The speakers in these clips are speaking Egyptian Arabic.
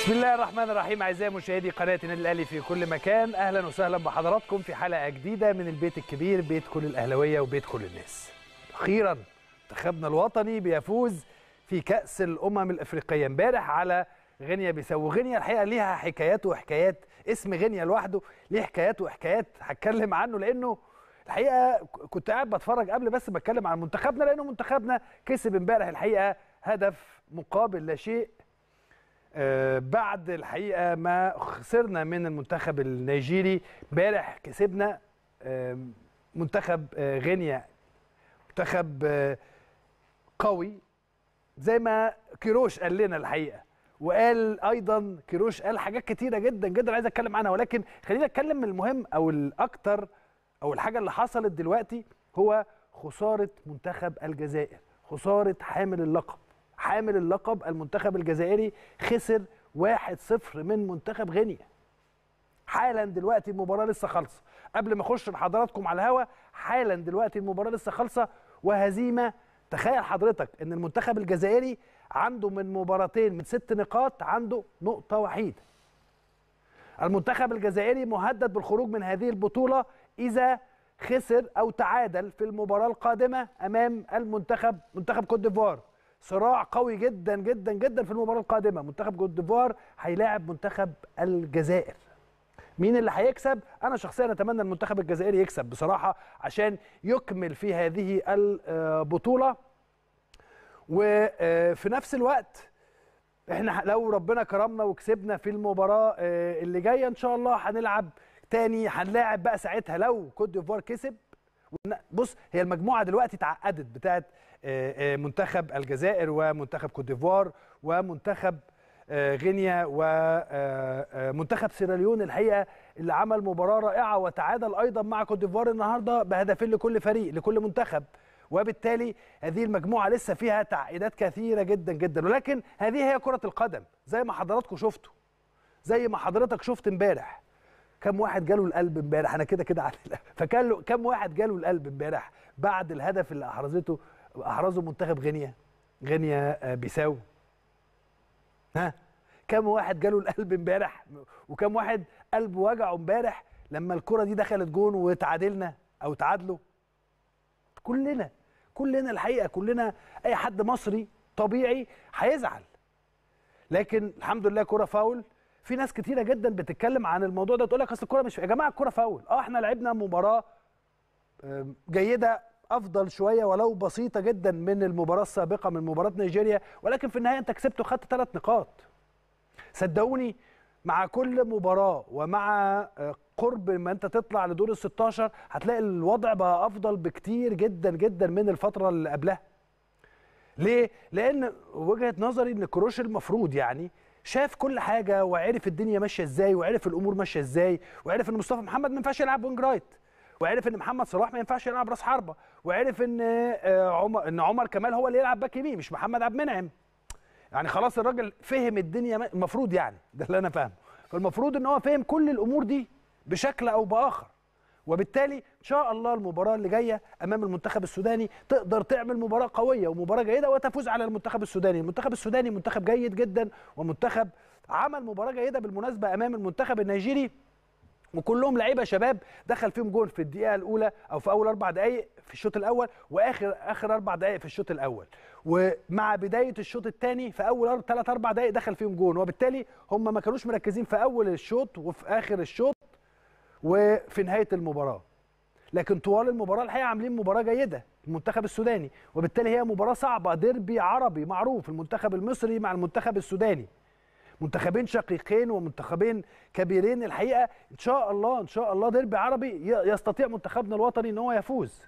بسم الله الرحمن الرحيم اعزائي مشاهدي قناه النادي الاهلي في كل مكان اهلا وسهلا بحضراتكم في حلقه جديده من البيت الكبير بيت كل الاهلاويه وبيت كل الناس اخيرا منتخبنا الوطني بيفوز في كاس الامم الافريقيه امبارح على غينيا بيساو غينيا الحقيقه ليها حكايات وحكايات اسم غينيا لوحده ليه حكايات وحكايات هتكلم عنه لانه الحقيقه كنت قاعد بتفرج قبل بس بتكلم عن منتخبنا لانه منتخبنا كسب امبارح الحقيقه هدف مقابل لا شيء آه، بعد الحقيقه ما خسرنا من المنتخب النيجيري امبارح كسبنا آه، منتخب آه، غينيا منتخب آه، قوي زي ما كيروش قال لنا الحقيقه وقال ايضا كيروش قال حاجات كتيره جدا جدا عايز اتكلم عنها ولكن خلينا اتكلم من المهم او الاكتر او الحاجه اللي حصلت دلوقتي هو خساره منتخب الجزائر خساره حامل اللقب حامل اللقب المنتخب الجزائري خسر 1-0 من منتخب غينيا حالا دلوقتي المباراه لسه خالصه قبل ما اخش لحضراتكم على الهوا حالا دلوقتي المباراه لسه خالصه وهزيمه تخيل حضرتك ان المنتخب الجزائري عنده من مباراتين من ست نقاط عنده نقطه وحيده المنتخب الجزائري مهدد بالخروج من هذه البطوله اذا خسر او تعادل في المباراه القادمه امام المنتخب منتخب كوت ديفوار صراع قوي جدا جدا جدا في المباراه القادمه منتخب كوت ديفوار هيلاعب منتخب الجزائر مين اللي هيكسب انا شخصيا اتمنى المنتخب الجزائري يكسب بصراحه عشان يكمل في هذه البطوله وفي نفس الوقت احنا لو ربنا كرمنا وكسبنا في المباراه اللي جايه ان شاء الله هنلعب تاني هنلاعب بقى ساعتها لو كوت ديفوار كسب بص هي المجموعه دلوقتي اتعقدت بتاعت منتخب الجزائر ومنتخب كوت ديفوار ومنتخب غينيا ومنتخب سيراليون الحقيقه اللي عمل مباراه رائعه وتعادل ايضا مع كوت ديفوار النهارده بهدفين لكل فريق لكل منتخب وبالتالي هذه المجموعه لسه فيها تعقيدات كثيره جدا جدا ولكن هذه هي كره القدم زي ما حضراتكم شفتوا زي ما حضرتك شفت امبارح كم واحد جاله القلب امبارح انا كده كده فكان له كم واحد جاله القلب امبارح بعد الهدف اللي احرزته احرزه منتخب غينيا غينيا بيساو ها كم واحد جاله القلب امبارح وكم واحد قلبه وجعه امبارح لما الكره دي دخلت جون وتعادلنا او تعادلوا كلنا كلنا الحقيقه كلنا اي حد مصري طبيعي هيزعل لكن الحمد لله كره فاول في ناس كتيره جدا بتتكلم عن الموضوع ده تقول لك اصل الكوره مش يا جماعه الكوره فاول اه احنا لعبنا مباراه جيده افضل شويه ولو بسيطه جدا من المباراه السابقه من مباراه نيجيريا ولكن في النهايه انت كسبت وخدت ثلاث نقاط صدقوني مع كل مباراه ومع قرب ما انت تطلع لدور ال 16 هتلاقي الوضع بقى افضل بكتير جدا جدا من الفتره اللي قبلها ليه لان وجهه نظري ان كروش المفروض يعني شاف كل حاجه وعرف الدنيا ماشيه ازاي وعرف الامور ماشيه ازاي وعرف ان مصطفى محمد ما ينفعش يلعب وينج رايت وعرف ان محمد صلاح ما ينفعش يلعب راس حربه وعرف ان عمر ان عمر كمال هو اللي يلعب باك يمين مش محمد عبد المنعم يعني خلاص الراجل فهم الدنيا المفروض يعني ده اللي انا فاهمه فالمفروض ان هو فهم كل الامور دي بشكل او باخر وبالتالي ان شاء الله المباراه اللي جايه امام المنتخب السوداني تقدر تعمل مباراه قويه ومباراه جيده وتفوز على المنتخب السوداني المنتخب السوداني منتخب جيد جدا ومنتخب عمل مباراه جيده بالمناسبه امام المنتخب النيجيري وكلهم لعيبه شباب دخل فيهم جول في الدقيقه الاولى او في اول اربع دقائق في الشوط الاول واخر اخر اربع دقائق في الشوط الاول ومع بدايه الشوط الثاني في اول ثلاث اربع دقائق دخل فيهم جول وبالتالي هم ما كانوش مركزين في اول الشوط وفي اخر الشوط وفي نهايه المباراه لكن طوال المباراه الحقيقه عاملين مباراه جيده المنتخب السوداني وبالتالي هي مباراه صعبه ديربي عربي معروف المنتخب المصري مع المنتخب السوداني منتخبين شقيقين ومنتخبين كبيرين الحقيقه ان شاء الله ان شاء الله ديربي عربي يستطيع منتخبنا الوطني ان هو يفوز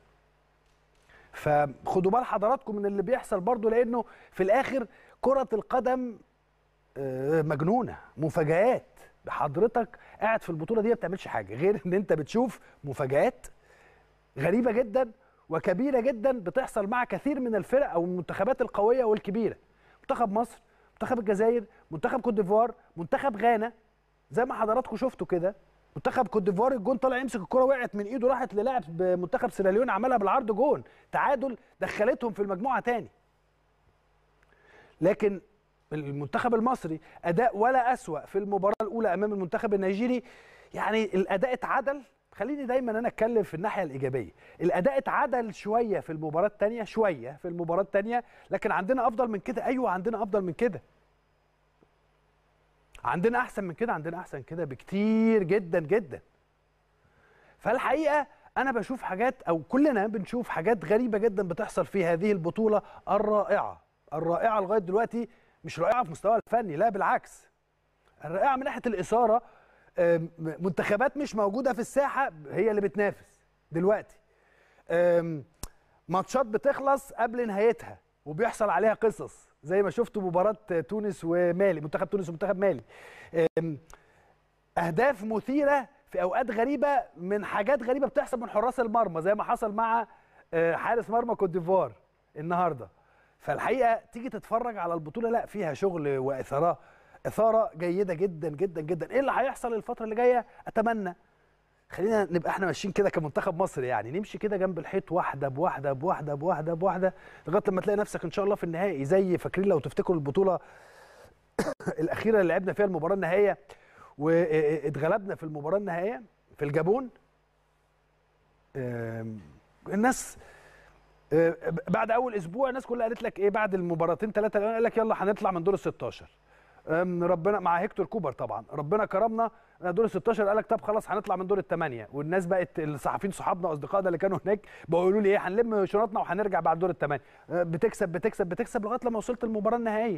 فخدوا بال حضراتكم من اللي بيحصل برضو لانه في الاخر كره القدم مجنونه مفاجآت حضرتك قاعد في البطوله دي ما بتعملش حاجه غير ان انت بتشوف مفاجآت غريبه جدا وكبيره جدا بتحصل مع كثير من الفرق او المنتخبات القويه والكبيره منتخب مصر منتخب الجزائر منتخب كوت ديفوار منتخب غانا زي ما حضراتكم شفتوا كده منتخب كوت ديفوار الجون طلع يمسك الكره وقعت من ايده راحت للاعب منتخب سيراليون عملها بالعرض جون تعادل دخلتهم في المجموعه تاني لكن المنتخب المصري اداء ولا اسوا في المباراه الاولى امام المنتخب النيجيري يعني الاداء اتعدل خليني دايما انا اتكلم في الناحيه الايجابيه الاداء اتعدل شويه في المباراه الثانيه شويه في المباراه الثانيه لكن عندنا افضل من كده ايوه عندنا افضل من كده عندنا احسن من كده عندنا احسن كده بكتير جدا جدا فالحقيقه انا بشوف حاجات او كلنا بنشوف حاجات غريبه جدا بتحصل في هذه البطوله الرائعه الرائعه لغايه دلوقتي مش رائعه في مستوى الفني لا بالعكس الرائعه من ناحيه الاثاره آم، منتخبات مش موجوده في الساحه هي اللي بتنافس دلوقتي آم، ماتشات بتخلص قبل نهايتها وبيحصل عليها قصص زي ما شفتوا مباراه تونس ومالي منتخب تونس ومنتخب مالي آم، اهداف مثيره في اوقات غريبه من حاجات غريبه بتحصل من حراس المرمى زي ما حصل مع آه، حارس مرمى كوت ديفوار النهارده فالحقيقه تيجي تتفرج على البطوله لا فيها شغل واثاره اثاره جيده جدا جدا جدا ايه اللي هيحصل الفتره اللي جايه اتمنى خلينا نبقى احنا ماشيين كده كمنتخب مصر يعني نمشي كده جنب الحيط واحده بواحده بواحده بواحده بواحده لغايه لما تلاقي نفسك ان شاء الله في النهائي زي فاكرين لو تفتكروا البطوله الاخيره اللي لعبنا فيها المباراه النهائيه واتغلبنا في المباراه النهائيه في الجابون آم، الناس آه، بعد اول اسبوع الناس كلها قالت لك ايه بعد المباراتين ثلاثه قال لك يلا هنطلع من دور ال 16 أم، ربنا مع هيكتور كوبر طبعا ربنا كرمنا دور ال 16 قال لك طب خلاص هنطلع من دور الثمانيه والناس بقت الصحفيين صحابنا واصدقائنا اللي كانوا هناك بقوا يقولوا لي ايه هنلم شنطنا وهنرجع بعد دور الثمانيه أه، بتكسب بتكسب بتكسب لغايه لما وصلت المباراه النهائيه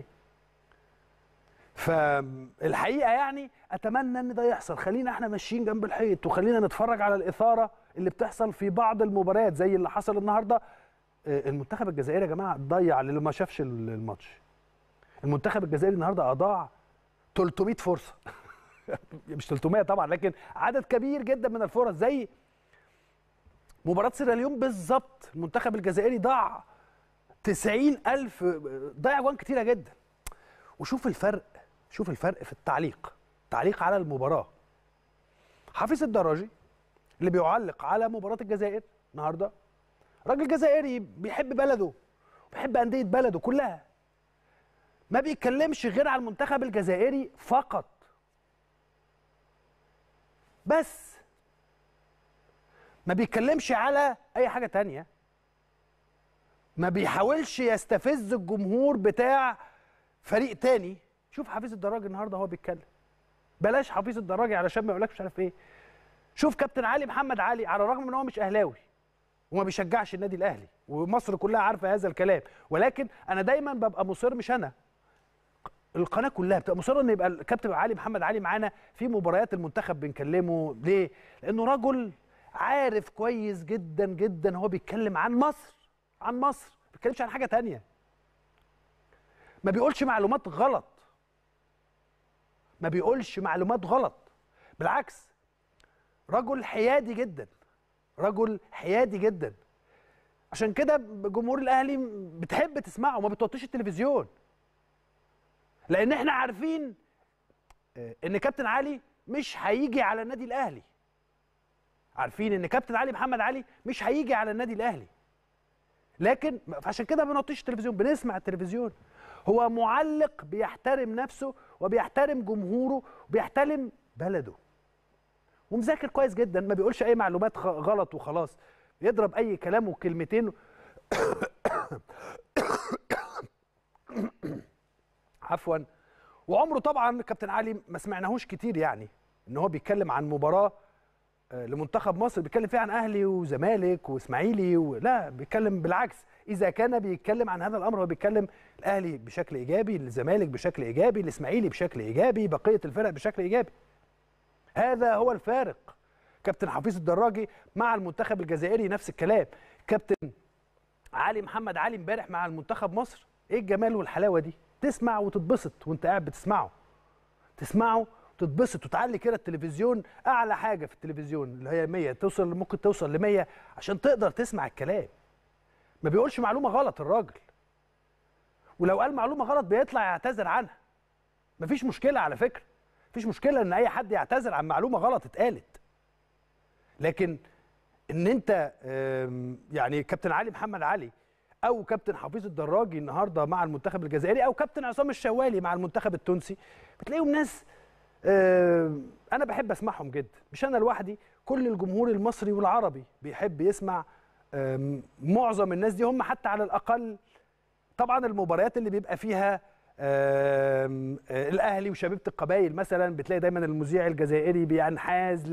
فالحقيقه يعني اتمنى ان ده يحصل خلينا احنا ماشيين جنب الحيط وخلينا نتفرج على الاثاره اللي بتحصل في بعض المباريات زي اللي حصل النهارده آه، المنتخب الجزائري يا جماعه ضيع اللي ما شافش الماتش المنتخب الجزائري النهارده اضاع 300 فرصه مش 300 طبعا لكن عدد كبير جدا من الفرص زي مباراه سيراليون بالظبط المنتخب الجزائري ضاع 90 ألف ضيع جوان كتيرة جدا وشوف الفرق شوف الفرق في التعليق تعليق على المباراة حافظ الدراجي اللي بيعلق على مباراة الجزائر النهارده راجل جزائري بيحب بلده بيحب أندية بلده كلها ما بيتكلمش غير على المنتخب الجزائري فقط بس ما بيتكلمش على اي حاجه تانية ما بيحاولش يستفز الجمهور بتاع فريق تاني شوف حفيظ الدراجي النهارده هو بيتكلم بلاش حفيظ الدراجي علشان ما يقولكش مش عارف ايه شوف كابتن علي محمد علي على الرغم ان هو مش اهلاوي وما بيشجعش النادي الاهلي ومصر كلها عارفه هذا الكلام ولكن انا دايما ببقى مصر مش انا القناه كلها بتبقى مصره ان يبقى الكابتن علي محمد علي معانا في مباريات المنتخب بنكلمه ليه؟ لانه رجل عارف كويس جدا جدا هو بيتكلم عن مصر عن مصر ما بيتكلمش عن حاجه تانية ما بيقولش معلومات غلط ما بيقولش معلومات غلط بالعكس رجل حيادي جدا رجل حيادي جدا عشان كده جمهور الاهلي بتحب تسمعه وما بتوطيش التلفزيون لان احنا عارفين ان كابتن علي مش هيجي على النادي الاهلي عارفين ان كابتن علي محمد علي مش هيجي على النادي الاهلي لكن عشان كده ما بنطيش التلفزيون بنسمع التلفزيون هو معلق بيحترم نفسه وبيحترم جمهوره وبيحترم بلده ومذاكر كويس جدا ما بيقولش اي معلومات غلط وخلاص يضرب اي كلام وكلمتين عفوا وعمره طبعا كابتن علي ما سمعناهوش كتير يعني ان هو بيتكلم عن مباراه لمنتخب مصر بيتكلم فيها عن اهلي وزمالك واسماعيلي و... لا بيتكلم بالعكس اذا كان بيتكلم عن هذا الامر هو بيتكلم الاهلي بشكل ايجابي الزمالك بشكل ايجابي الاسماعيلي بشكل ايجابي بقيه الفرق بشكل ايجابي هذا هو الفارق كابتن حفيظ الدراجي مع المنتخب الجزائري نفس الكلام كابتن علي محمد علي امبارح مع المنتخب مصر ايه الجمال والحلاوه دي تسمع وتتبسط وانت قاعد بتسمعه تسمعه وتتبسط وتعلي كده التلفزيون اعلى حاجه في التلفزيون اللي هي 100 توصل ممكن توصل ل 100 عشان تقدر تسمع الكلام ما بيقولش معلومه غلط الراجل ولو قال معلومه غلط بيطلع يعتذر عنها مفيش مشكله على فكره مفيش مشكله ان اي حد يعتذر عن معلومه غلط اتقالت لكن ان انت يعني كابتن علي محمد علي او كابتن حفيظ الدراجي النهارده مع المنتخب الجزائري او كابتن عصام الشوالي مع المنتخب التونسي بتلاقيهم ناس آه، انا بحب اسمعهم جدا مش انا لوحدي كل الجمهور المصري والعربي بيحب يسمع آم، معظم الناس دي هم حتى على الاقل طبعا المباريات اللي بيبقى فيها آم، آه، الاهلي وشبيبه القبائل مثلا بتلاقي دايما المذيع الجزائري بينحاز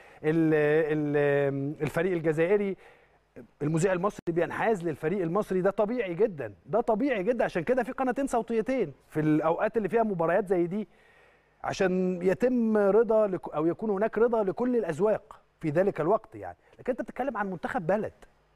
للفريق الجزائري المذيع المصري بينحاز للفريق المصري ده طبيعي جدا ده طبيعي جدا عشان كده في قناتين صوتيتين في الاوقات اللي فيها مباريات زي دي عشان يتم رضا لك او يكون هناك رضا لكل الاذواق في ذلك الوقت يعني لكن انت بتتكلم عن منتخب بلد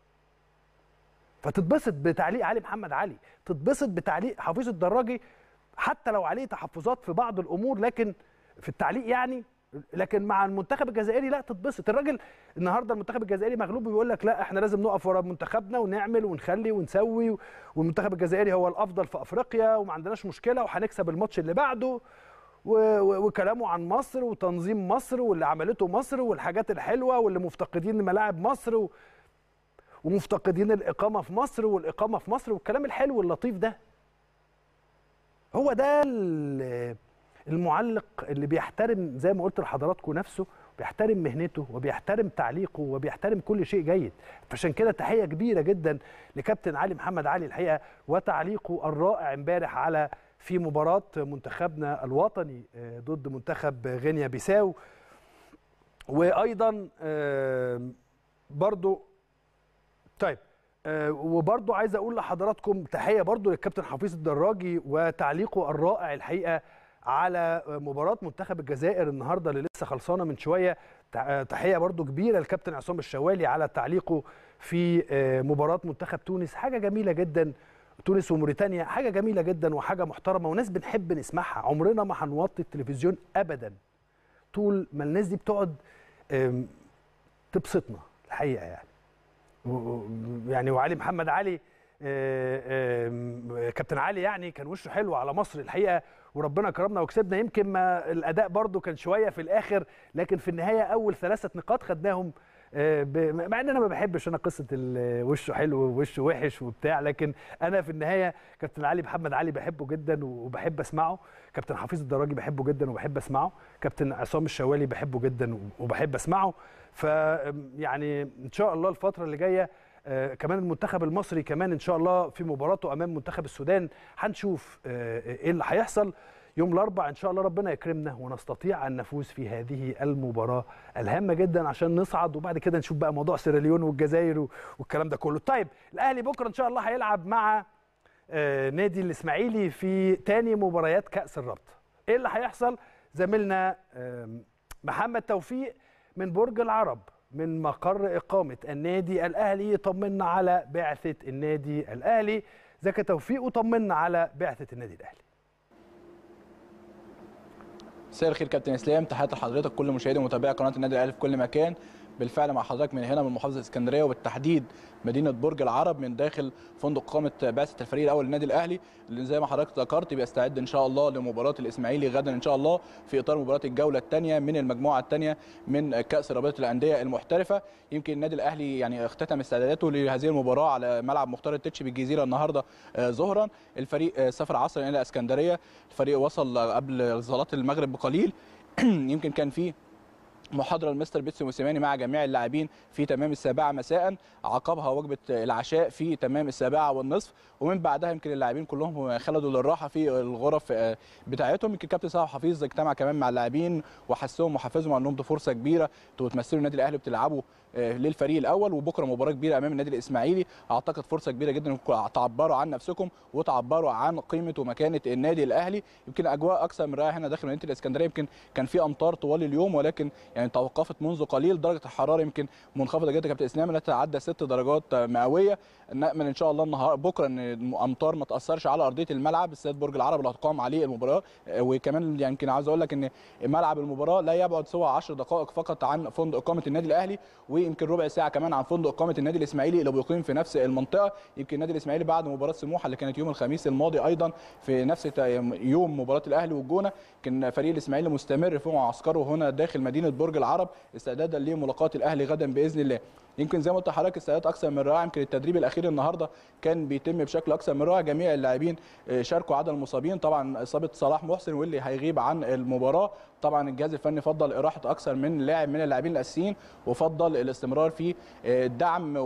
فتتبسط بتعليق علي محمد علي تتبسط بتعليق حفيظ الدراجي حتى لو عليه تحفظات في بعض الامور لكن في التعليق يعني لكن مع المنتخب الجزائري لا تتبسط الراجل النهارده المنتخب الجزائري مغلوب ويقول لك لا احنا لازم نقف ورا منتخبنا ونعمل ونخلي ونسوي والمنتخب الجزائري هو الافضل في افريقيا وما عندناش مشكله وهنكسب الماتش اللي بعده و- و- وكلامه عن مصر وتنظيم مصر واللي عملته مصر والحاجات الحلوه واللي مفتقدين ملاعب مصر و... ومفتقدين الاقامه في مصر والاقامه في مصر والكلام الحلو اللطيف ده هو ده ال- المعلق اللي بيحترم زي ما قلت لحضراتكم نفسه بيحترم مهنته وبيحترم تعليقه وبيحترم كل شيء جيد فعشان كده تحيه كبيره جدا لكابتن علي محمد علي الحقيقه وتعليقه الرائع امبارح على في مباراه منتخبنا الوطني آه، ضد منتخب غينيا بيساو وايضا آم، برضو طيب آه، وبرضو عايز اقول لحضراتكم تحيه برضو للكابتن حفيظ الدراجي وتعليقه الرائع الحقيقه على مباراه منتخب الجزائر النهارده اللي لسه خلصانه من شويه تع- تحيه برضو كبيره للكابتن عصام الشوالي على تعليقه في آه، مباراه منتخب تونس حاجه جميله جدا تونس وموريتانيا حاجه جميله جدا وحاجه محترمه وناس بنحب نسمعها عمرنا ما هنوطي التلفزيون ابدا طول ما الناس دي بتقعد آم، تبسطنا الحقيقه يعني و- و- يعني وعلي محمد علي آه، آم، كابتن علي يعني كان وشه حلو على مصر الحقيقه وربنا كرمنا وكسبنا يمكن ما الاداء برضو كان شويه في الاخر لكن في النهايه اول ثلاثه نقاط خدناهم آه، ب- مع ان انا ما بحبش انا قصه ال- وشه حلو ووشه وحش وبتاع لكن انا في النهايه كابتن علي محمد علي بحبه جدا وبحب اسمعه كابتن حفيظ الدراجي بحبه جدا وبحب اسمعه كابتن عصام الشوالي بحبه جدا وبحب اسمعه ف يعني ان شاء الله الفتره اللي جايه آه، كمان المنتخب المصري كمان ان شاء الله في مباراته امام منتخب السودان هنشوف آه، ايه اللي هيحصل يوم الاربعاء ان شاء الله ربنا يكرمنا ونستطيع ان نفوز في هذه المباراه الهامه جدا عشان نصعد وبعد كده نشوف بقى موضوع سيراليون والجزائر و- والكلام ده كله طيب الاهلي بكره ان شاء الله هيلعب مع آه، نادي الاسماعيلي في تاني مباريات كاس الرابطه ايه اللي هيحصل زميلنا آم، محمد توفيق من برج العرب من مقر إقامة النادي الأهلي يطمنا على بعثة النادي الأهلي زكي توفيق وطمنا على بعثة النادي الأهلي مساء الخير كابتن اسلام تحياتي لحضرتك كل مشاهدي ومتابعي قناه النادي الاهلي في كل مكان بالفعل مع حضرتك من هنا من محافظه اسكندريه وبالتحديد مدينه برج العرب من داخل فندق قامه بعثه الفريق الاول للنادي الاهلي اللي زي ما حضرتك ذكرت بيستعد ان شاء الله لمباراه الاسماعيلي غدا ان شاء الله في اطار مباراه الجوله الثانيه من المجموعه الثانيه من كاس رابطه الانديه المحترفه يمكن النادي الاهلي يعني اختتم استعداداته لهذه المباراه على ملعب مختار التتش بالجزيره النهارده آه، ظهرا الفريق آه، سافر عصرا الى اسكندريه الفريق وصل قبل صلاه المغرب بقليل يمكن كان فيه محاضره لمستر بيتسو موسيماني مع جميع اللاعبين في تمام السابعه مساء عقبها وجبه العشاء في تمام السابعه والنصف ومن بعدها يمكن اللاعبين كلهم خلدوا للراحه في الغرف آه، بتاعتهم يمكن كابتن صلاح حفيظ اجتمع كمان مع اللاعبين وحسهم وحفزهم على انهم دي فرصه كبيره انتوا بتمثلوا النادي الاهلي وبتلعبوا آه، للفريق الاول وبكره مباراه كبيره امام النادي الاسماعيلي اعتقد فرصه كبيره جدا انكم تعبروا عن نفسكم وتعبروا عن قيمه ومكانه النادي الاهلي يمكن اجواء اكثر من رائعه هنا داخل مدينه الاسكندريه يمكن كان في امطار طوال اليوم ولكن يعني توقفت منذ قليل درجه الحراره يمكن منخفضه جدا كابتن اسلام لا تتعدى ست درجات مئويه نامل ان شاء الله النهار بكره ان الامطار ما تاثرش على ارضيه الملعب استاد برج العرب اللي هتقام عليه المباراه آه، وكمان يعني يمكن عاوز اقول لك ان ملعب المباراه لا يبعد سوى 10 دقائق فقط عن فندق اقامه النادي الاهلي ويمكن ربع ساعه كمان عن فندق اقامه النادي الاسماعيلي اللي بيقيم في نفس المنطقه يمكن النادي الاسماعيلي بعد مباراه سموحه اللي كانت يوم الخميس الماضي ايضا في نفس تا- يوم مباراه الاهلي والجونه كان فريق الاسماعيلي مستمر في معسكره هنا داخل مدينه برج العرب استعدادا لملاقاه الاهلي غدا باذن الله يمكن زي ما قلت لحضرتك استعدادات اكثر من رائعه يمكن التدريب الاخير النهارده كان بيتم بشكل اكثر من رائع جميع اللاعبين شاركوا عدد المصابين طبعا اصابه صلاح محسن واللي هيغيب عن المباراه طبعا الجهاز الفني فضل اراحه اكثر من لاعب من اللاعبين الاساسيين وفضل الاستمرار في الدعم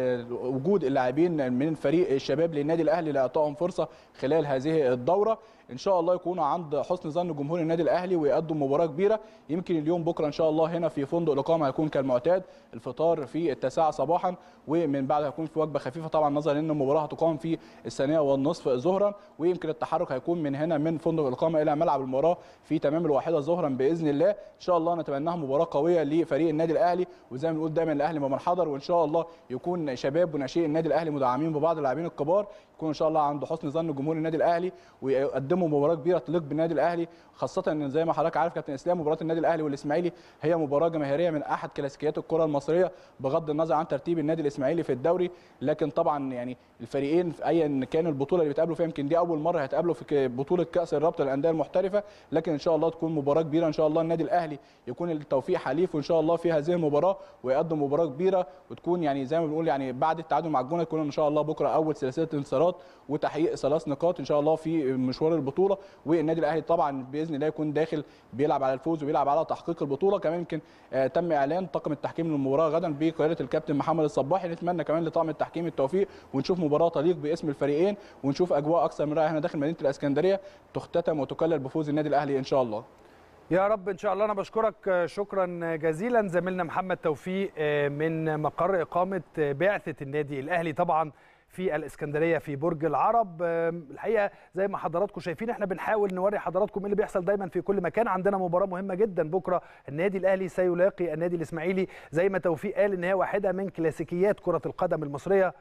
ووجود اللاعبين من فريق الشباب للنادي الاهلي لاعطائهم فرصه خلال هذه الدوره ان شاء الله يكونوا عند حسن ظن جمهور النادي الاهلي ويقدموا مباراه كبيره يمكن اليوم بكره ان شاء الله هنا في فندق الاقامه هيكون كالمعتاد الفطار في التاسعه صباحا ومن بعد هيكون في وجبه خفيفه طبعا نظرا ان المباراه هتقام في الثانيه والنصف ظهرا ويمكن التحرك هيكون من هنا من فندق الاقامه الى ملعب المباراه في تمام الواحده ظهرا باذن الله ان شاء الله نتمناها مباراه قويه لفريق النادي الاهلي وزي ما بنقول دايما الاهلي بمن حضر وان شاء الله يكون شباب وناشئين النادي الاهلي مدعمين ببعض اللاعبين الكبار يكون ان شاء الله عند حسن ظن جمهور النادي الاهلي ويقدموا مباراه كبيره تليق بالنادي الاهلي خاصه ان زي ما حضرتك عارف كابتن اسلام مباراه النادي الاهلي والاسماعيلي هي مباراه جماهيريه من احد كلاسيكيات الكره المصريه بغض النظر عن ترتيب النادي الاسماعيلي في الدوري لكن طبعا يعني الفريقين في ايا كان البطوله اللي بيتقابلوا فيها يمكن دي اول مره هيتقابلوا في بطوله كاس الرابطه للانديه المحترفه لكن ان شاء الله تكون مباراه كبيره ان شاء الله النادي الاهلي يكون التوفيق حليف وان شاء الله في هذه المباراه ويقدم مباراه كبيره وتكون يعني زي ما بنقول يعني بعد التعادل مع الجونه تكون ان شاء الله بكره اول سلسله انتصارات وتحقيق ثلاث نقاط ان شاء الله في مشوار البطوله والنادي الاهلي طبعا باذن الله يكون داخل بيلعب على الفوز وبيلعب على تحقيق البطوله كمان يمكن آه تم اعلان طاقم التحكيم للمباراه غدا بقياده الكابتن محمد الصباحي نتمنى كمان لطاقم التحكيم التوفيق ونشوف مباراه تليق باسم الفريقين ونشوف اجواء اكثر من رائعه هنا داخل مدينه الاسكندريه تختتم وتكلل بفوز النادي الاهلي ان شاء الله يا رب ان شاء الله انا بشكرك شكرا جزيلا زميلنا محمد توفيق من مقر اقامه بعثه النادي الاهلي طبعا في الاسكندريه في برج العرب الحقيقه زي ما حضراتكم شايفين احنا بنحاول نوري حضراتكم ايه اللي بيحصل دايما في كل مكان عندنا مباراه مهمه جدا بكره النادي الاهلي سيلاقي النادي الاسماعيلي زي ما توفيق قال ان هي واحده من كلاسيكيات كره القدم المصريه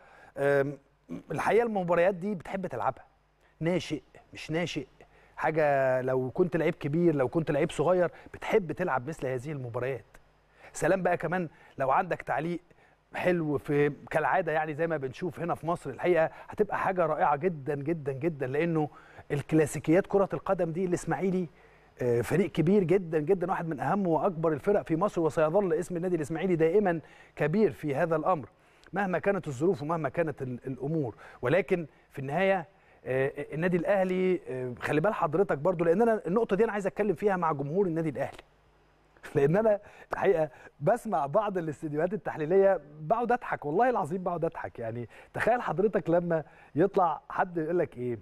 الحقيقه المباريات دي بتحب تلعبها ناشئ مش ناشئ حاجه لو كنت لعيب كبير لو كنت لعيب صغير بتحب تلعب مثل هذه المباريات سلام بقى كمان لو عندك تعليق حلو في كالعاده يعني زي ما بنشوف هنا في مصر الحقيقه هتبقى حاجه رائعه جدا جدا جدا لانه الكلاسيكيات كره القدم دي الاسماعيلي فريق كبير جدا جدا واحد من اهم واكبر الفرق في مصر وسيظل اسم النادي الاسماعيلي دائما كبير في هذا الامر مهما كانت الظروف ومهما كانت الامور ولكن في النهايه النادي الاهلي خلي بال حضرتك برضو لان انا النقطه دي انا عايز اتكلم فيها مع جمهور النادي الاهلي لان انا الحقيقه بسمع بعض الاستديوهات التحليليه بقعد اضحك والله العظيم بقعد اضحك يعني تخيل حضرتك لما يطلع حد يقول لك ايه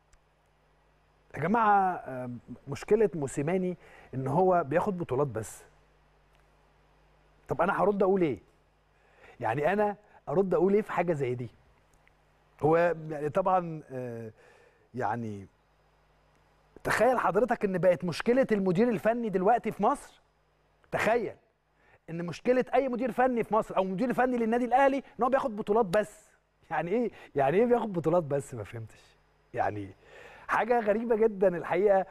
يا جماعه مشكله موسيماني ان هو بياخد بطولات بس طب انا هرد اقول ايه يعني انا ارد اقول ايه في حاجه زي دي هو يعني طبعا يعني تخيل حضرتك ان بقت مشكله المدير الفني دلوقتي في مصر تخيل ان مشكله اي مدير فني في مصر او مدير فني للنادي الاهلي ان هو بياخد بطولات بس يعني ايه يعني ايه بياخد بطولات بس ما فهمتش يعني حاجه غريبه جدا الحقيقه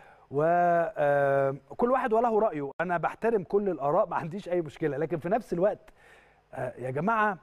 وكل واحد وله رايه انا بحترم كل الاراء ما عنديش اي مشكله لكن في نفس الوقت يا جماعه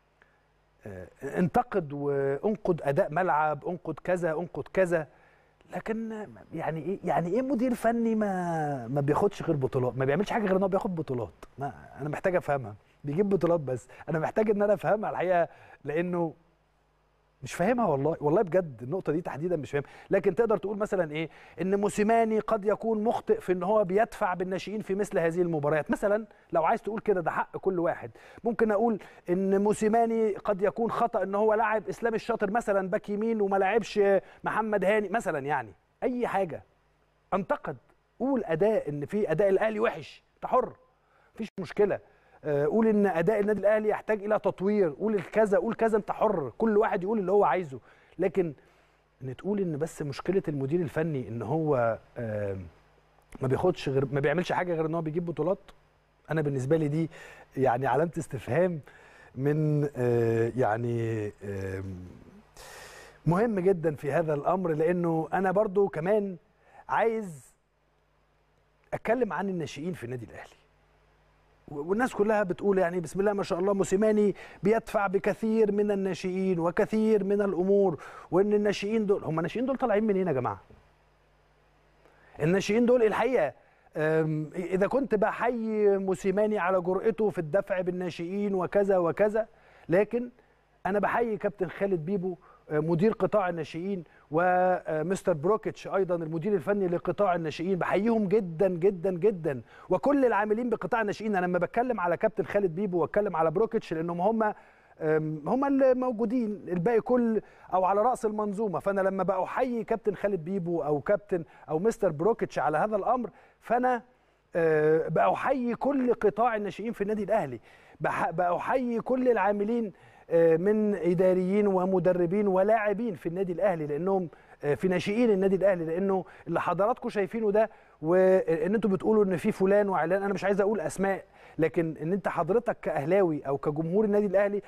انتقد وانقد اداء ملعب انقد كذا انقد كذا لكن يعني ايه يعني ايه مدير فني ما ما بياخدش غير بطولات ما بيعملش حاجه غير ان هو بياخد بطولات ما انا محتاج افهمها بيجيب بطولات بس انا محتاج ان انا افهمها الحقيقه لانه مش فاهمها والله والله بجد النقطه دي تحديدا مش فاهمها لكن تقدر تقول مثلا ايه ان موسيماني قد يكون مخطئ في ان هو بيدفع بالناشئين في مثل هذه المباريات مثلا لو عايز تقول كده ده حق كل واحد ممكن اقول ان موسيماني قد يكون خطا ان هو لاعب اسلام الشاطر مثلا باك يمين وما لعبش محمد هاني مثلا يعني اي حاجه انتقد قول اداء ان في اداء الاهلي وحش انت حر مفيش مشكله قول ان اداء النادي الاهلي يحتاج الى تطوير قول كذا قول كذا انت حر كل واحد يقول اللي هو عايزه لكن ان تقول ان بس مشكله المدير الفني ان هو ما بياخدش غير ما بيعملش حاجه غير ان هو بيجيب بطولات انا بالنسبه لي دي يعني علامه استفهام من يعني مهم جدا في هذا الامر لانه انا برضو كمان عايز اتكلم عن الناشئين في النادي الاهلي والناس كلها بتقول يعني بسم الله ما شاء الله موسيماني بيدفع بكثير من الناشئين وكثير من الامور وان الناشئين دول هم الناشئين دول طالعين منين يا جماعه؟ الناشئين دول الحقيقه اذا كنت بحيي موسيماني على جرأته في الدفع بالناشئين وكذا وكذا لكن انا بحيي كابتن خالد بيبو آه، مدير قطاع الناشئين ومستر بروكيتش ايضا المدير الفني لقطاع الناشئين بحييهم جدا جدا جدا وكل العاملين بقطاع الناشئين انا لما بتكلم على كابتن خالد بيبو واتكلم على بروكيتش لانهم هم هم اللي موجودين الباقي كل او على راس المنظومه فانا لما بأحيي كابتن خالد بيبو او كابتن او مستر بروكيتش على هذا الامر فانا آه، بأحيي كل قطاع الناشئين في النادي الاهلي بح- بأحيي كل العاملين آه، من اداريين ومدربين ولاعبين في النادي الاهلي لانهم آه، في ناشئين النادي الاهلي لانه اللي حضراتكم شايفينه ده وان انتوا بتقولوا ان في فلان وعلان انا مش عايز اقول اسماء لكن ان انت حضرتك كاهلاوي او كجمهور النادي الاهلي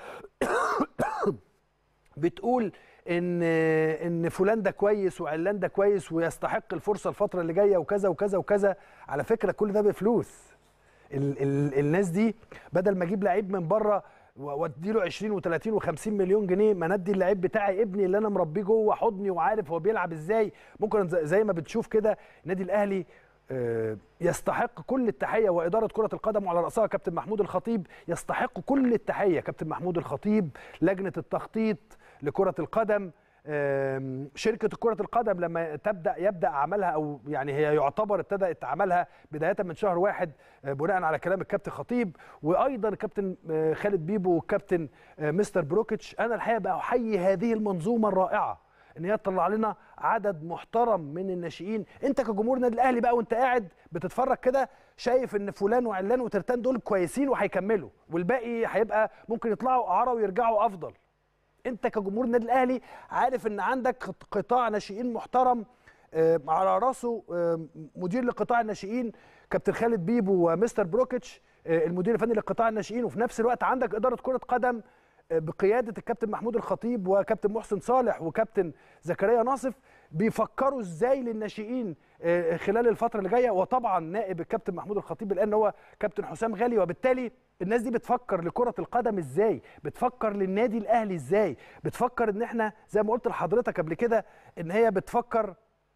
بتقول ان ان فلان ده كويس وعلان ده كويس ويستحق الفرصه الفتره اللي جايه وكذا وكذا وكذا على فكره كل ده بفلوس ال ال الناس دي بدل ما اجيب لعيب من بره وادي له 20 و30 و50 مليون جنيه ما ندي اللعيب بتاعي ابني اللي انا مربيه جوه حضني وعارف هو بيلعب ازاي ممكن زي- زي ما بتشوف كده النادي الاهلي آه، يستحق كل التحيه واداره كره القدم وعلى راسها كابتن محمود الخطيب يستحق كل التحيه كابتن محمود الخطيب لجنه التخطيط لكره القدم آم، شركه كره القدم لما تبدا يبدا عملها او يعني هي يعتبر ابتدات عملها بدايه من شهر واحد آه، بناء على كلام الكابتن خطيب وايضا الكابتن آه، خالد بيبو والكابتن آه، مستر بروكيتش انا الحقيقه بقى احيي هذه المنظومه الرائعه ان هي تطلع لنا عدد محترم من الناشئين انت كجمهور النادي الاهلي بقى وانت قاعد بتتفرج كده شايف ان فلان وعلان وترتان دول كويسين وهيكملوا والباقي هيبقى ممكن يطلعوا اعاره ويرجعوا افضل انت كجمهور النادي الاهلي عارف ان عندك قط- قطاع ناشئين محترم آه، على راسه آه، مدير لقطاع الناشئين كابتن خالد بيبو ومستر بروكيتش آه، المدير الفني لقطاع الناشئين وفي نفس الوقت عندك اداره كره قدم آه، بقياده الكابتن محمود الخطيب وكابتن محسن صالح وكابتن زكريا ناصف بيفكروا ازاي للناشئين آه، خلال الفتره اللي جايه وطبعا نائب الكابتن محمود الخطيب لان هو كابتن حسام غالي وبالتالي الناس دي بتفكر لكره القدم ازاي بتفكر للنادي الاهلي ازاي بتفكر ان احنا زي ما قلت لحضرتك قبل كده ان هي بتفكر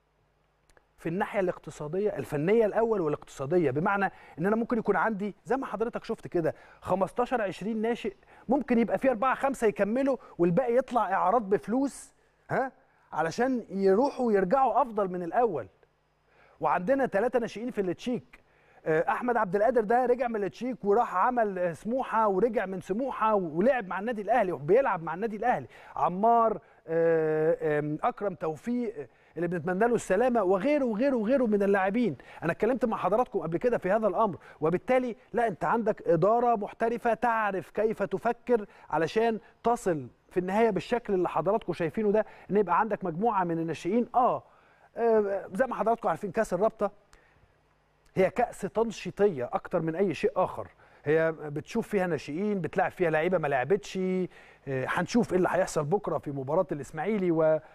في الناحيه الاقتصاديه الفنيه الاول والاقتصاديه بمعنى ان انا ممكن يكون عندي زي ما حضرتك شفت كده 15 20 ناشئ ممكن يبقى في أربعة خمسة يكملوا والباقي يطلع اعارات بفلوس ها علشان يروحوا ويرجعوا افضل من الاول وعندنا ثلاثه ناشئين في التشيك آه، احمد عبد القادر ده رجع من التشيك وراح عمل آه، سموحه ورجع من سموحه ولعب مع النادي الاهلي وبيلعب مع النادي الاهلي عمار آه، آم، اكرم توفيق آه، اللي بنتمنى له السلامه وغيره وغيره وغيره من اللاعبين انا اتكلمت مع حضراتكم قبل كده في هذا الامر وبالتالي لا انت عندك اداره محترفه تعرف كيف تفكر علشان تصل في النهايه بالشكل اللي حضراتكم شايفينه ده ان يبقى عندك مجموعه من الناشئين اه آه، زي ما حضراتكم عارفين كاس الرابطه هي كأس تنشيطية أكتر من أي شيء آخر هي بتشوف فيها ناشئين بتلعب فيها لعيبة ما لعبتش آه، هنشوف إيه اللي هيحصل بكرة في مباراة الإسماعيلي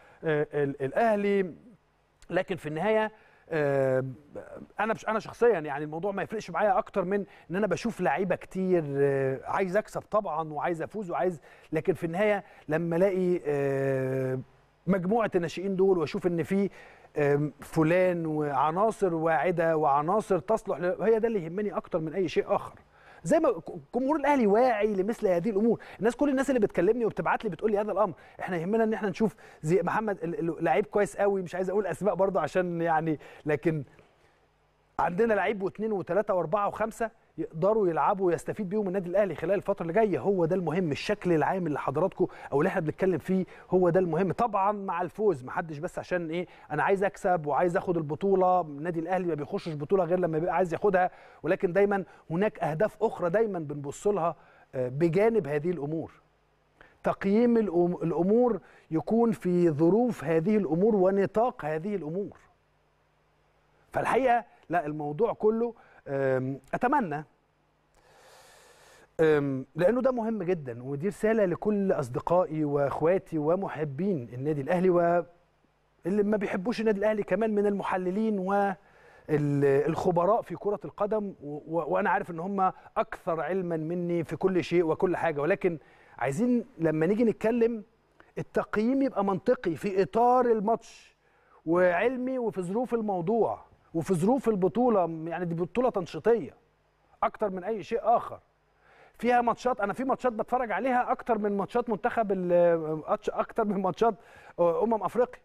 والأهلي لكن في النهاية آه، انا مش انا شخصيا يعني الموضوع ما يفرقش معايا اكتر من ان انا بشوف لعيبه كتير آه، عايز اكسب طبعا وعايز افوز وعايز لكن في النهايه لما الاقي آه، مجموعه الناشئين دول واشوف ان في آم، فلان وعناصر واعده وعناصر تصلح ل- هي ده اللي يهمني اكتر من اي شيء اخر زي ما ك- جمهور الاهلي واعي لمثل هذه الامور الناس كل الناس اللي بتكلمني وبتبعت لي بتقول لي هذا الامر احنا يهمنا ان احنا نشوف زي محمد ال- ال- لعيب كويس قوي مش عايز اقول اسماء برضه عشان يعني لكن عندنا لعيب واثنين وثلاثه واربعه وخمسه يقدروا يلعبوا ويستفيد بيهم النادي الاهلي خلال الفتره اللي جايه هو ده المهم الشكل العام اللي حضراتكم او اللي احنا بنتكلم فيه هو ده المهم طبعا مع الفوز محدش بس عشان ايه انا عايز اكسب وعايز اخد البطوله النادي الاهلي ما بيخشش بطوله غير لما بيبقى عايز ياخدها ولكن دايما هناك اهداف اخرى دايما بنبص لها آه، بجانب هذه الامور تقييم الأم- الامور يكون في ظروف هذه الامور ونطاق هذه الامور فالحقيقه لا الموضوع كله أم، اتمنى أم، لانه ده مهم جدا ودي رساله لكل اصدقائي واخواتي ومحبين النادي الاهلي واللي ما بيحبوش النادي الاهلي كمان من المحللين والخبراء في كره القدم و- و- وانا عارف ان هم اكثر علما مني في كل شيء وكل حاجه ولكن عايزين لما نيجي نتكلم التقييم يبقى منطقي في اطار الماتش وعلمي وفي ظروف الموضوع وفي ظروف البطوله يعني دي بطوله تنشيطيه اكتر من اي شيء اخر فيها ماتشات انا في ماتشات بتفرج عليها اكتر من ماتشات منتخب ال- اكتر من ماتشات امم افريقيا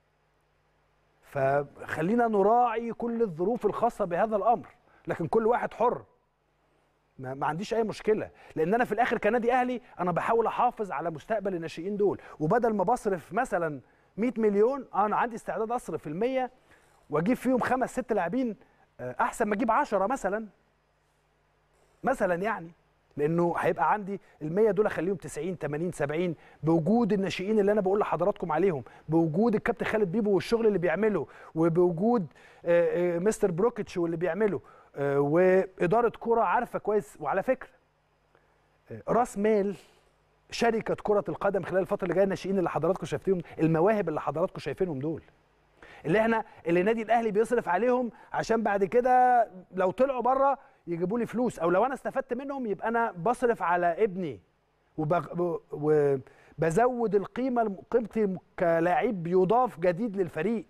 فخلينا نراعي كل الظروف الخاصه بهذا الامر لكن كل واحد حر ما, ما عنديش اي مشكله لان انا في الاخر كنادي اهلي انا بحاول احافظ على مستقبل الناشئين دول وبدل ما بصرف مثلا 100 مليون انا عندي استعداد اصرف ال 100 واجيب فيهم خمس ست لاعبين آه، احسن ما اجيب 10 مثلا مثلا يعني لانه هيبقى عندي ال 100 دول اخليهم 90 80 70 بوجود الناشئين اللي انا بقول لحضراتكم عليهم بوجود الكابتن خالد بيبو والشغل اللي بيعمله وبوجود آه، آه، مستر بروكيتش واللي بيعمله آه، واداره كره عارفه كويس وعلى فكره آه، راس مال شركه كره القدم خلال الفتره اللي جايه الناشئين اللي حضراتكم شايفينهم المواهب اللي حضراتكم شايفينهم دول اللي احنا اللي النادي الاهلي بيصرف عليهم عشان بعد كده لو طلعوا بره يجيبوا لي فلوس او لو انا استفدت منهم يبقى انا بصرف على ابني وبغ- وبزود القيمه قيمتي كلاعب بيضاف جديد للفريق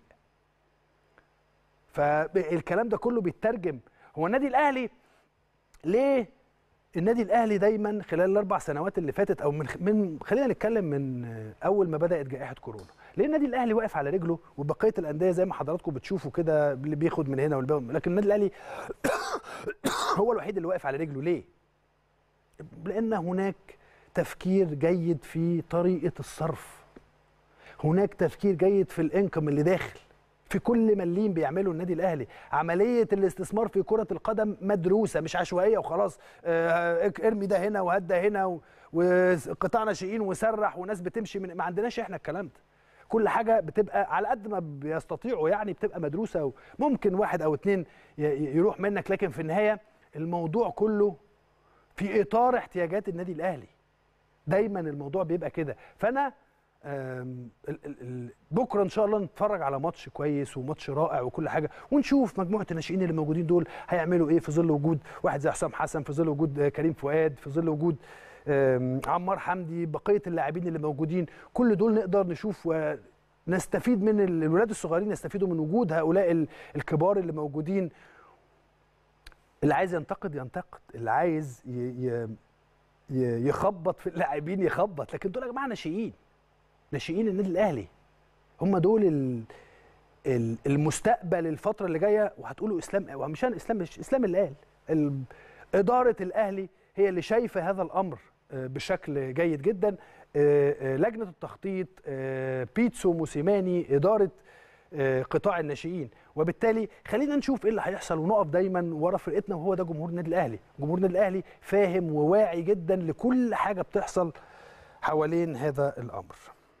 فالكلام ده كله بيترجم هو النادي الاهلي ليه النادي الاهلي دايما خلال الاربع سنوات اللي فاتت او من من خلينا نتكلم من اول ما بدات جائحه كورونا ليه النادي الاهلي واقف على رجله وبقيه الانديه زي ما حضراتكم بتشوفوا كده اللي بياخد من هنا واللي بياخد- لكن النادي الاهلي هو الوحيد اللي واقف على رجله ليه لان هناك تفكير جيد في طريقه الصرف هناك تفكير جيد في الانكم اللي داخل في كل مليم بيعمله النادي الاهلي عمليه الاستثمار في كره القدم مدروسه مش عشوائيه وخلاص آه، ارمي ده هنا وهات ده هنا و- وقطاع ناشئين وسرح وناس بتمشي من ما عندناش احنا الكلام ده كل حاجه بتبقى على قد ما بيستطيعوا يعني بتبقى مدروسه وممكن واحد او اتنين ي- ي- يروح منك لكن في النهايه الموضوع كله في اطار احتياجات النادي الاهلي دايما الموضوع بيبقى كده فانا آم، ال- ال- ال- بكره ان شاء الله نتفرج على ماتش كويس وماتش رائع وكل حاجه ونشوف مجموعه الناشئين اللي موجودين دول هيعملوا ايه في ظل وجود واحد زي حسام حسن في ظل وجود آه، كريم فؤاد في ظل وجود آم، عمار حمدي بقيه اللاعبين اللي موجودين كل دول نقدر نشوف ونستفيد من ال- الولاد الصغيرين يستفيدوا من وجود هؤلاء ال- الكبار اللي موجودين اللي عايز ينتقد ينتقد اللي عايز ي- ي- ي- يخبط في اللاعبين يخبط لكن دول يا جماعه ناشئين ناشئين النادي الاهلي هم دول ال- ال- المستقبل الفتره اللي جايه وهتقولوا اسلام ومش انا اسلام مش اسلام اللي قال ال- اداره الاهلي هي اللي شايفه هذا الامر آه، بشكل جيد جدا آه، آه، لجنه التخطيط آه، بيتسو موسيماني اداره آه، قطاع الناشئين وبالتالي خلينا نشوف ايه اللي هيحصل ونقف دايما ورا فرقتنا وهو ده جمهور النادي الاهلي جمهور النادي الاهلي فاهم وواعي جدا لكل حاجه بتحصل حوالين هذا الامر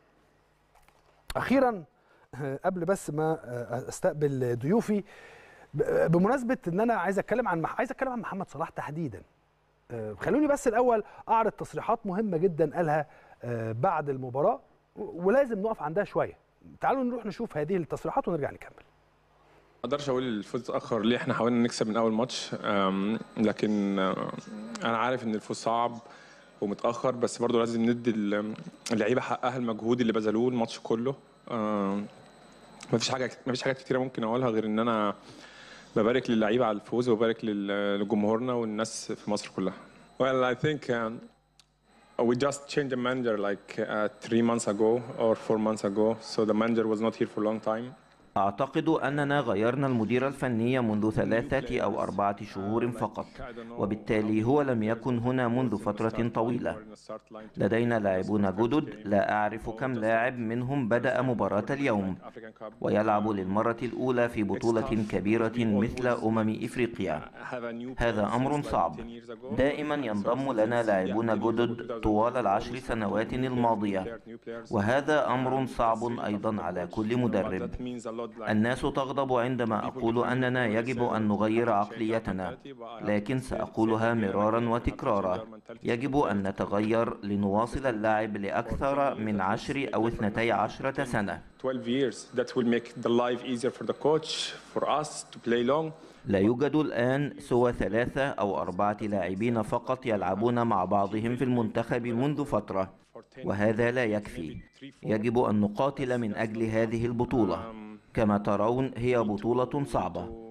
اخيرا آه، قبل بس ما آه، استقبل ضيوفي ب- بمناسبه ان انا عايز اتكلم عن مح- عايز اتكلم عن محمد صلاح تحديدا آه، خلوني بس الاول اعرض تصريحات مهمه جدا قالها آه، بعد المباراه و- ولازم نقف عندها شويه تعالوا نروح نشوف هذه التصريحات ونرجع نكمل ما اقدرش اقول الفوز اتاخر ليه احنا حاولنا نكسب من اول ماتش أم، لكن آه، انا عارف ان الفوز صعب ومتاخر بس برضو لازم ندي ال- اللعيبه حقها المجهود اللي بذلوه الماتش كله أم، مفيش حاجه مفيش حاجات كتيره ممكن اقولها غير ان انا ببارك للعيبه على الفوز وببارك لل- لجمهورنا والناس في مصر كلها Well, I think um, we just changed the manager like uh, three months ago or four months ago, so the manager was not here for a long time. أعتقد أننا غيرنا المدير الفني منذ ثلاثة أو أربعة شهور فقط وبالتالي هو لم يكن هنا منذ فترة طويلة لدينا لاعبون جدد لا أعرف كم لاعب منهم بدأ مباراة اليوم ويلعب للمرة الأولى في بطولة كبيرة مثل أمم إفريقيا هذا أمر صعب دائما ينضم لنا لاعبون جدد طوال العشر سنوات الماضية وهذا أمر صعب أيضا على كل مدرب الناس تغضب عندما أقول أننا يجب أن نغير عقليتنا لكن سأقولها مرارا وتكرارا يجب أن نتغير لنواصل اللعب لأكثر من عشر أو اثنتي عشرة سنة 12 years that will make the life easier for the coach for us to play long لا يوجد الآن سوى ثلاثة أو أربعة لاعبين فقط يلعبون مع بعضهم في المنتخب منذ فترة وهذا لا يكفي يجب أن نقاتل من أجل هذه البطولة كما ترون هي بطولة صعبة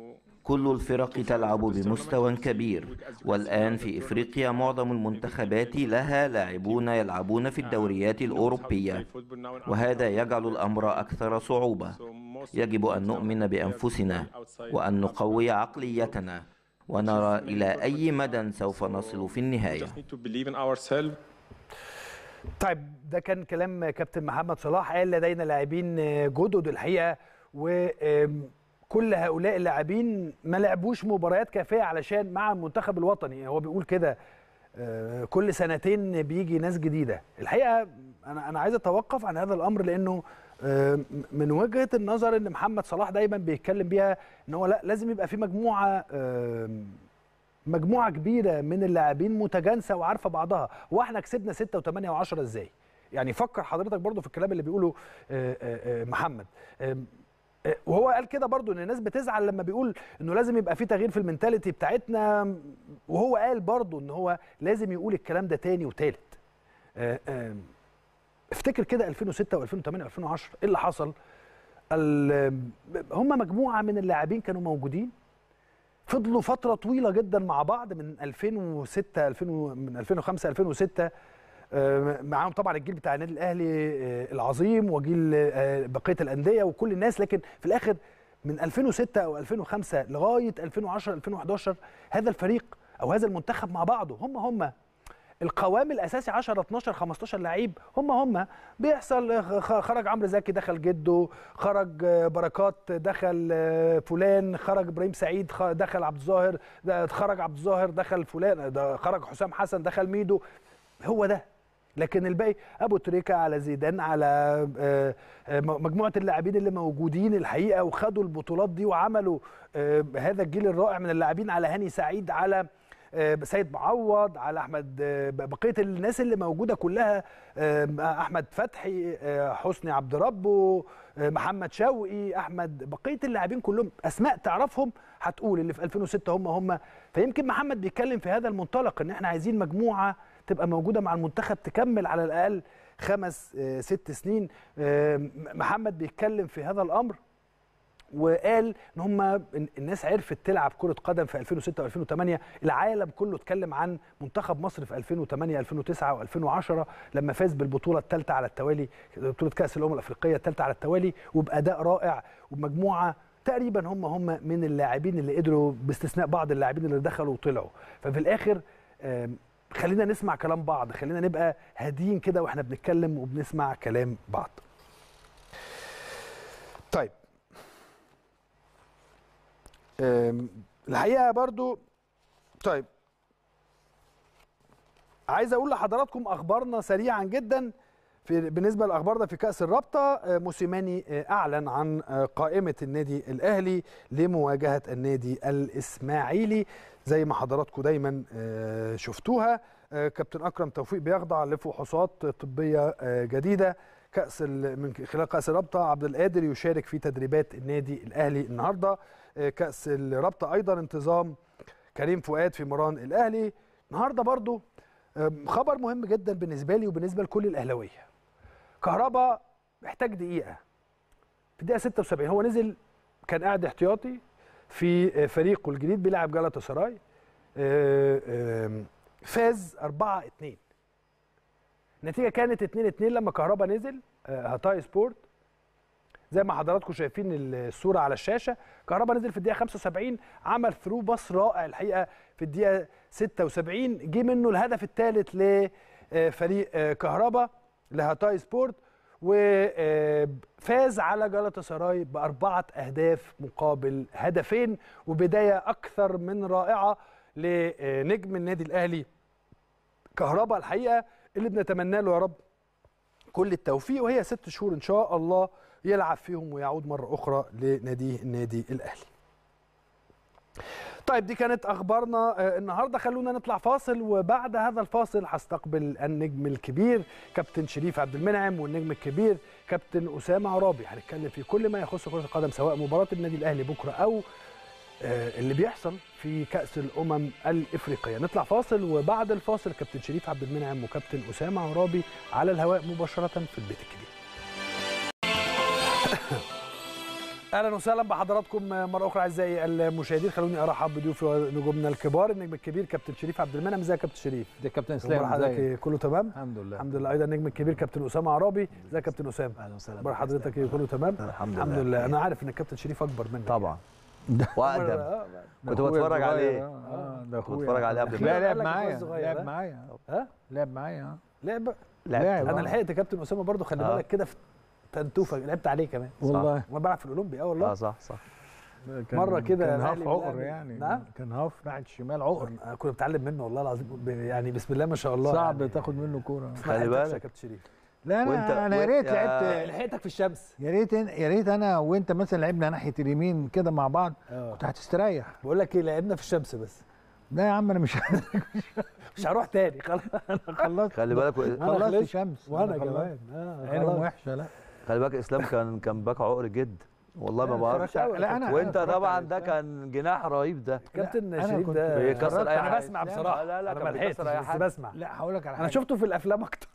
كل الفرق تلعب بمستوى كبير والآن في إفريقيا معظم المنتخبات لها لاعبون يلعبون في الدوريات الأوروبية وهذا يجعل الأمر أكثر صعوبة يجب أن نؤمن بأنفسنا وأن نقوي عقليتنا ونرى إلى أي مدى سوف نصل في النهاية طيب ده كان كلام كابتن محمد صلاح قال لدينا لاعبين جدد الحقيقه وكل هؤلاء اللاعبين ما لعبوش مباريات كافيه علشان مع المنتخب الوطني هو بيقول كده كل سنتين بيجي ناس جديده الحقيقه انا انا عايز اتوقف عن هذا الامر لانه من وجهه النظر ان محمد صلاح دايما بيتكلم بيها ان هو لا لازم يبقى في مجموعه مجموعه كبيره من اللاعبين متجانسه وعارفه بعضها هو احنا كسبنا 6 و8 و10 ازاي يعني فكر حضرتك برضو في الكلام اللي بيقوله محمد وهو قال كده برضو ان الناس بتزعل لما بيقول انه لازم يبقى في تغيير في المنتاليتي بتاعتنا وهو قال برضو ان هو لازم يقول الكلام ده تاني وتالت افتكر كده 2006 و2008 و2010 ايه اللي حصل هم مجموعه من اللاعبين كانوا موجودين فضلوا فتره طويله جدا مع بعض من 2006 2000 من 2005 2006 معاهم طبعا الجيل بتاع النادي الاهلي العظيم وجيل بقيه الانديه وكل الناس لكن في الاخر من 2006 او 2005 لغايه 2010 2011 هذا الفريق او هذا المنتخب مع بعضه هم هم القوام الاساسي 10 12 15 لعيب هم هم بيحصل خرج عمرو زكي دخل جده خرج بركات دخل فلان خرج ابراهيم سعيد دخل عبد الظاهر خرج عبد الظاهر دخل فلان خرج حسام حسن دخل ميدو هو ده لكن الباقي ابو تريكه على زيدان على مجموعه اللاعبين اللي موجودين الحقيقه وخدوا البطولات دي وعملوا هذا الجيل الرائع من اللاعبين على هاني سعيد على سيد معوض على احمد بقيه الناس اللي موجوده كلها احمد فتحي حسني عبد ربه محمد شوقي احمد بقيه اللاعبين كلهم اسماء تعرفهم هتقول اللي في 2006 هم هم فيمكن محمد بيتكلم في هذا المنطلق ان احنا عايزين مجموعه تبقى موجوده مع المنتخب تكمل على الاقل خمس ست سنين محمد بيتكلم في هذا الامر وقال ان هم الناس عرفت تلعب كره قدم في 2006 و2008 العالم كله اتكلم عن منتخب مصر في 2008 2009 و2010 لما فاز بالبطوله الثالثه على التوالي بطوله كاس الامم الافريقيه الثالثه على التوالي وباداء رائع ومجموعه تقريبا هم هم من اللاعبين اللي قدروا باستثناء بعض اللاعبين اللي دخلوا وطلعوا ففي الاخر خلينا نسمع كلام بعض خلينا نبقى هاديين كده واحنا بنتكلم وبنسمع كلام بعض طيب الحقيقه برضو طيب عايز اقول لحضراتكم اخبارنا سريعا جدا في بالنسبه للاخبار ده في كاس الرابطه موسيماني اعلن عن قائمه النادي الاهلي لمواجهه النادي الاسماعيلي زي ما حضراتكم دايما شفتوها كابتن اكرم توفيق بيخضع لفحوصات طبيه جديده كاس من خلال كاس الرابطه عبد القادر يشارك في تدريبات النادي الاهلي النهارده كاس الرابطه ايضا انتظام كريم فؤاد في مران الاهلي النهارده برضو خبر مهم جدا بالنسبه لي وبالنسبه لكل الاهلاويه كهربا محتاج دقيقه في الدقيقه 76 هو نزل كان قاعد احتياطي في فريقه الجديد بيلعب جالاتا سراي فاز 4 2 النتيجه كانت 2 2 لما كهربا نزل هاتاي سبورت زي ما حضراتكم شايفين الصوره على الشاشه كهربا نزل في الدقيقه 75 عمل ثرو باص رائع الحقيقه في الدقيقه 76 جه منه الهدف الثالث لفريق كهربا لهاتاي سبورت وفاز على جالاتا سراي بأربعة أهداف مقابل هدفين وبداية أكثر من رائعة لنجم النادي الأهلي كهربا الحقيقة اللي بنتمنى له يا رب كل التوفيق وهي ست شهور إن شاء الله يلعب فيهم ويعود مرة أخرى لناديه النادي الأهلي طيب دي كانت اخبارنا النهارده خلونا نطلع فاصل وبعد هذا الفاصل هستقبل النجم الكبير كابتن شريف عبد المنعم والنجم الكبير كابتن اسامه عرابي هنتكلم في كل ما يخص كره القدم سواء مباراه النادي الاهلي بكره او اللي بيحصل في كاس الامم الافريقيه نطلع فاصل وبعد الفاصل كابتن شريف عبد المنعم وكابتن اسامه عرابي على الهواء مباشره في البيت الكبير اهلا وسهلا بحضراتكم مره اخرى اعزائي المشاهدين خلوني ارحب بضيوفي ونجومنا الكبار النجم الكبير كابتن شريف عبد المنعم ازيك يا كابتن شريف ده كابتن اخبار اسلام حضرتك ازيك إيه؟ كله تمام الحمد لله الحمد لله ايضا النجم الكبير كابتن اسامه عرابي ازيك يا كابتن اسامه اهلا وسهلا اخبار بك حضرتك إيه؟ كله تمام الحمد الحمد لله. لله انا عارف ان الكابتن شريف اكبر منك طبعا واقدم آه، كنت ده أخويا بتفرج الصغير، عليه آه، ده كنت اخويا بتفرج عليه قبل لا كده لعب قال لك معايا أخويا الصغير، لعب ها؟ معايا ها لعب معايا اه لعب لعب انا آه. لحقت كابتن اسامه برضو خلي آه. بالك كده في تنتوفه لعبت عليه كمان والله وانا بلعب في الاولمبي اه اه والله صح صح كان- مرة كده كان الأهلي هاف عقر بيلعب- يعني نعم؟ كان هاف ناحيه الشمال عقر انا كنت بتعلم منه والله العظيم ب- يعني بسم الله ما شاء الله صعب يعني. تاخد منه كوره ما خلي لحقتكش يا بالك. كابتن شريف لا وأنت- انا انا يا ريت وأنت- لعبت لحقتك في الشمس يا ريت يا ريت انا وانت مثلا لعبنا ناحيه اليمين كده مع بعض اه كنت هتستريح بقول لك ايه لعبنا في الشمس بس لا يا عم انا مش مش هروح تاني خلاص خلصت خلي بالك أنا خلصت خلصت. شمس وانا أنا خلصت. كمان اه عينهم خلاص. وحشه لا خلي بالك اسلام كان كان باك عقر جد والله ما بعرف لا لا انا وانت أنا طبعا اتفرجت ده على كان جناح رهيب ده كابتن أنا شريف كنت ده بيكسر أي انا حاجة. بسمع لا، بصراحه لا، لا، انا كان ما بيكسر لحقتش أي بس حد. بسمع لا هقول لك على انا حاجه شفته في الافلام اكتر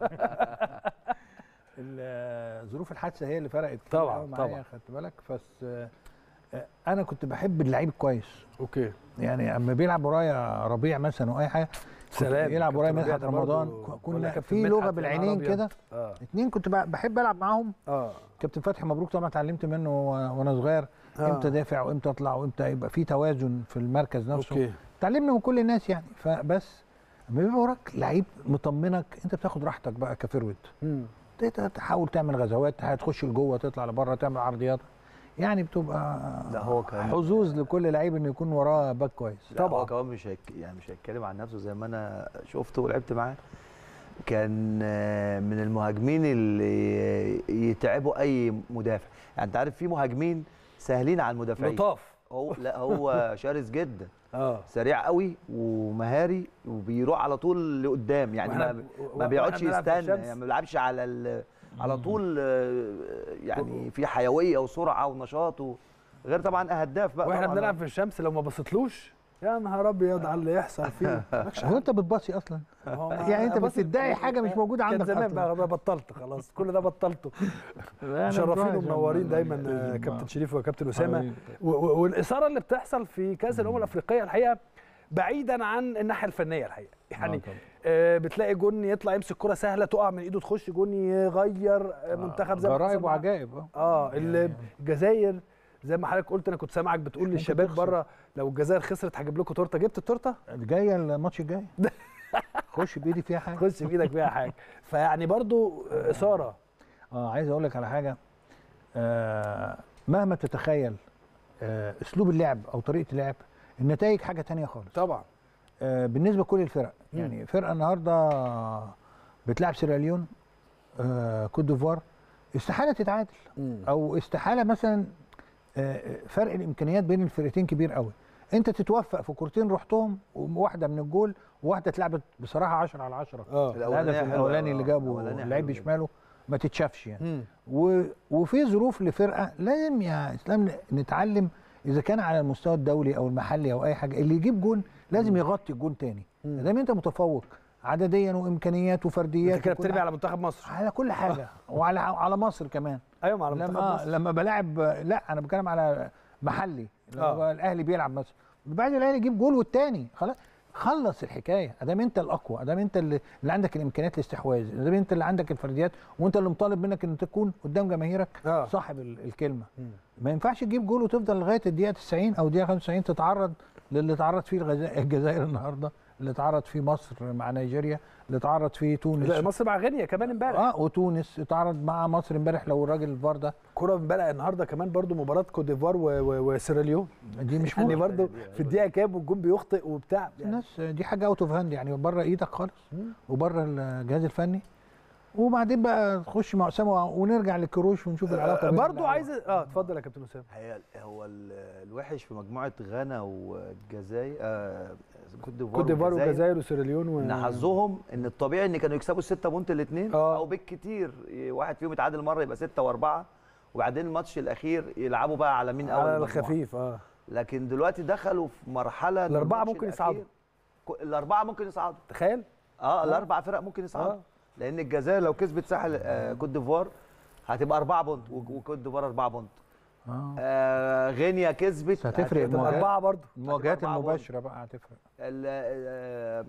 ال- ظروف الحادثه هي اللي فرقت كتير طبعاً، أوي معايا، طبعاً. خدت بالك بس آه، آه، انا كنت بحب اللعيب الكويس اوكي يعني اما بيلعب ورايا ربيع مثلا او اي حاجه كنت سلام يلعب ورايا كابتن ربيع مدحت ده برضه- رمضان ولا كنا كابتن في مدحت، لغه يا بالعينين نهار أبيض. كده اه اتنين كنت ب- بحب العب معاهم اه كابتن فتحي مبروك طبعا اتعلمت منه و- وانا صغير آه. امتى دافع وامتى اطلع وامتى يبقى في توازن في المركز نفسه اوكي اتعلمنا من كل الناس يعني فبس لما بيبقى وراك لعيب مطمنك انت بتاخد راحتك بقى كفروت مم. ت- تحاول تعمل غزوات هتخش لجوه تطلع لبره تعمل عرضيات يعني بتبقى لا هو كان حظوظ لكل لعيب انه يكون وراه باك كويس طبعا هو كمان مش هيك يعني مش هيتكلم عن نفسه زي ما انا شفته ولعبت معاه كان آه، من المهاجمين اللي يتعبوا اي مدافع يعني انت عارف في مهاجمين سهلين على المدافعين لطاف هو لا هو شرس جدا اه سريع قوي ومهاري وبيروح على طول لقدام يعني وإحنا- ما, و- ما و- بيقعدش وإحنا بنلعب في يستنى الشمس. يعني ما بيلعبش على ال- على طول آه، يعني في حيويه وسرعه ونشاط و- غير طبعا هداف بقى واحنا طبعاً. بنلعب في الشمس لو ما بصيتلوش يا نهار ابيض على اللي يحصل فيه مالكش هو انت بتباصي اصلا هو ما- يعني انت بص- بتدعي حاجه مش موجوده كان عندك زمان أصلاً. بقى ده بطلت خلاص كل ده بطلته أنا مشرفين بتوعي ومنورين زي ما- دايما زي آه، ما- كابتن شريف وكابتن اسامه حبيبي. و- و- والاثاره اللي بتحصل في كاس الامم الافريقيه الحقيقه بعيدا عن الناحيه الفنيه الحقيقه يعني آه طبعاً. آه، بتلاقي جون يطلع يمسك كره سهله تقع من ايده تخش جون يغير آه، منتخب زي ما غرايب حصل مع- وعجائب اه اه ال- يعني- الجزائر زي ما حضرتك قلت انا كنت سامعك بتقول ممكن للشباب تخسر. بره لو الجزائر خسرت هجيب لكم تورته جبت التورته جايه الماتش الجاي خش بايدي فيها حاجه خش بايدك فيها حاجه فيعني برضو آه، اثاره اه عايز اقول لك على حاجه آه مهما تتخيل آه اسلوب اللعب او طريقه اللعب النتائج حاجه تانية خالص طبعا آه بالنسبه لكل الفرق مم. يعني فرقه النهارده بتلعب سيراليون آه كوت ديفوار استحاله تتعادل او استحاله مثلا آه، فرق الامكانيات بين الفرقتين كبير قوي انت تتوفق في كورتين رحتهم واحده من الجول وواحده اتلعبت بصراحه 10 على 10 اه الأولانية الهدف حلوة، الاولاني اللي آه، جابه الأولانية اللعيب حلوة. بشماله ما تتشافش يعني مم. و... وفي ظروف لفرقه لازم يا اسلام نتعلم اذا كان على المستوى الدولي او المحلي او اي حاجه اللي يجيب جون لازم يغطي الجون تاني مم. دام انت متفوق عدديا وامكانيات وفرديات انت كده وكل بترمي حاجة. على منتخب مصر على كل حاجه وعلى على مصر كمان ايوه على منتخب لما مصر لما بلاعب لا انا بتكلم على محلي لما آه. بقى الاهلي بيلعب مثلا بعد الاهلي يجيب جول والتاني خلاص خلص الحكايه ادام انت الاقوى ادام انت اللي, اللي عندك الامكانيات الاستحواذ ادام انت اللي عندك الفرديات وانت اللي مطالب منك ان تكون قدام جماهيرك اه صاحب ال- الكلمه مم. ما ينفعش تجيب جول وتفضل لغايه الدقيقه 90 او الدقيقه 95 تتعرض للي اتعرض فيه الغزا- الجزائر النهارده اللي اتعرض فيه مصر مع نيجيريا اللي اتعرض فيه تونس لا مصر مع غينيا كمان امبارح اه وتونس اتعرض مع مصر امبارح لو الراجل الفار ده كرة امبارح النهارده كمان برضو مباراة كوت ديفوار و- و- وسيراليون دي مش يعني ممكن. برضو في الدقيقة كام والجون بيخطئ وبتاع يعني الناس دي حاجه اوت اوف هاند يعني بره ايدك خالص مم. وبره الجهاز الفني وبعدين بقى تخش مع اسامه ونرجع للكروش ونشوف العلاقه بين برضو اللعيبة. عايز اه اتفضل يا كابتن اسامه هي هو ال- الوحش في مجموعه غانا والجزائر آه كوت ديفوار كوت ديفوار والجزائر والجزائر وسيراليون و... ان حظهم ان الطبيعي ان كانوا يكسبوا الستة بونت الاثنين آه. او بالكتير ي- واحد فيهم يتعادل مره يبقى ستة واربعه وبعدين الماتش الاخير يلعبوا بقى على مين اول على المجموعة. الخفيف اه لكن دلوقتي دخلوا في مرحله إن الأربعة الماتش ممكن الأخير- يصعدوا. ك- الاربعه ممكن يصعدوا تخيل اه الاربع فرق ممكن يصعدوا آه. لان الجزائر لو كسبت ساحل آه كوت ديفوار هتبقى 4 بونت و- وكوت ديفوار 4 بونت اه آه غينيا كسبت بس هتفرق هتبقى المواجهات. اربعه برضه المواجهات أربعة المباشره بقى هتفرق ال ال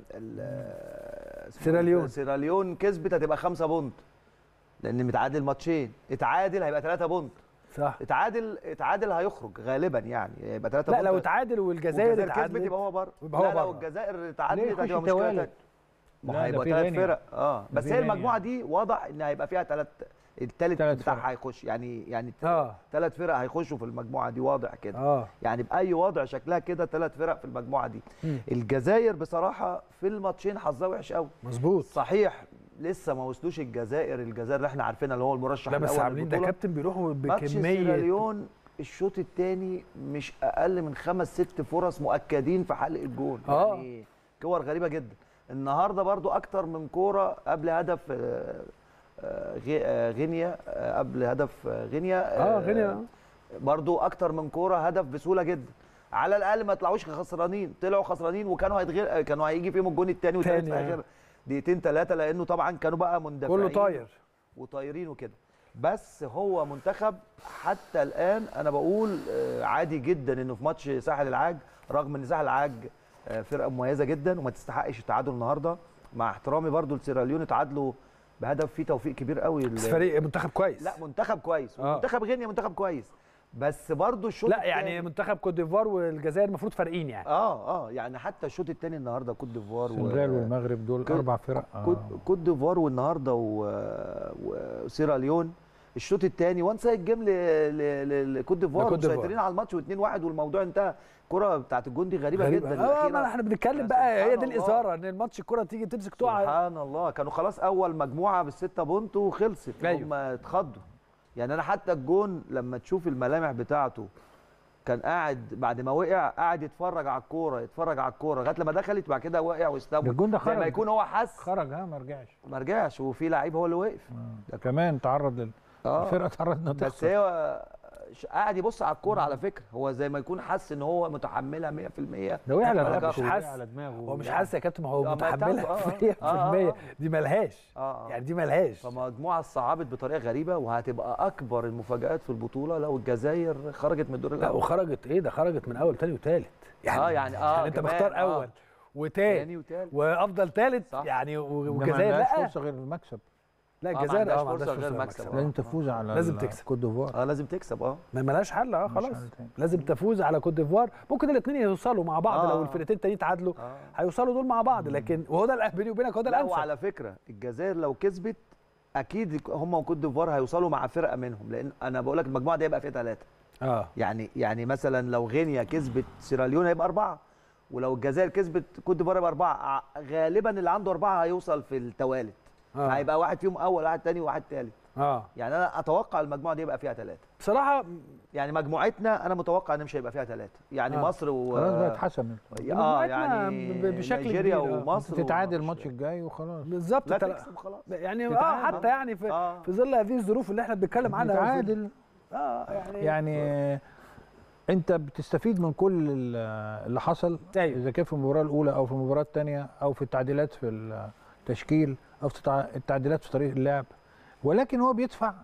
ال اسمه سيراليون. إيه؟ سيراليون كسبت هتبقى خمسة بونت لان متعادل ماتشين اتعادل هيبقى ثلاثة بونت صح اتعادل اتعادل هيخرج غالبا يعني يبقى ثلاثة لا بونت لو اتعادل والجزائر والجزائر كسبت اتعادلت يبقى هو بره يبقى هو لا لو بره. الجزائر ليه اتعادلت يخش هتبقى مشكله توالت؟ تانية. ما لا، ده هيبقى في ثلاث غينيا. فرق اه بس في هي غينيا. المجموعه دي واضح ان هيبقى فيها ثلاث الثالث تلات بتاعها فرق. هيخش يعني يعني اه ثلاث فرق هيخشوا في المجموعه دي واضح كده اه يعني باي وضع شكلها كده ثلاث فرق في المجموعه دي مم. الجزائر بصراحه في الماتشين حظها وحش قوي مظبوط صحيح لسه ما وصلوش الجزائر الجزائر اللي احنا عارفينها اللي هو المرشح لا بس الاول عاملين ده للبطولة. كابتن بيروحوا ماتش بكميه سيراليون الشوط الثاني مش اقل من خمس ست فرص مؤكدين في حلق الجول آه. يعني كور غريبه جدا النهارده برضو اكتر من كوره قبل هدف آه، آه، غي- آه، غينيا آه، قبل هدف آه، غينيا اه غينيا برضو اكتر من كوره هدف بسهوله جدا على الاقل ما طلعوش خسرانين طلعوا خسرانين وكانوا هيتغير كانوا هيجي فيهم الجون الثاني والثالث تاني، في آه. اخر دقيقتين ثلاثه لانه طبعا كانوا بقى مندفعين كله طاير وطايرين وكده بس هو منتخب حتى الان انا بقول آه، عادي جدا انه في ماتش ساحل العاج رغم ان ساحل العاج آه، فرقه مميزه جدا وما تستحقش التعادل النهارده مع احترامي برضو لسيراليون اتعادلوا بهدف فيه توفيق كبير قوي بس ل- فريق منتخب كويس لا منتخب كويس آه. ومنتخب غينيا منتخب كويس بس برضو الشوط لا يعني التاني- منتخب كوت ديفوار والجزائر المفروض فارقين يعني اه اه يعني حتى الشوط الثاني النهارده كوت ديفوار السنغال والمغرب دول كو- اربع فرق آه. كوت كوت ديفوار والنهارده وسيراليون الشوط الثاني وان سايد جيم ل- ل- ل- لكوت ديفوار لكوت ديفوار. مسيطرين على الماتش و2 1 والموضوع انتهى الكره بتاعت الجون دي غريبه, غريبة. جدا اه الأخيرة. ما احنا بنتكلم يا بقى هي سبحان دي الله. الاثاره ان الماتش الكره تيجي تمسك تقع سبحان الله كانوا خلاص اول مجموعه بالستة بونت وخلصت أيوة. هم اتخضوا يعني انا حتى الجون لما تشوف الملامح بتاعته كان قاعد بعد ما وقع قاعد يتفرج على الكوره يتفرج على الكوره لغايه لما دخلت بعد كده وقع ده واستوى الجون ده زي ما خرج يكون هو حس خرج ها ما رجعش ما رجعش وفي لعيب هو اللي وقف ده كمان تعرض لل اه الفرقه تعرضت انها بس تخسر هو ش- قاعد يبص على الكوره على فكره هو زي ما يكون حس ان هو متحملها 100% ده وقع على ما رقبته مش وقع حاسس. على دماغه هو مش يعني. حاسس يا كابتن ما هو آه، ما متحملها تعرف- آه، آه. 100% آه، آه. دي ملهاش اه يعني دي ملهاش فمجموعه صعبت بطريقه غريبه وهتبقى اكبر المفاجات في البطوله لو الجزائر خرجت من الدور لا الاول وخرجت ايه ده خرجت من اول تاني وتالت يعني اه يعني اه يعني انت كمان، مختار آه. اول وتاني تاني وتالت وافضل تالت صح. يعني و- ده ما والجزائر عندهاش لا فرصه غير المكسب لا ما الجزائر عندهاش اه ما عندهاش فرصة غير فرصه المكسب. للمكسب. آه. لازم تفوز على لازم ال- تكسب. كوت ديفوار اه لازم تكسب اه ما ملهاش حل اه مش خلاص حل تاني. لازم تفوز على كوت ديفوار ممكن الاثنين يوصلوا مع بعض آه. لو الفرقتين التانيين تعادلوا آه. هيوصلوا دول مع بعض لكن وهو ده الأ- بيني وبينك هو ده لا الانسب وعلى فكره الجزائر لو كسبت اكيد هم وكوت ديفوار هيوصلوا مع فرقه منهم لان انا بقول لك المجموعه دي هيبقى فيها ثلاثه اه يعني يعني مثلا لو غينيا كسبت سيراليون هيبقى اربعه ولو الجزائر كسبت كوت ديفوار يبقى اربعه ع- غالبا اللي عنده اربعه هيوصل في التوالت اه هيبقى واحد فيهم اول واحد تاني وواحد تالت اه يعني انا اتوقع المجموعه دي يبقى فيها ثلاثه بصراحه يعني مجموعتنا انا متوقع ان مش هيبقى فيها ثلاثه يعني آه. مصر و خلاص بقى اتحسمت اه مجموعتنا يعني ب- بشكل نيجيريا كبير، آه. ومصر تتعادل ومصر. الماتش الجاي وخلاص بالظبط لا تل- تكسب خلاص يعني اه تتعادل. حتى يعني في, آه. في ظل هذه الظروف اللي احنا بنتكلم عنها تتعادل اه يعني يعني انت بتستفيد من كل ال- اللي حصل أيوة. اذا كان في المباراه الاولى او في المباراه الثانيه او في التعديلات في التشكيل او في التع- التعديلات في طريقه اللعب ولكن هو بيدفع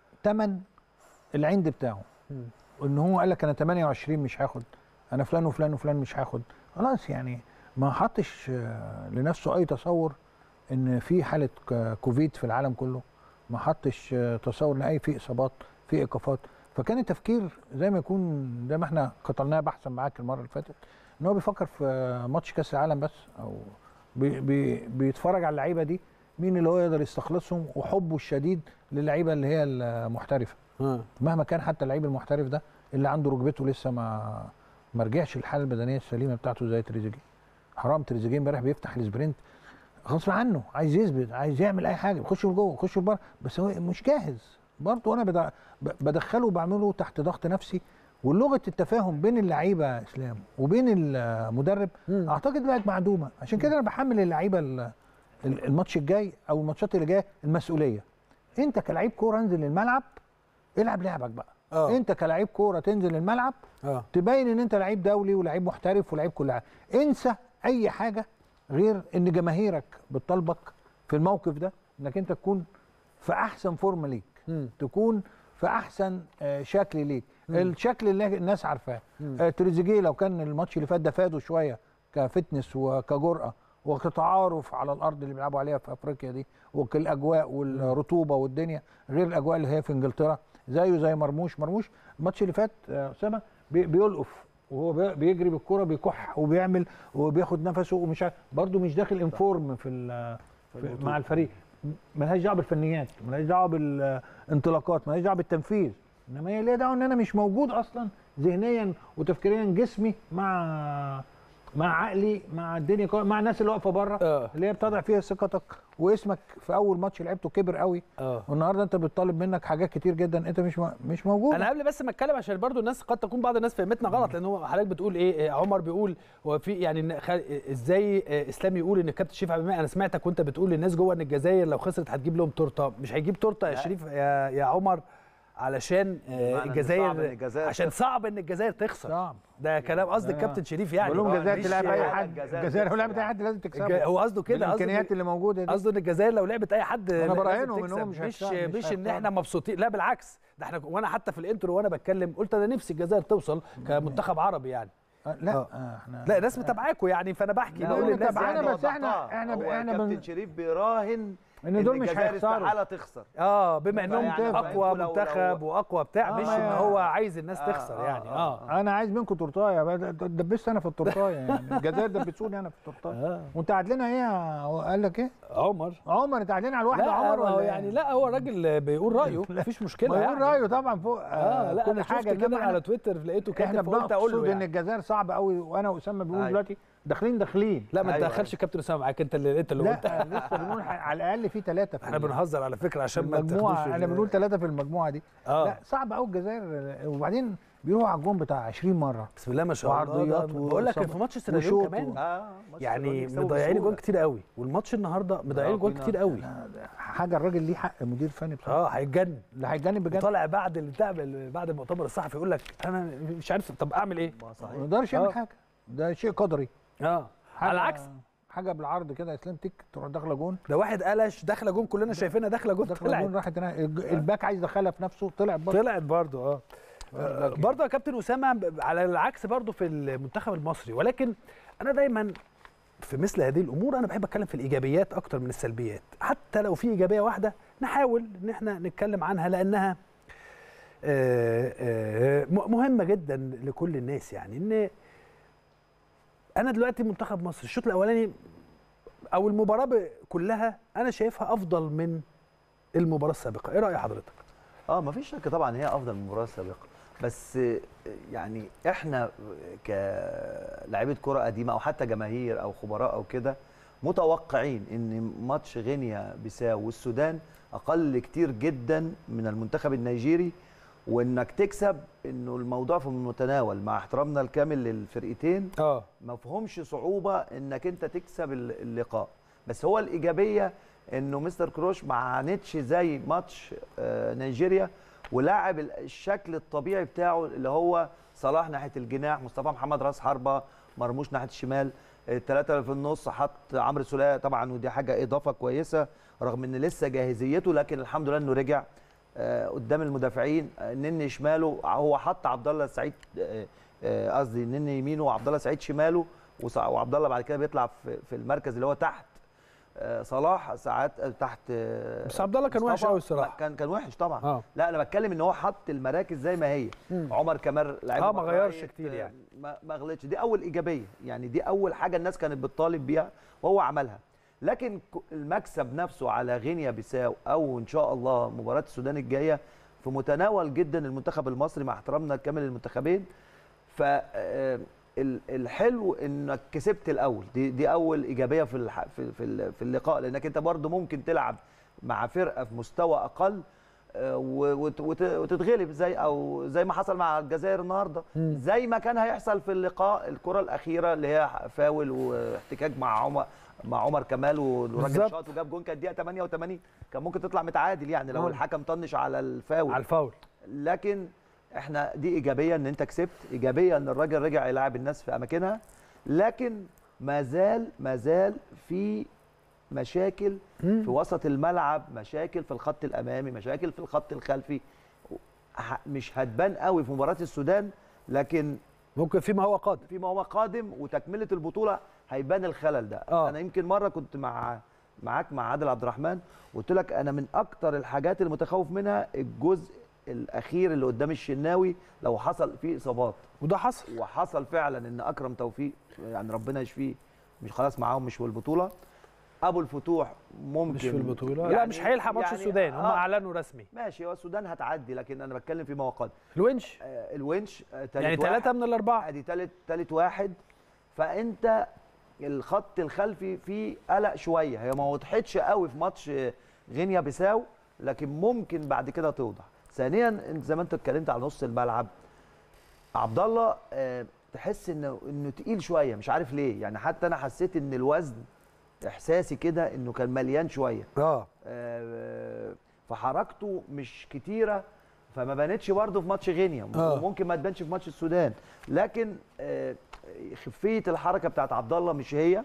ثمن العند بتاعه مم. ان هو قال لك انا 28 مش هاخد انا فلان وفلان وفلان مش هاخد خلاص يعني ما حطش آه، لنفسه اي تصور ان في حاله ك- كوفيد في العالم كله ما حطش آه، تصور ان اي في اصابات في ايقافات فكان التفكير زي ما يكون زي ما احنا قتلناها بحثا معاك المره اللي فاتت ان هو بيفكر في آه، ماتش كاس العالم بس او بي بي بيتفرج على اللعيبه دي مين اللي هو يقدر يستخلصهم وحبه الشديد للعيبه اللي هي المحترفه آه. مهما كان حتى اللعيب المحترف ده اللي عنده ركبته لسه ما ما رجعش الحاله البدنيه السليمه بتاعته زي تريزيجيه حرام تريزيجيه امبارح بيفتح السبرنت غصب عنه عايز يثبت عايز يعمل اي حاجه يخش لجوه يخش لبره بس هو مش جاهز برضه انا بدع- ب- بدخله وبعمله تحت ضغط نفسي ولغه التفاهم بين اللعيبه اسلام وبين المدرب مم. اعتقد بقت معدومه عشان كده انا بحمل اللعيبه ال- ال- الماتش الجاي او الماتشات اللي جايه المسؤوليه انت كلاعب كوره انزل الملعب العب لعبك بقى اه انت كلاعب كوره تنزل الملعب اه تبين ان انت لعيب دولي ولعيب محترف ولعيب كل حاجه انسى اي حاجه غير ان جماهيرك بتطالبك في الموقف ده انك انت تكون في احسن فورمه ليك مم. تكون في احسن آه، شكل ليك الشكل اللي الناس عارفاه آه، تريزيجيه لو كان الماتش اللي فات ده فاده شويه كفتنس وكجرأه وكتعارف على الارض اللي بيلعبوا عليها في افريقيا دي والاجواء والرطوبه والدنيا غير الاجواء اللي هي في انجلترا زيه زي مرموش مرموش الماتش اللي فات آه، اسامه بي- بيلقف وهو بي- بيجري بالكرة بيكح وبيعمل وبياخد نفسه ومش عارف- برضه مش داخل انفورم في, ال- في مع الفريق ملهاش دعوه بالفنيات ملهاش دعوه بالانطلاقات ملهاش دعوه بالتنفيذ انما هي ليها دعوه ان انا مش موجود اصلا ذهنيا وتفكيريا جسمي مع مع عقلي مع الدنيا كلها، مع الناس اللي واقفه بره اه اللي هي بتضع فيها ثقتك واسمك في اول ماتش لعبته كبر قوي اه والنهارده انت بتطالب منك حاجات كتير جدا انت مش م- مش موجود انا قبل بس ما اتكلم عشان برضو الناس قد تكون بعض الناس فهمتنا غلط لان هو حضرتك بتقول ايه إيه، عمر بيقول هو في يعني إن خ- ازاي آه، اسلام يقول ان الكابتن شريف عبد المنعم انا سمعتك وانت بتقول للناس جوه ان الجزائر لو خسرت هتجيب لهم تورته مش هيجيب تورته يا شريف يا, يا عمر علشان آه، بمعنى إن صعب إن الجزائر الجزائر عشان تخسر. صعب ان الجزائر تخسر صعب ده كلام قصد آه. الكابتن شريف يعني بقول لهم آه، الجزائر مش تلعب اي يعني حد الجزائر الجزائر لو تكسب لعبت اي يعني. حد لازم الج- تكسبه هو قصده كده قصده الامكانيات اللي موجوده دي قصده ان الجزائر لو لعبت اي حد أنا لازم براهنهم تكسب. إنهم مش مش هيخسروا، مش مش ان هيخسروا. احنا مبسوطين لا بالعكس ده احنا وانا حتى في الانترو وانا بتكلم قلت انا نفسي الجزائر توصل كمنتخب عربي يعني آه، لا آه. آه، احنا لا الناس متابعاكم يعني فانا بحكي لا، بقول هو للناس متابعانا يعني بس إحنا- وضحتها. إحنا- هو إحنا كابتن بن- شريف بيراهن ان دول مش الجزائر هيخسروا استحاله تخسر اه بما انهم يعني اقوى لو- لو- منتخب واقوى بتاع آه، مش ما- ان هو عايز الناس آه، تخسر آه، يعني آه. اه انا عايز منكم تورتايه بقى، د- د- دبست انا في التورتايه يعني الجزائر دبسوني انا في التورتايه آه. وانت قاعد لنا ايه يا- هو قال لك ايه عمر عمر انت قاعد لنا على الواحده لا عمر هو ولا إيه؟ يعني لا هو الراجل بيقول رايه مفيش مشكله ما يقول يعني رايه طبعا فوق اه لا كل انا حاجه شفت كده إنما على إحنا- تويتر لقيته احنا كاتب فقلت اقول له بنقصد ان يعني. الجزائر صعبه قوي وانا واسامه بنقول أيوة. دلوقتي داخلين داخلين لا ما أيوة، تدخلش كابتن اسامه معاك انت اللي انت اللي قلت لا لسه بنقول ح- على الاقل في ثلاثه احنا بنهزر على فكره عشان ما المجموعه تاخدوش احنا ال- بنقول ثلاثه في المجموعه دي اه لا صعب قوي الجزائر وبعدين بيروحوا على الجون بتاع 20 مره بسم الله ما شاء الله وعرضيات ده- بقول لك وصب- في ماتش سيراليون وشوط كمان اه ماتش يعني السودان يكسبوا مضيعين جوان بسهولة. كتير قوي والماتش النهارده مضيعين جوان كتير قوي حاجه الراجل ليه حق مدير فني بصراحه اه هيتجنن اللي هيتجنن بجد طالع بعد البتاع بعد المؤتمر الصحفي يقول لك انا مش عارف طب اعمل ايه ما ما صحيح يقدرش يعمل آه. حاجه ده شيء قدري اه حاجة- على العكس حاجه بالعرض كده اسلام تك تروح داخله جون ده واحد قلش داخله جون كلنا شايفينها داخله جون داخله جون طلعت راحت هنا الج- الباك عايز يدخلها في نفسه طلع برضه طلعت برضو اه آه، برضه يا كابتن اسامه ب- على العكس برضه في المنتخب المصري ولكن انا دايما في مثل هذه الامور انا بحب اتكلم في الايجابيات اكتر من السلبيات حتى لو في ايجابيه واحده نحاول ان احنا نتكلم عنها لانها آه، آه، م- مهمه جدا لكل الناس يعني ان انا دلوقتي منتخب مصر الشوط الاولاني او المباراه ب- كلها انا شايفها افضل من المباراه السابقه ايه راي حضرتك اه ما فيش شك طبعا هي افضل من المباراه السابقه بس آه، يعني احنا كلاعيبه كره قديمه او حتى جماهير او خبراء او كده متوقعين ان ماتش غينيا بيساو والسودان اقل كتير جدا من المنتخب النيجيري وانك تكسب انه الموضوع في المتناول مع احترامنا الكامل للفرقتين اه ما فيهمش صعوبه انك انت تكسب ال- اللقاء بس هو الايجابيه انه مستر كروش ما عانتش زي ماتش آه، نيجيريا ولاعب ال- الشكل الطبيعي بتاعه اللي هو صلاح ناحيه الجناح مصطفى محمد راس حربه مرموش ناحيه الشمال الثلاثه اللي في النص حط عمرو سوليه طبعا ودي حاجه اضافه كويسه رغم ان لسه جاهزيته لكن الحمد لله انه رجع آه، قدام المدافعين آه، نني شماله هو حط عبد الله السعيد آه، آه، قصدي نني يمينه وعبد الله سعيد شماله وص- وعبد الله بعد كده بيطلع في في المركز اللي هو تحت آه، صلاح ساعات آه، تحت آه، بس عبد الله كان وحش مصطفى. قوي الصراحه كان كان وحش طبعا اه لا انا بتكلم ان هو حط المراكز زي ما هي مم. عمر كمال لعيب آه، ما مرة غيرش رايت، كتير آه، يعني. ما ما غلطش دي اول ايجابيه يعني دي اول حاجه الناس كانت بتطالب بيها وهو عملها لكن ك- المكسب نفسه على غينيا بيساو او ان شاء الله مباراه السودان الجايه في متناول جدا المنتخب المصري مع احترامنا الكامل للمنتخبين ف آه، ال- الحلو انك كسبت الاول دي دي اول ايجابيه في الح... في في ال- في اللقاء لانك انت برضو ممكن تلعب مع فرقه في مستوى اقل آه، و- وت- وت- وتتغلب زي او زي ما حصل مع الجزائر النهارده مم. زي ما كان هيحصل في اللقاء الكره الاخيره اللي هي فاول واحتكاك مع عمر مع عمر كمال والراجل بالظبط. شاط وجاب جون كانت دقيقه 88 كان ممكن تطلع متعادل يعني لو مم. الحكم طنش على الفاول على الفاول لكن احنا دي ايجابيه ان انت كسبت ايجابيه ان الراجل رجع يلاعب الناس في اماكنها لكن ما زال ما زال في مشاكل في وسط الملعب مشاكل في الخط الامامي مشاكل في الخط الخلفي ه- مش هتبان قوي في مباراه السودان لكن ممكن فيما هو قادم فيما هو قادم وتكمله البطوله هيبان الخلل ده آه. انا يمكن مره كنت مع معاك مع عادل عبد الرحمن قلت لك انا من اكتر الحاجات اللي متخوف منها الجزء الاخير اللي قدام الشناوي لو حصل فيه اصابات وده حصل وحصل فعلا ان اكرم توفيق يعني ربنا يشفيه مش خلاص معاهم مش في البطوله ابو الفتوح ممكن مش في البطوله لا مش هيلحق ماتش السودان هم آه اعلنوا رسمي ماشي هو السودان هتعدي لكن انا بتكلم في مواقع الونش آه الونش آه تالت يعني واحد. ثلاثه من الاربعه ادي تالت تالت واحد فانت الخط الخلفي فيه قلق شويه هي ما وضحتش قوي في ماتش غينيا بيساو لكن ممكن بعد كده توضح ثانيا انت زي ما انت اتكلمت على نص الملعب عبد الله آه، تحس انه انه تقيل شويه مش عارف ليه يعني حتى انا حسيت ان الوزن احساسي كده انه كان مليان شويه اه آه، فحركته مش كتيره فما بانتش برضه في ماتش غينيا آه. وممكن ما تبانش في ماتش السودان لكن آه، خفيه الحركه بتاعت عبد الله مش هي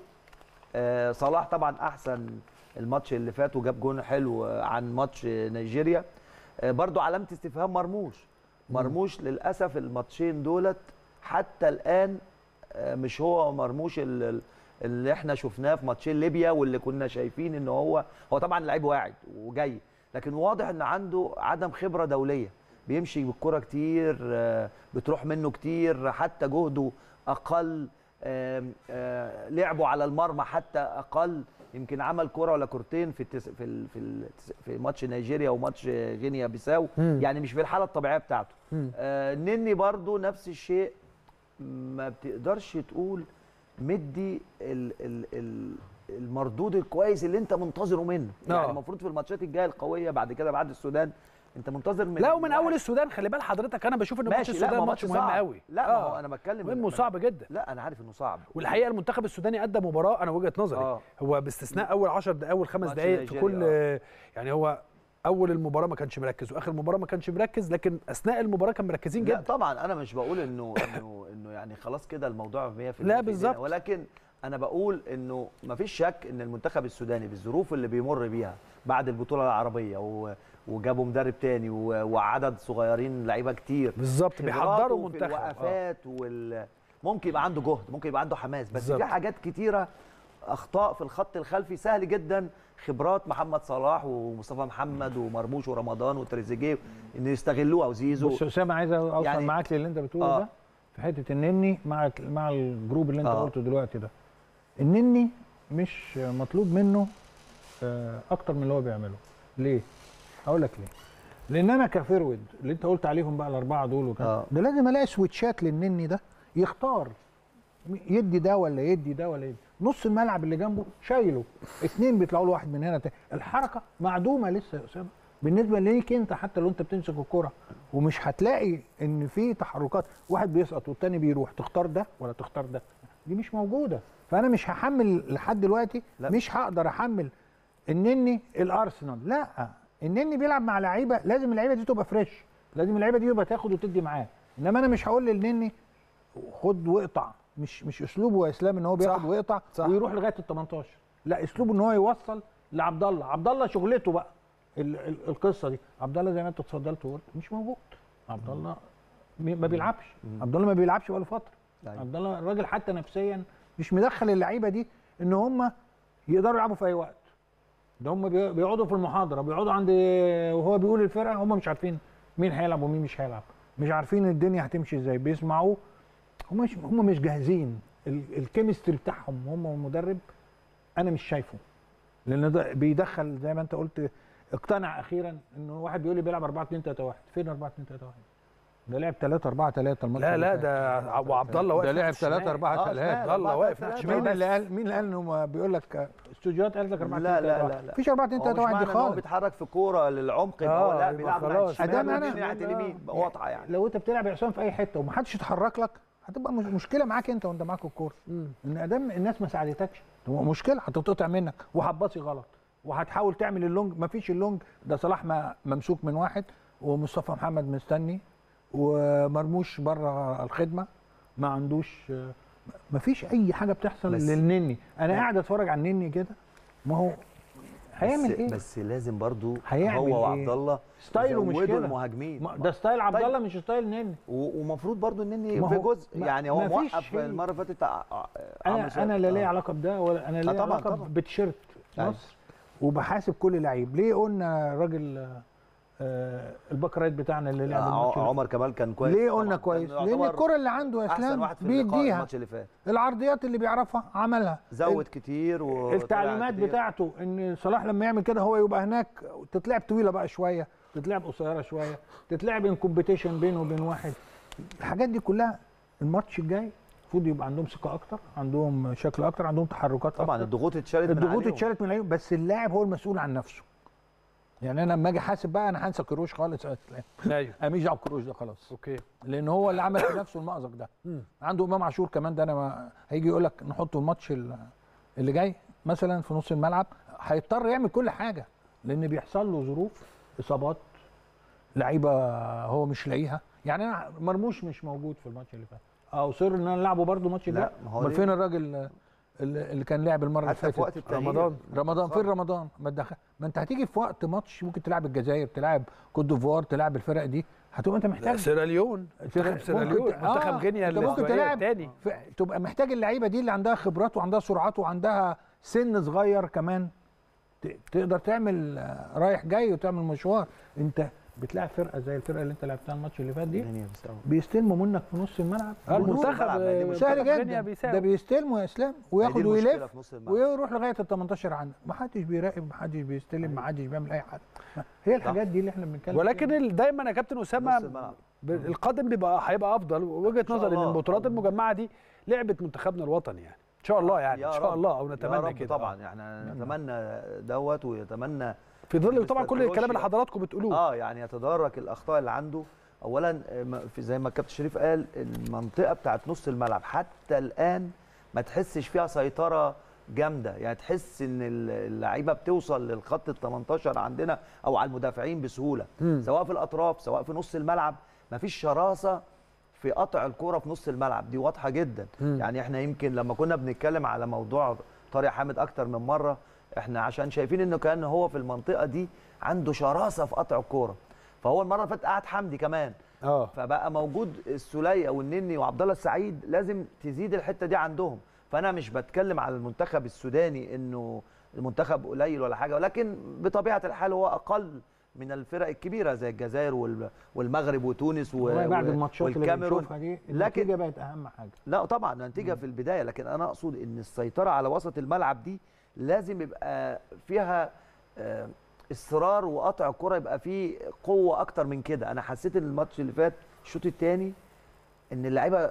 آه، صلاح طبعا احسن الماتش اللي فات وجاب جون حلو آه، عن ماتش آه، نيجيريا آه، برضو علامه استفهام مرموش مرموش للاسف الماتشين دولت حتى الان آه، مش هو مرموش ال- ال- اللي احنا شفناه في ماتشين ليبيا واللي كنا شايفين ان هو هو طبعا لعيب واعد وجاي لكن واضح ان عنده عدم خبره دوليه بيمشي بالكره كتير آه، بتروح منه كتير حتى جهده اقل آم، آه، لعبه على المرمى حتى اقل يمكن عمل كره ولا كورتين في التس... في ال... في ال... في ماتش نيجيريا وماتش غينيا بيساو مم. يعني مش في الحاله الطبيعيه بتاعته مم. آه نني برضو نفس الشيء ما بتقدرش تقول مدي ال ال ال المردود الكويس اللي انت منتظره منه آه. يعني المفروض في الماتشات الجايه القويه بعد كده بعد السودان انت منتظر من لا ومن اول واحد- السودان خلي بال حضرتك انا بشوف ان ماتش ماشي لا السودان ما هو ماتش ماتش مهم صعب. قوي لا ما هو انا بتكلم مهم وصعب جدا لا انا عارف انه صعب والحقيقه المنتخب السوداني ادى مباراه انا وجهه نظري آه. هو باستثناء اول 10 دقائق اول خمس ماتش دقائق في نيجيريا، كل يعني هو اول المباراه ما كانش مركز واخر المباراه ما كانش مركز لكن اثناء المباراه كان مركزين لا جدا طبعا انا مش بقول انه انه انه يعني خلاص كده الموضوع 100% في لا، إيدينا، بالظبط. ولكن انا بقول انه مفيش شك ان المنتخب السوداني بالظروف اللي بيمر بيها بعد البطوله العربيه و- وجابوا مدرب تاني و- وعدد صغيرين لعيبه كتير بالظبط خبراته بيحضروا في منتخب آه. الوقفات وال ممكن يبقى عنده جهد ممكن يبقى عنده حماس بس بالظبط. في حاجات كتيره اخطاء في الخط الخلفي سهل جدا خبرات محمد صلاح ومصطفى محمد ومرموش ورمضان وتريزيجيه ان يستغلوها وزيزو بص يا اسامه عايز اوصل يعني- معاك للي انت بتقوله آه. ده في حته النني مع مع الجروب اللي انت آه. قلته دلوقتي ده النني مش مطلوب منه آه، اكتر من اللي هو بيعمله ليه هقول لك ليه لان انا كفرود اللي انت قلت عليهم بقى الاربعه دول وكده آه. ده لازم الاقي سويتشات للنني ده يختار يدي ده ولا يدي ده ولا يدي نص الملعب اللي جنبه شايله اتنين بيطلعوا له واحد من هنا تاني. الحركه معدومه لسه يا اسامه بالنسبه ليك انت حتى لو انت بتمسك الكره ومش هتلاقي ان في تحركات واحد بيسقط والتاني بيروح تختار ده ولا تختار ده دي مش موجوده فانا مش هحمل لحد دلوقتي لا. مش هقدر احمل النني الارسنال لا النني بيلعب مع لعيبه لازم اللعيبه دي تبقى فريش لازم اللعيبه دي يبقى تاخد وتدي معاه انما انا مش هقول للنني خد واقطع مش مش اسلوبه يا اسلام ان هو بياخد صح، ويقطع صح. ويروح لغايه ال 18 لا اسلوبه ان هو يوصل لعبد الله عبد الله شغلته بقى ال ال القصه دي عبد الله زي ما انت اتفضلت وقلت مش موجود عبد الله م- ما بيلعبش عبد الله ما بيلعبش بقاله فتره أيوة. عبد الله الراجل حتى نفسيا مش مدخل اللعيبه دي ان هم يقدروا يلعبوا في اي وقت ده هم بي- بيقعدوا في المحاضره بيقعدوا عند وهو بيقول الفرقه هم مش عارفين مين هيلعب ومين مش هيلعب مش عارفين الدنيا هتمشي ازاي بيسمعوه هم مش هم مش جاهزين ال- الكيمستري بتاعهم هم والمدرب انا مش شايفه لان ده بيدخل زي ما انت قلت اقتنع اخيرا انه واحد بيقول لي بيلعب 4 2 3 1 فين 4 2 3 1 ده لعب 3 4 3 الماتش لا اللي لا فات. ده وعبد الله واقف ده لعب ناحية الشمال. 3 4 آه، 3 شمال. الله واقف أربعة، ناحية ثلاثة. مين الشمال اللي قال مين اللي قال انه بيقول لك استوديوهات قالت لك 4 2 لا 3 لا 1 لا لا مفيش 4 2 هو 3 مش 1 دي معنى ان هو خالص بيتحرك في كوره للعمق يبقى هو آه، لا يبقى بيلعب ناحيه خلاص. الشمال أدام ودي أنا- ناحيه اليمين واضحه يعني لو انت بتلعب يا حسام في اي حته ومحدش يتحرك لك هتبقى مش- مشكله معاك انت وانت معاك الكوره ان ادام الناس ما ساعدتكش تبقى مشكله هتتقطع منك وهتباصي غلط وهتحاول تعمل اللونج ما فيش اللونج ده صلاح ما ممسوك من واحد ومصطفى محمد مستني ومرموش بره الخدمه ما عندوش ما فيش اي حاجه بتحصل بس- للنني انا قاعد اتفرج على النني كده ما هو هيعمل بس, ايه بس لازم برضو هيعمل هو إيه؟ وعبد الله ستايله مش يزودوا كده. المهاجمين ما- ده ستايل عبد طيب. الله مش ستايل نني و- ومفروض برضو النني ما في هو- جزء ما- يعني هو ما فيش موقف هي- المره اللي فاتت ع- ع- عمرو انا سعد. انا لا ليا آه. علاقه بده ولا انا ليا طبعاً، علاقه طبعاً. بتيشيرت أيوة. مصر وبحاسب كل لعيب ليه قلنا الراجل آه، الباك رايت بتاعنا اللي لعب الماتش آه اللي عمر كمال كان كويس ليه طبعاً. قلنا كان كويس لان يعتبر الكره اللي عنده يا احسن اسلام واحد في اللقاء بيديها الماتش اللي فات العرضيات اللي بيعرفها عملها زود كتير و التعليمات بتاعته ان صلاح لما يعمل كده هو يبقى هناك تتلعب طويله بقى شويه تتلعب قصيره شويه تتلعب ان كومبيتيشن بينه وبين واحد الحاجات دي كلها الماتش الجاي المفروض يبقى عندهم ثقه اكتر عندهم شكل اكتر عندهم تحركات طبعا أكتر. الضغوط اتشالت من الضغوط عليهم. اتشالت من العيون بس اللاعب هو المسؤول عن نفسه يعني انا لما اجي احاسب بقى انا هنسى كروش خالص يا اسلام ايوه انا مش دعوه بكروش ده خلاص اوكي لان هو اللي عمل في نفسه المأزق ده عنده امام عاشور كمان ده انا ما هيجي يقول لك نحطه الماتش ال- اللي جاي مثلا في نص الملعب هيضطر يعمل كل حاجه لان بيحصل له ظروف اصابات لعيبه هو مش لاقيها يعني انا مرموش مش موجود في الماتش اللي فات اصر ان انا العبه برده الماتش لا، ده ما هو امال ليه؟ فين الراجل اللي اللي كان لعب المره اللي حتى في وقت فاتت التغيير رمضان. رمضان فين رمضان ما تدخل ما انت هتيجي في وقت ماتش ممكن تلعب الجزائر تلعب كوت ديفوار تلعب الفرق دي هتبقى انت محتاج سيراليون منتخب ممكن سيراليون ت- منتخب آه، غينيا انت ممكن الاستوائية تلعب التاني ف- تبقى محتاج اللعيبه دي اللي عندها خبرات وعندها سرعات وعندها سن صغير كمان ت- تقدر تعمل آه، رايح جاي وتعمل مشوار انت بتلاعب فرقه زي الفرقه اللي انت لعبتها الماتش اللي فات دي غينيا بيساوي. بيستلموا منك في نص الملعب آه، نص المنتخب الملعب، ما دي آه، مشكلة. سهل منتخب غينيا جدا بيساوي. ده بيستلموا يا اسلام هي دي وياخد المشكلة ويلف في نص الملعب. ويروح لغايه ال 18 عندك ما حدش بيراقب ما حدش بيستلم ما حدش بيعمل اي حاجه هي الحاجات دي اللي احنا بنتكلم ولكن فيها. ال- دايما يا كابتن نص اسامه الملعب ب- القادم بيبقى هيبقى افضل وجهه شاء نظري ان الله. البطولات المجمعه دي لعبه منتخبنا الوطني يعني ان شاء الله يعني يا ان شاء رب. الله او يا نتمنى رب كده طبعا يعني نتمنى دوت ويتمنى في ظل مستر طبعا كل الكلام اللي كروشيا. حضراتكم بتقولوه اه يعني يتدارك الاخطاء اللي عنده اولا آه، ما- في زي ما الكابتن شريف قال المنطقه بتاعت نص الملعب حتى الان ما تحسش فيها سيطره جامده يعني تحس ان ال- اللعيبه بتوصل للخط ال 18 عندنا او على المدافعين بسهوله سواء في الاطراف سواء في نص الملعب ما فيش شراسه في قطع الكوره في نص الملعب دي واضحه جدا يعني احنا يمكن لما كنا بنتكلم على موضوع طارق حامد اكتر من مره احنا عشان شايفين انه كان هو في المنطقه دي عنده شراسه في قطع الكوره فهو المره اللي فاتت قعد حمدي كمان اه فبقى موجود السوليه والنني وعبد الله السعيد لازم تزيد الحته دي عندهم فانا مش بتكلم على المنتخب السوداني انه المنتخب قليل ولا حاجه ولكن بطبيعه الحال هو اقل من الفرق الكبيره زي الجزائر وال- والمغرب وتونس و- والله بعد و- الماتشات اللي والكاميرون بنشوفها دي لكن النتيجه بقت اهم حاجه لا طبعا النتيجه في البدايه لكن انا اقصد ان السيطره على وسط الملعب دي لازم يبقى فيها آه، اصرار وقطع الكره يبقى فيه قوه اكتر من كده انا حسيت ان الماتش اللي فات الشوط الثاني ان اللعيبه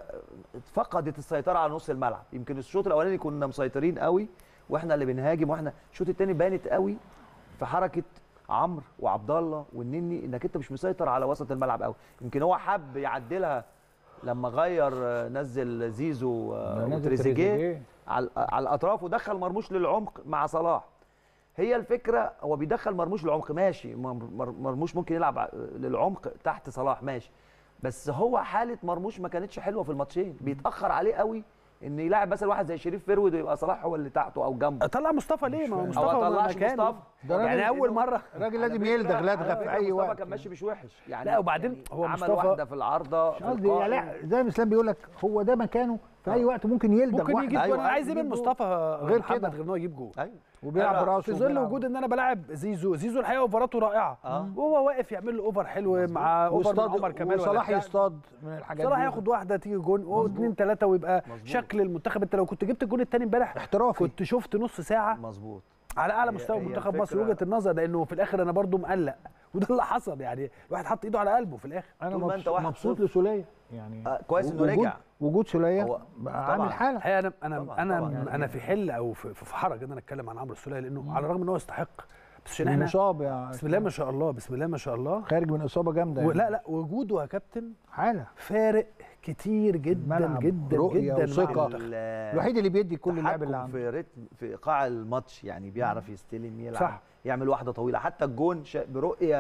فقدت السيطره على نص الملعب يمكن الشوط الاولاني كنا مسيطرين قوي واحنا اللي بنهاجم واحنا الشوط الثاني بانت قوي في حركه عمرو وعبد الله والنني انك انت مش مسيطر على وسط الملعب قوي يمكن هو حب يعدلها لما غير آه، نزل زيزو آه، نزل وتريزيجيه على على الاطراف ودخل مرموش للعمق مع صلاح هي الفكره هو بيدخل مرموش للعمق ماشي مر- مر- مرموش ممكن يلعب ع- للعمق تحت صلاح ماشي بس هو حاله مرموش ما كانتش حلوه في الماتشين بيتاخر عليه قوي ان يلاعب مثلا واحد زي شريف فرود ويبقى صلاح هو اللي تحته او جنبه طلع مصطفى ليه ما هو هو مصطفى ما طلعش مكانه. مصطفى ده راجل يعني اول مره الراجل على لازم فكرة- يلدغ على لدغه فكرة في اي مصطفى وقت كان ماشي مش وحش يعني لا، وبعدين يعني هو عمل مصطفى- واحده في العارضه مش في قصدي القائم. يعني زي ما اسلام بيقول لك هو ده مكانه في اي وقت ممكن يلدغ ممكن واحد. يجيب أيوة، جول انا عايز يجيب ايه من جول. مصطفى غير غير كده. كده غير ان هو يجيب جول ايوه وبيلعب أيوة، براسه في ظل وبيلعب- وجود ان انا بلاعب زيزو زيزو الحقيقه اوفراته رائعه آه. وهو واقف يعمل له اوفر حلو مع اوفر من واصطاد- عمر كمال ولا وصلاح بتاع. يصطاد من الحاجات صلاح دي. ياخد واحده تيجي جون واثنين ثلاثه ويبقى مظبوط. شكل المنتخب انت لو كنت جبت الجون الثاني امبارح احترافي كنت شفت نص ساعه مظبوط على اعلى هي- مستوى هي منتخب مصر الفكرة- وجهه النظر لانه في الاخر انا برضو مقلق وده اللي حصل يعني الواحد حط ايده على قلبه في الاخر انا طول ما أنت مبسوط, واحد مبسوط صفر. لسوليه يعني آه، كويس إنه وجود- رجع. وجود سوليه هو- بقى طبعاً. عامل حاله الحقيقه انا انا طبعاً، انا طبعاً. انا في حل او في, في حرج ان انا اتكلم عن عمرو السوليه لانه على الرغم ان هو يستحق بس عشان احنا مصاب يا بسم الله ما شاء الله بسم الله ما شاء الله خارج من اصابه جامده لا لا وجوده يا كابتن حاله فارق كتير جدا ملعب، جدا رؤية جدا وثقة. مع المنتخب. ال- الوحيد اللي بيدي كل اللعب اللي تحكم عنده في رتم في ايقاع الماتش يعني بيعرف يستلم يلعب صح. يعمل واحده طويله حتى الجون شا- برؤيه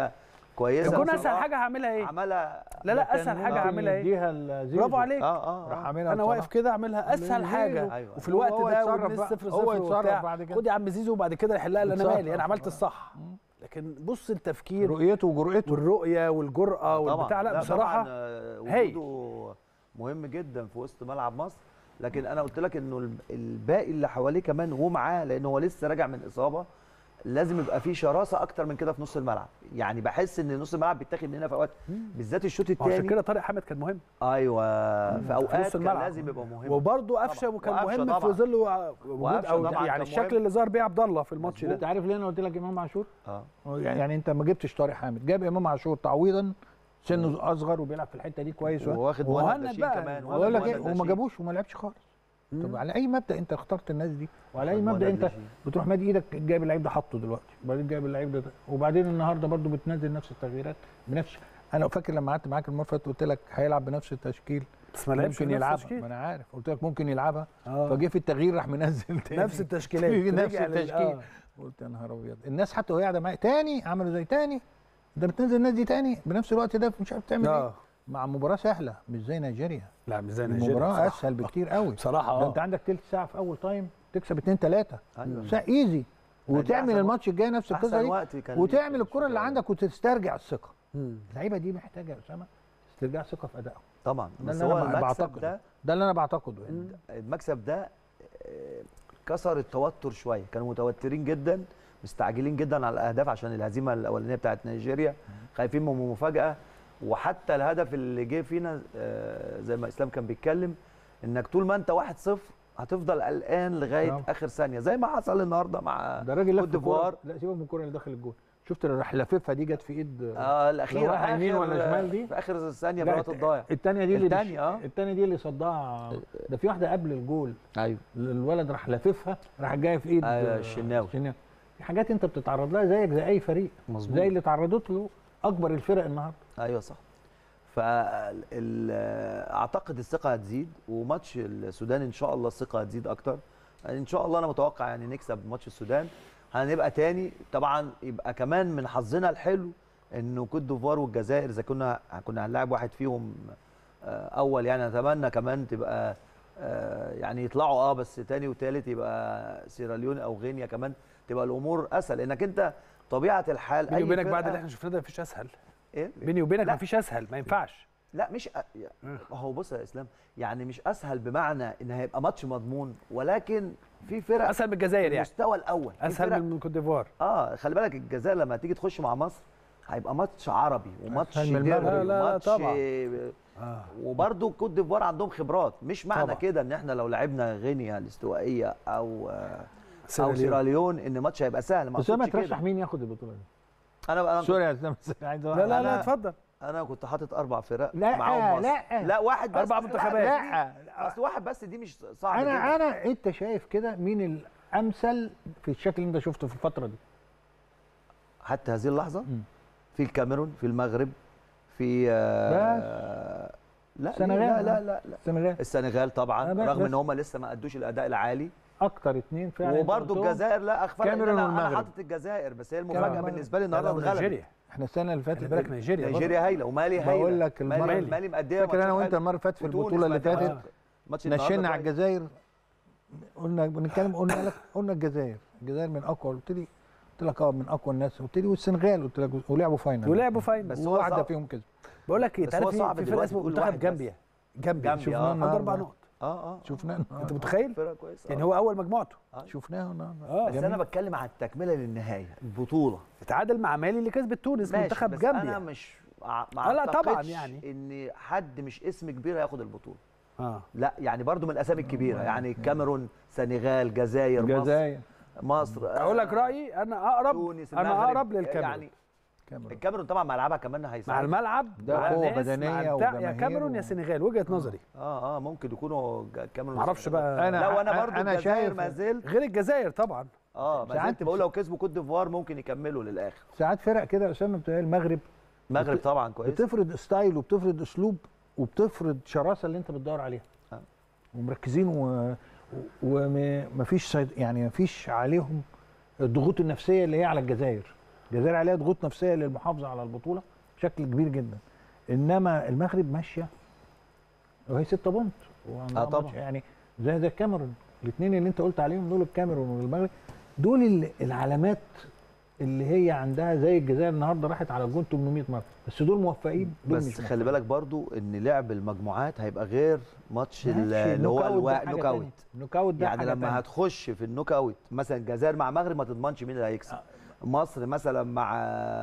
كويسه الجون بس اسهل هو حاجه هعملها ايه عملها لا لا اسهل حاجه ممكن هعملها ايه يديها لزيزو. برافو عليك اه اه, راح آه. عاملها انا واقف بصراحة. كده اعملها اسهل لزيزو. حاجه أيوة. وفي الوقت هو ده يتصرف والناس بقى. صفر هو صفر يتصرف وبتاع بعد كده. خد يا عم زيزو وبعد كده يحلها اللي انا يتصرف. مالي انا عملت الصح لكن بص التفكير رؤيته وجرأته والرؤيه والجرأه والبتاع لا بصراحه طبعا آه، هايل. وجوده مهم جدا في وسط ملعب مصر لكن انا قلت لك انه الب- الباقي اللي حواليه كمان هو معاه لان هو لسه راجع من اصابه لازم يبقى في شراسه اكتر من كده في نص الملعب يعني بحس ان نص الملعب بيتاخد مننا في اوقات بالذات الشوط ما هو عشان الثاني كده طارق حامد كان مهم ايوه في اوقات نص كان الملعب. لازم يبقى مهم وبرضه قفشه طبعاً. وكان وقفشة مهم في طبعاً. ظل وجود وقفشة او طبعاً يعني كان الشكل مهم. اللي ظهر بيه عبد الله في الماتش انت ده عارف ليه انا قلت لك امام عاشور اه هو يعني يعني انت ما جبتش طارق حامد جاب امام عاشور تعويضا سنه اصغر وبيلعب في الحته دي كويس وواخد ومهند مهند ناشئين بقى. كمان واخد بقول لك مهند ايه وما ناشئين. جابوش وما لعبش خالص طب على اي مبدا انت اخترت الناس دي وعلى اي واخد مبدا مهند انت ناشئين. بتروح مادي ايدك جايب اللعيب ده حاطه دلوقتي وبعدين جايب اللعيب ده وبعدين النهارده برضو بتنزل نفس التغييرات بنفس انا فاكر لما قعدت معاك المره اللي فاتت قلت لك هيلعب بنفس التشكيل بس ما لعبش ممكن نفس يلعبها التشكيل. ما انا عارف قلت لك ممكن يلعبها آه. فجه في التغيير راح منزل تاني نفس التشكيلات نفس رجع لل- التشكيل آه. قلت يا نهار ابيض الناس حتى وهي قاعده معايا تاني عملوا زي تاني ده بتنزل الناس دي تاني بنفس الوقت ده مش عارف تعمل ايه اه مع مباراه سهله مش زي نيجيريا لا مش زي نيجيريا المباراه بصراحة. اسهل بكتير قوي بصراحه ده اه انت عندك تلت ساعه في اول تايم تكسب 2 3 ايوه ساعه ايزي وتعمل أحسن الماتش الجاي نفس القصه احسن دي وقت كان وتعمل ليك الكره اللي الشوط عندك وتسترجع الثقه مم. اللعيبه دي محتاجه يا اسامه استرجاع ثقه في ادائهم طبعا ده بس اللي هو انا المكسب بعتقده ده ده اللي انا بعتقده يعني المكسب ده آه، كسر التوتر شويه كانوا متوترين جدا مستعجلين جدا على الاهداف عشان الهزيمه الاولانيه بتاعت نيجيريا خايفين من مفاجاه وحتى الهدف اللي جه فينا آه، زي ما اسلام كان بيتكلم انك طول ما انت 1-0 هتفضل قلقان لغايه نعم. اخر ثانيه زي ما حصل النهارده مع ده راجل لف كوت ديفوار. الكوره لا سيبك من الكوره اللي داخل الجول شفت اللي راح لاففها دي جت في ايد اه الاخيره رايحة يمين آخر- ولا شمال دي؟ في اخر ثانيه في لا، الوقت الضايع الثانيه دي اللي التانية، بش- آه. الثانيه دي اللي صدها ده في واحده قبل الجول ايوه الولد راح لاففها راح جايه في ايد أيوة، آه، الشناوي. الشناوي في حاجات انت بتتعرض لها زيك زي اي فريق مظبوط. زي اللي تعرضت له اكبر الفرق النهارده ايوه صح فاعتقد الثقه هتزيد وماتش السودان ان شاء الله الثقه هتزيد اكتر يعني ان شاء الله انا متوقع يعني نكسب ماتش السودان هنبقى تاني طبعا يبقى كمان من حظنا الحلو انه كوت ديفوار والجزائر اذا كنا كنا هنلاعب واحد فيهم آه، اول يعني نتمنى كمان تبقى آه، يعني يطلعوا اه بس تاني وتالت يبقى سيراليون او غينيا كمان تبقى الامور اسهل لانك انت طبيعه الحال بيني أي وبينك بعد فرقة- اللي احنا شفناه ده مفيش اسهل ايه بيني وبينك لا. مفيش اسهل ما ينفعش لا مش أ... هو بص يا اسلام يعني مش اسهل بمعنى ان هيبقى ماتش مضمون ولكن في فرق اسهل من الجزائر يعني المستوى الاول في فرق- اسهل من كوت ديفوار اه خلي بالك الجزائر لما تيجي تخش مع مصر هيبقى ماتش عربي وماتش أسهل من ديربي المغرب. لا، لا، لا، وماتش طبعاً. آه. وبرده كوت ديفوار عندهم خبرات مش معنى طبعاً. كده ان احنا لو لعبنا غينيا الاستوائيه او آه، او سيراليون. سيراليون ان الماتش هيبقى سهل ما اسامه أقصدش كده. ترشح مين ياخد البطوله دي انا انا سوري يا اسامه بس عايز لا لا لا أنا- اتفضل انا كنت حاطط اربع فرق لا، معاهم مصر لا. لا واحد بس أربع منتخبات. لا اصل واحد بس دي مش صعب انا جدا. انا انت شايف كده مين الامثل في الشكل اللي انت شفته في الفتره دي حتى هذه اللحظه مم. في الكاميرون في المغرب في آه لا السنغال. لا لا لا, لا. السنغال السنغال طبعا آه، بس- رغم بس. ان هم لسه ما ادوش الاداء العالي اكتر اتنين فعلا أنت وبرده قلتهم. الجزائر لا اخفى لأن كاميرون انا انا والمغرب. حاطط الجزائر بس هي كاميرون المفاجاه والمغرب. بالنسبه لي النهارده لا، لا، اتغلبت نيجيريا احنا السنه اللي خلي فاتت بالك نيجيريا برضه. نيجيريا هايله ومالي هايله بقول لك المرة- مالي, مالي مأديه فاكر انا ماتشات وانت حلوة. المره اللي فاتت في وتونس البطوله اللي مأدية فاتت ماتشات- ماتش النهاردة نشنا على كويس. الجزائر قلنا بنتكلم قلنا لك قلنا الجزائر الجزائر من اقوى قلت لي قلت لك اه من اقوى الناس قلت لي والسنغال قلت لك ولعبوا فاينل ولعبوا فاين بس بس هو واحده صعب. فيهم كسب بقول لك ايه بس تعرف هو في صعب في فرقه دلوقتي اسمه تقول منتخب واحد بس. جامبيا جامبيا جامبيا، شفناه آه. عنده اربع آه. نقط اه اه شفناه انت النهارده. متخيل فرقه كويسه يعني آه. هو اول مجموعته شفناه النهارده اه بس انا بتكلم على التكمله للنهايه البطوله اتعادل مع مالي اللي كسبت تونس ماشي منتخب بس انا جامبيا مش ع- ما آه، لا، طبعاً أعتقدش يعني. ان حد مش اسم كبير هياخد البطوله اه لا يعني برضو من الاسامي الكبيره يعني الكاميرون سنغال جزائر مصر الجزائر مصر اقول لك رايي انا اقرب تونس انا المغرب. اقرب للكاميرون يعني كاميرون الكاميرون طبعا ملعبها كمان مع هيساعد الملعب ده مع قوة الناس، بدنية مع البتاع، يا وجماهير كاميرون يا و- سنغال وجهه نظري اه اه ممكن يكونوا ج- الكاميرون معرفش والسنغال. بقى أنا- لا وانا أنا- برضو أنا الجزائر شايف- ما زلت غير الجزائر طبعا اه ما ساعات زلت بقول لو كسبوا كوت ديفوار ممكن يكملوا للاخر ساعات فرق كده يا اسامه بتلاقي المغرب المغرب بت- طبعا كويس بتفرض ستايل وبتفرض اسلوب وبتفرض شراسه اللي انت بتدور عليها آه. ومركزين و... ومفيش سيد... يعني مفيش عليهم الضغوط النفسيه اللي هي على الجزائر الجزائر عليها ضغوط نفسيه للمحافظه على البطوله بشكل كبير جدا انما المغرب ماشيه وهي 6 بونت وعندها آه طبعا. ماتش يعني زي زي الكاميرون الاثنين اللي انت قلت عليهم دول الكاميرون والمغرب دول ال- العلامات اللي هي عندها زي الجزائر النهارده راحت على الجون 800 مره بس دول موفقين دول مش بس خلي موفقين. بالك برضو ان لعب المجموعات هيبقى غير ماتش ال- ماشي، اللي هو النوك أوت ده الوا- حاجة نوك تانية. اوت النوك اوت ده يعني حاجة لما تانية. هتخش في النوك اوت مثلا الجزائر مع مغرب ما تضمنش مين اللي هيكسب مصر مثلا مع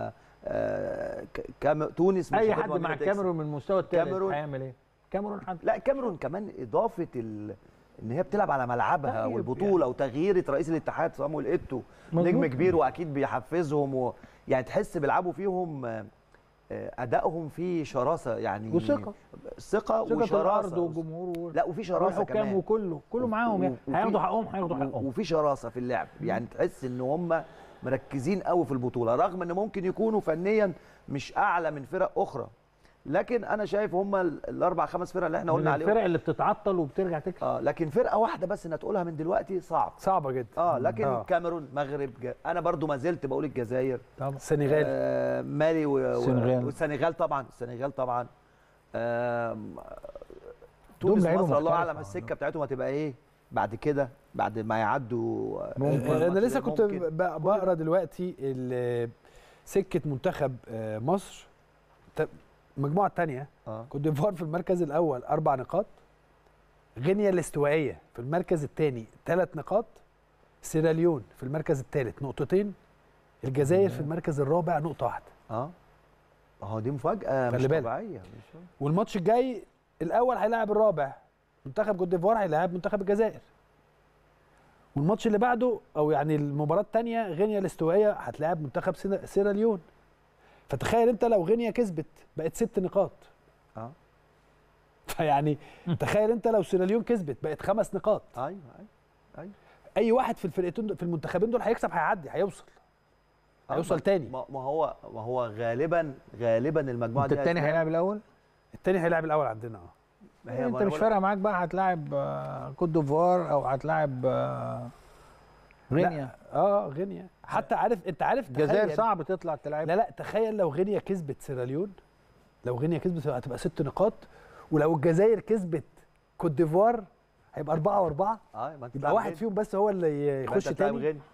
آه، ك- كام تونس مش اي هتضمن حد مين مع اللي هتكسب. الكاميرون من المستوى الثالث كاميرون- هيعمل ايه؟ كاميرون حد لا الكاميرون كمان اضافه ال... ان هي بتلعب على ملعبها طيب، والبطوله وتغيير رئيس الاتحاد صامويل ايتو نجم مظبوط. كبير واكيد بيحفزهم و... يعني تحس بيلعبوا فيهم آه، آه، ادائهم فيه شراسه يعني وثقة. ثقه ثقة وشراسه الارض والجمهور و- لا وفي شراسه والحكام كمان وكله كله معاهم يعني وفي- هياخدوا حقهم هياخدوا و- حقهم وفي شراسه في اللعب يعني تحس ان هم مركزين قوي في البطوله رغم ان ممكن يكونوا فنيا مش اعلى من فرق اخرى لكن انا شايف هم ال- الاربع خمس فرق اللي احنا من قلنا عليهم الفرق اللي بتتعطل وبترجع تكسب اه لكن فرقه واحده بس ان هتقولها من دلوقتي صعب صعبه جدا اه لكن آه. آه. كاميرون مغرب ج... انا برضو ما زلت بقول الجزائر طبعا السنغال آه مالي و... و- السنغال. والسنغال طبعا السنغال طبعا آم، دول تونس لعيبة مصر الله مختلفة. اعلم السكه بتاعتهم هتبقى ايه بعد كده بعد ما يعدوا آه، ممكن. الماتش انا ده لسه كنت ممكن. ب- بقرا دلوقتي ال- سكه منتخب آه، مصر ت- المجموعه الثانيه اه كوت ديفوار في المركز الاول اربع نقاط غينيا الاستوائيه في المركز الثاني ثلاث نقاط سيراليون في المركز الثالث نقطتين الجزائر في المركز الرابع نقطه واحده اه اهو دي مفاجاه مش خلي بالك. طبيعيه مش والماتش الجاي الاول هيلاعب الرابع منتخب كوت ديفوار هيلاعب منتخب الجزائر والماتش اللي بعده او يعني المباراه الثانيه غينيا الاستوائيه هتلاعب منتخب سينا- سيراليون فتخيل انت لو غينيا كسبت بقت ست نقاط اه فيعني تخيل انت لو سيراليون كسبت بقت خمس نقاط ايوه ايوه اي واحد في الفرقتين دول- في المنتخبين دول هيكسب هيعدي هيوصل آه، هيوصل ما- تاني. ما ما هو ما هو غالبا غالبا المجموعه انت دي الثاني هتلاقي- هيلعب الاول التاني هيلاعب الاول عندنا اه ما هي- انت ما أنا مش بقول- فارقه معاك بقى هتلاعب آه، كوت ديفوار او هتلاعب آه، غينيا اه غينيا حتى عارف انت عارف الجزائر تخيل- صعب تطلع تلعب لا لا تخيل لو غينيا كسبت سيراليون لو غينيا كسبت هتبقى ست نقاط ولو الجزائر كسبت كوت ديفوار هيبقى أربعة وأربعة اه ما انت يبقى بتلعب واحد غينيا. فيهم بس هو اللي يبقى يخش انت بتلعب تاني غينيا.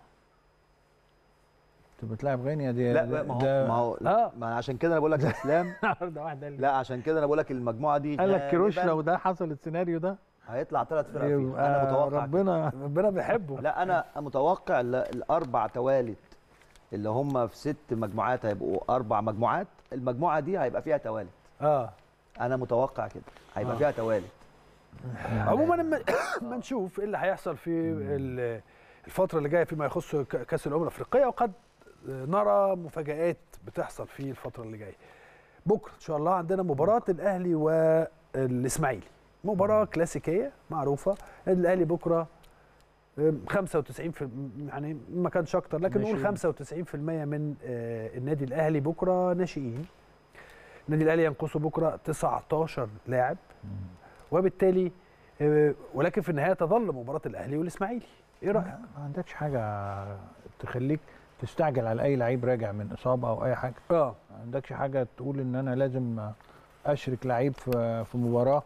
انت بتلعب غينيا دي لا ده- ما هو ده- ما هو آه. ما عشان كده انا بقول لك يا اسلام النهارده واحد قال لي لا عشان كده انا بقول لك المجموعه دي قال لك كيروش غالباً لو ده حصل السيناريو ده هيطلع ثلاث فرق فيه يبقى انا متوقع كده. ربنا ربنا بيحبه لا انا متوقع ال- الاربع توالت اللي هم في ست مجموعات هيبقوا اربع مجموعات المجموعه دي هيبقى فيها توالت اه انا متوقع كده هيبقى آه. فيها توالت عموما اما اما نشوف ايه اللي هيحصل في ال- الفتره اللي جايه فيما يخص ك- كاس الامم الافريقيه وقد نرى مفاجات بتحصل في الفتره اللي جايه بكره ان شاء الله عندنا مباراه الاهلي والاسماعيلي مباراه كلاسيكيه معروفه النادي الاهلي بكره أم، 95 في يعني ما كانش اكتر لكن نقول ناشئين. 95% من آه، النادي الاهلي بكره ناشئين النادي الاهلي ينقصه بكره 19 لاعب وبالتالي آه، ولكن في النهايه تظل مباراه الاهلي والاسماعيلي ايه رايك ما عندكش حاجه تخليك تستعجل على اي لعيب راجع من اصابه او اي حاجه اه ما عندكش حاجه تقول ان انا لازم اشرك لعيب في في مباراه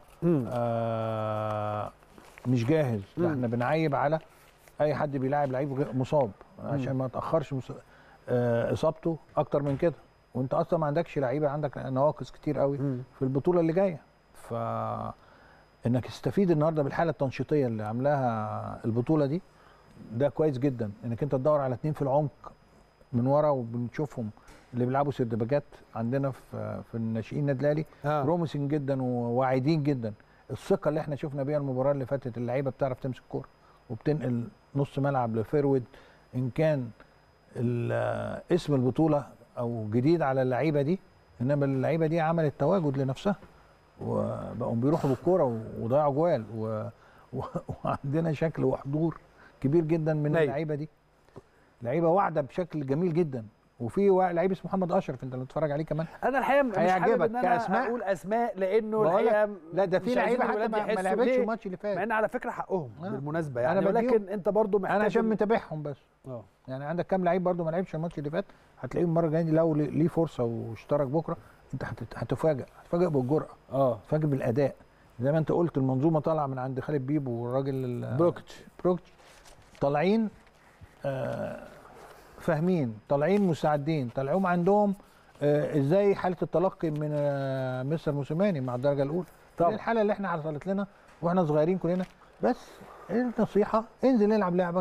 آه مش جاهز لا مم. احنا بنعيب على اي حد بيلاعب لعيب غير- مصاب عشان ما تاخرش مص... آه اصابته اكتر من كده وانت اصلا ما عندكش لعيبه عندك نواقص كتير قوي مم. في البطوله اللي جايه ف انك تستفيد النهارده بالحاله التنشيطيه اللي عاملاها البطوله دي ده كويس جدا انك انت تدور على اتنين في العمق من ورا وبنشوفهم اللي بيلعبوا سردباكات عندنا في في الناشئين النادي الاهلي آه. بروميسنج جدا وواعدين جدا الثقه اللي احنا شفنا بيها المباراه اللي فاتت اللعيبه بتعرف تمسك كوره وبتنقل نص ملعب لفيرود ان كان ال- اسم البطوله او جديد على اللعيبه دي انما اللعيبه دي عملت تواجد لنفسها وبقوا بيروحوا بالكوره وضيعوا جوال و... و... وعندنا شكل وحضور كبير جدا من أيوة. اللعيبه دي لعيبه واعده بشكل جميل جدا وفي وا- لعيب اسمه محمد اشرف انت لو تتفرج عليه كمان انا الحقيقه مش حابب هيعجبك ان انا كأسماء. اقول اسماء لانه بقول لك الحقيقه لا ده في مش عايزين لعيبه حتى الولاد ما, ما يحسوا لعبتش ليه؟ الماتش اللي مع فات ان على فكره حقهم آه. بالمناسبه أنا يعني بديهم. ولكن انت برضو محتاج انا عشان إن- متابعهم بس اه يعني عندك كام لعيب برضو ما لعبش الماتش اللي فات هتلاقيه المره الجايه دي لو ليه ليه فرصه واشترك بكره انت هتت- هتفاجئ هتفاجئ بالجرأه اه هتفاجئ بالاداء زي ما انت قلت المنظومه طالعه من عند خالد بيبو والراجل ال- بروكتش بروكتش طالعين آه، فاهمين طالعين مساعدين طالعين عندهم آه، ازاي حاله التلقي من آه، مستر موسيماني مع الدرجه الاولى طبعا. دي الحاله اللي احنا حصلت لنا واحنا صغيرين كلنا بس النصيحه انزل العب لعبك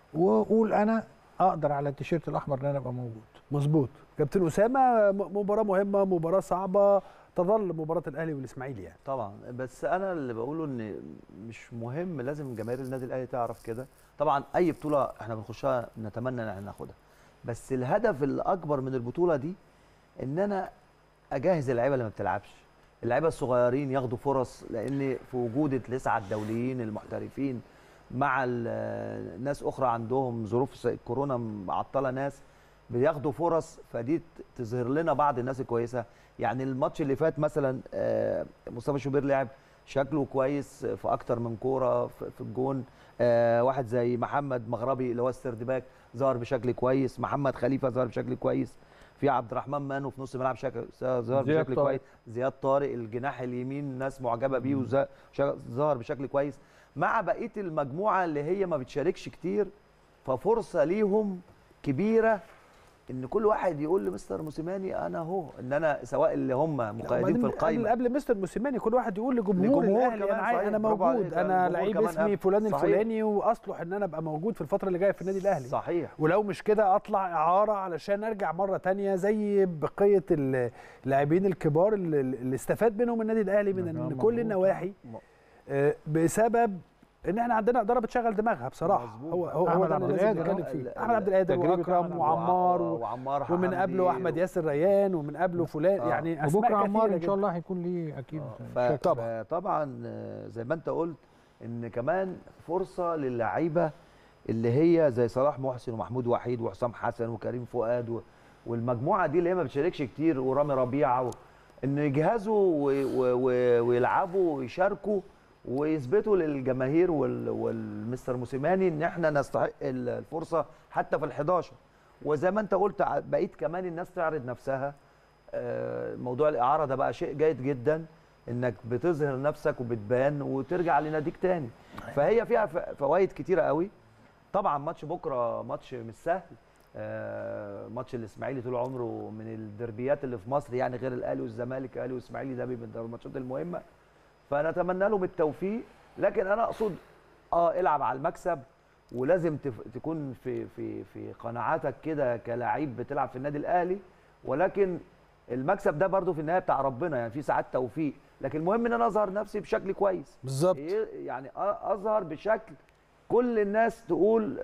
وقول انا اقدر على التيشيرت الاحمر ان انا ابقى موجود مظبوط كابتن اسامه م- مباراه مهمه مباراه صعبه تظل مباراه الاهلي والاسماعيلي يعني طبعا بس انا اللي بقوله ان مش مهم لازم جماهير النادي الاهلي تعرف كده طبعا اي بطوله احنا بنخشها نتمنى ان احنا ناخدها بس الهدف الاكبر من البطوله دي ان انا اجهز اللعيبه اللي ما بتلعبش اللعيبه الصغيرين ياخدوا فرص لان في وجود التسعه الدوليين المحترفين مع ال- ناس اخرى عندهم ظروف س- الكورونا معطله ناس بياخدوا فرص فدي ت- تظهر لنا بعض الناس الكويسه يعني الماتش اللي فات مثلا آه، مصطفى شوبير لعب شكله كويس في اكتر من كوره في في الجون آه، واحد زي محمد مغربي اللي هو السيرد باك ظهر بشكل كويس محمد خليفه ظهر بشكل كويس في عبد الرحمن مانو في نص الملعب شكل ظهر زياد بشكل طارق. كويس زياد طارق الجناح اليمين ناس معجبه بيه وظهر ظهر بشكل كويس مع بقيه المجموعه اللي هي ما بتشاركش كتير ففرصه ليهم كبيره ان كل واحد يقول لمستر موسيماني انا اهو ان انا سواء اللي هم مقيدين في وبعدين القايمه قبل, قبل مستر موسيماني كل واحد يقول لجمهور لجمهور الاهلي كمان انا عاي- صحيح، انا برافو موجود عليك، انا الجمهور لعيب كمان اسمي أهم. فلان صحيح. الفلاني واصلح ان انا ابقى موجود في الفتره اللي جايه في النادي الاهلي صحيح ولو مش كده اطلع اعاره علشان ارجع مره تانية زي بقيه ال- اللاعبين الكبار اللي, اللي استفاد منهم النادي الاهلي من نعم، إن كل مظبوط. النواحي آه، بسبب ان احنا عندنا اداره بتشغل دماغها بصراحه مظبوط. هو هو, هو أحمد ده عبد اللي لازم القادر، نتكلم آه. فيه ال- احمد عبد القادر تجربة واكرم أحمد وعمار و... وعمار ومن حمدي قبله احمد ياسر ريان ومن قبله فلان آه. يعني اسماء وبكره عمار كثيرة ان شاء جداً. الله هيكون ليه اكيد ف- شكل. طبعاً. طبعا آه، زي ما انت قلت ان كمان فرصه للعيبه اللي هي زي صلاح محسن ومحمود وحيد وحسام حسن وكريم فؤاد و... والمجموعه دي اللي هي ما بتشاركش كتير ورامي ربيعه و... ان يجهزوا و... و... و... ويلعبوا ويشاركوا ويثبتوا للجماهير وال... والمستر موسيماني ان احنا نستحق ال- الفرصه حتى في ال11 وزي ما انت قلت ع- بقيت كمان الناس تعرض نفسها آه، موضوع الاعاره ده بقى شيء جيد جدا انك بتظهر نفسك وبتبان وترجع لناديك تاني فهي فيها فوائد كتيره قوي طبعا ماتش بكره ماتش مش سهل آه، ماتش الاسماعيلي طول عمره من الدربيات اللي في مصر يعني غير الاهلي والزمالك الاهلي والاسماعيلي ده بيبقى من الماتشات المهمه فنتمنى لهم التوفيق لكن انا اقصد اه العب على المكسب ولازم تف... تكون في في في قناعاتك كده كلاعب بتلعب في النادي الاهلي ولكن المكسب ده برضو في النهايه بتاع ربنا يعني في ساعات توفيق لكن المهم ان انا اظهر نفسي بشكل كويس بالظبط إيه يعني أ- اظهر بشكل كل الناس تقول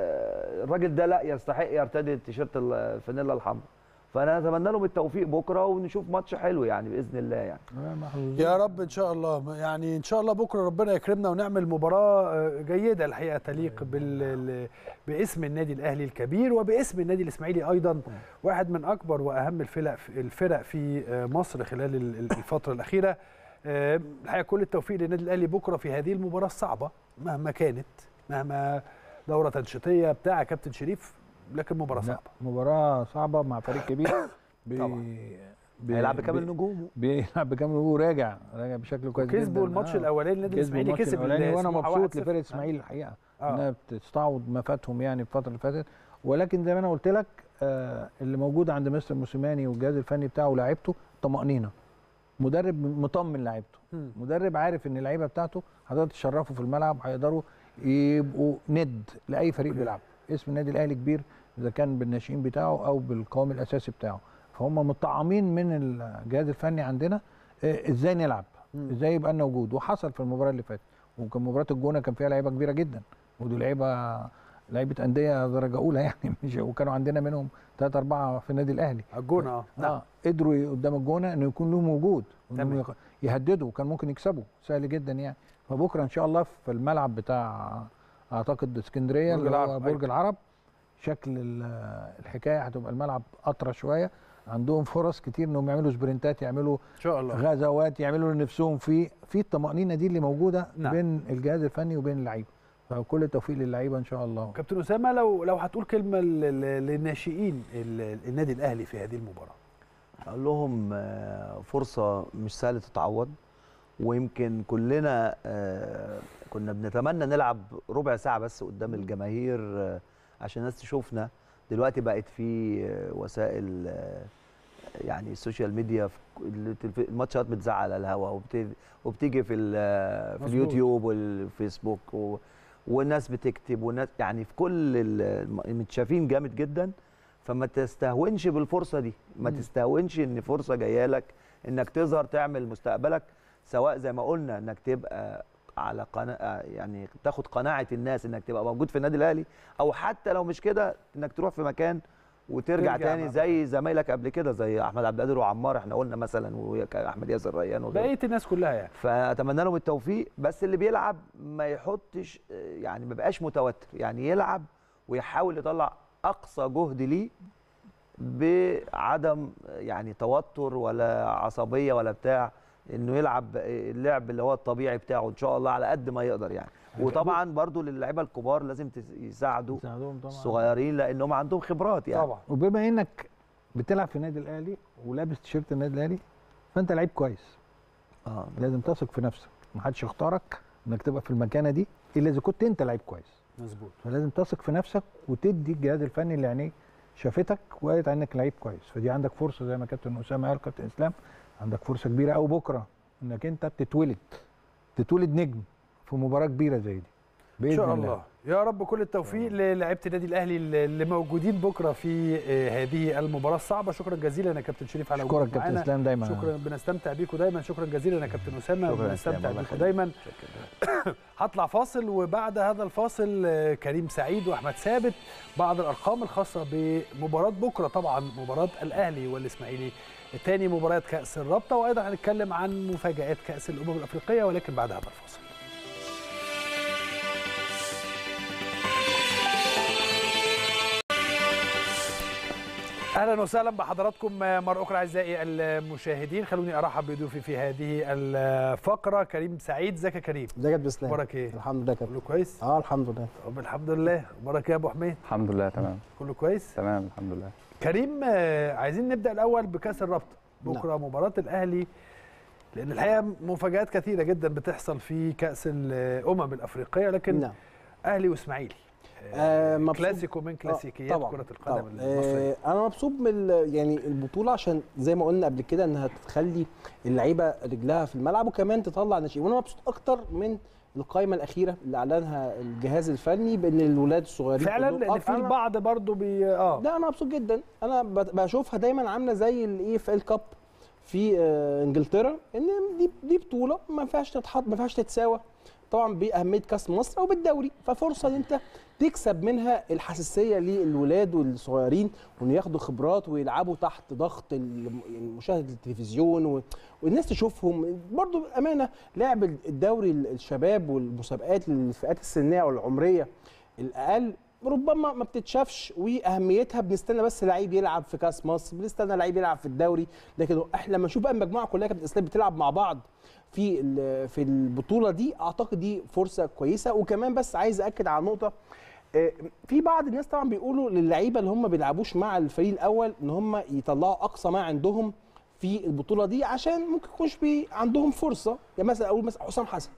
آه، الراجل ده لا يستحق يرتدي التيشيرت ال- الفانيلا الحمراء فانا اتمنى لهم التوفيق بكره ونشوف ماتش حلو يعني باذن الله يعني يا رب ان شاء الله يعني ان شاء الله بكره ربنا يكرمنا ونعمل مباراه آه، جيده الحقيقه تليق بال ال- باسم النادي الاهلي الكبير وباسم النادي الاسماعيلي ايضا واحد من اكبر واهم الفرق الفرق في آه، مصر خلال ال- ال- الفتره الاخيره آه، الحقيقه كل التوفيق للنادي الاهلي بكره في هذه المباراه الصعبه مهما كانت مهما دوره تنشيطيه بتاع كابتن شريف لكن مباراه لا، صعبه مباراه صعبه مع فريق كبير بي... طبعاً. بي... هيلعب بكامل بي- نجومه بيلعب بكامل نجومه راجع راجع بشكل كويس جدا كسبوا الماتش آه. الاولاني النادي كسبوا الاسماعيلي الماتش كسب الأولاني وانا سموحة مبسوط 1-0. لفرقه اسماعيلي الحقيقه آه. انها بتستعوض ما فاتهم يعني الفتره اللي فاتت ولكن زي ما انا قلت لك آه اللي موجود عند مستر موسيماني والجهاز الفني بتاعه ولاعيبته طمانينه مدرب مطمن لعيبته مم. مدرب عارف ان اللعيبه بتاعته هتقدر تشرفوا في الملعب هيقدروا يبقوا ند لاي فريق بيلعب اسم النادي الاهلي كبير اذا كان بالناشئين بتاعه او بالقوام الاساسي بتاعه فهم مطعمين من الجهاز الفني عندنا آه، ازاي نلعب مم. ازاي يبقى لنا وجود وحصل في المباراه اللي فاتت وكان مباراه الجونه كان فيها لعيبه كبيره جدا ودول لعيبه لعيبه انديه درجه اولى يعني مش وكانوا عندنا منهم ثلاثة أربعة في النادي الأهلي الجونه اه نعم اه قدروا ي- قدام الجونه انه يكون لهم وجود تمام. وإنهم يق- يهددوا وكان ممكن يكسبوا سهل جدا يعني فبكره ان شاء الله في الملعب بتاع اعتقد اسكندريه برج اللي هو العرب، برج أيوة. العرب شكل ال- الحكايه هتبقى الملعب اطرى شويه عندهم فرص كتير انهم يعملوا سبرنتات يعملوا ان شاء الله غزوات يعملوا اللي نفسهم فيه في الطمانينه دي اللي موجوده نعم. بين الجهاز الفني وبين اللعيبه فكل التوفيق للعيبه ان شاء الله كابتن اسامه لو لو هتقول كلمه لل- لل- للناشئين ال- النادي الاهلي في هذه المباراه اقول لهم آه، فرصه مش سهله تتعوض ويمكن كلنا آه، كنا بنتمنى نلعب ربع ساعه بس قدام الجماهير آه، عشان الناس تشوفنا دلوقتي بقت في آه، وسائل آه، يعني السوشيال ميديا في التلف- الماتشات بتذاع على الهواء وبت- وبتيجي في ال- في مظبوط. اليوتيوب والفيسبوك و- والناس بتكتب والناس يعني في كل ال- متشافين جامد جدا فما تستهونش بالفرصه دي ما تستهونش ان فرصه جايه لك انك تظهر تعمل مستقبلك سواء زي ما قلنا انك تبقى على قناعه يعني تاخد قناعه الناس انك تبقى موجود في النادي الاهلي او حتى لو مش كده انك تروح في مكان وترجع ترجع تاني بقى. زي زمايلك قبل كده زي احمد عبد القادر وعمار احنا قلنا مثلا واحمد ياسر ريان وغيره بقيه الناس كلها يعني فاتمنى لهم التوفيق بس اللي بيلعب ما يحطش يعني ما بقاش متوتر يعني يلعب ويحاول يطلع اقصى جهد ليه بعدم يعني توتر ولا عصبيه ولا بتاع انه يلعب اللعب اللي هو الطبيعي بتاعه ان شاء الله على قد ما يقدر يعني وطبعا برضو للعيبه الكبار لازم تس- يساعدوا يساعدوهم طبعا الصغيرين لانهم عندهم خبرات يعني طبعا وبما انك بتلعب في النادي الاهلي ولابس تيشيرت النادي الاهلي فانت لعيب كويس اه لازم تثق في نفسك محدش يختارك انك تبقى في المكانه دي الا اذا كنت انت لعيب كويس مظبوط فلازم تثق في نفسك وتدي الجهاز الفني اللي عينيه شافتك وقالت عنك لعيب كويس فدي عندك فرصه زي ما كابتن اسامه قال كابتن اسلام عندك فرصه كبيره قوي بكره انك انت بتتولد تتولد نجم في مباراه كبيره زي دي باذن ان شاء الله يا رب كل التوفيق للاعيبه النادي الاهلي اللي موجودين بكره في آه، هذه المباراه الصعبه شكرا جزيلا يا كابتن شريف على اشكرك وجودك كابتن معانا اسلام دايما شكرا بنستمتع بيكم دايما شكرا جزيلا يا كابتن اسامه شكرا يا إسلام، بنستمتع الله بيكم يخليك. دايما شكراً. هطلع فاصل وبعد هذا الفاصل آه، كريم سعيد واحمد ثابت بعض الارقام الخاصه بمباراه بكره طبعا مباراه الاهلي والاسماعيلي تاني مباريات كاس الرابطه وايضا هنتكلم عن مفاجات كاس الامم الافريقيه ولكن بعد هذا الفاصل اهلا وسهلا بحضراتكم مره اخرى اعزائي المشاهدين خلوني ارحب بضيوفي في هذه الفقره كريم سعيد ازيك يا كريم ازيك يا كابتن اسلام اخبارك ايه الحمد لله يا كابتن كله كويس اه الحمد لله طب الحمد لله اخبارك ايه يا ابو حميد الحمد لله تمام كله كويس تمام الحمد لله كريم آه، عايزين نبدا الاول بكاس الرابطه بكره مباراه الاهلي لان الحقيقه مفاجات كثيره جدا بتحصل في كاس الامم الافريقيه لكن نعم اهلي واسماعيلي آه مبسوط كلاسيكو من كلاسيكيات طبعاً، كره القدم طبعا المصريه آه انا مبسوط من ال- يعني البطوله عشان زي ما قلنا قبل كده انها تخلي اللعيبه رجلها في الملعب وكمان تطلع ناشئين وانا مبسوط اكتر من القائمه الاخيره اللي اعلنها الجهاز الفني بان الولاد الصغيرين فعلا كلهم- لان آه، في أنا- البعض برضو بي اه لا انا مبسوط جدا انا بت- بشوفها دايما عامله زي الاي اف ال كاب في آه، انجلترا ان دي دي بطوله ما فيهاش تتحط ما فيهاش تتساوى طبعا باهميه كاس مصر او بالدوري ففرصه ان انت تكسب منها الحساسيه للولاد والصغيرين وان ياخدوا خبرات ويلعبوا تحت ضغط الم- يعني مشاهده التلفزيون و... والناس تشوفهم برضو بامانه لعب الدوري الشباب والمسابقات للفئات السنيه والعمريه الاقل ربما ما بتتشافش واهميتها بنستنى بس لعيب يلعب في كاس مصر بنستنى لعيب يلعب في الدوري لكن احنا لما نشوف بقى المجموعه كلها كابتن اسلام بتلعب مع بعض في ال- في البطوله دي اعتقد دي فرصه كويسه وكمان بس عايز اكد على نقطه آه، في بعض الناس طبعا بيقولوا للعيبه اللي هم ما بيلعبوش مع الفريق الاول ان هم يطلعوا اقصى ما عندهم في البطوله دي عشان ممكن يكونش بي عندهم فرصه يعني مثلا اقول مثلا حسام حسن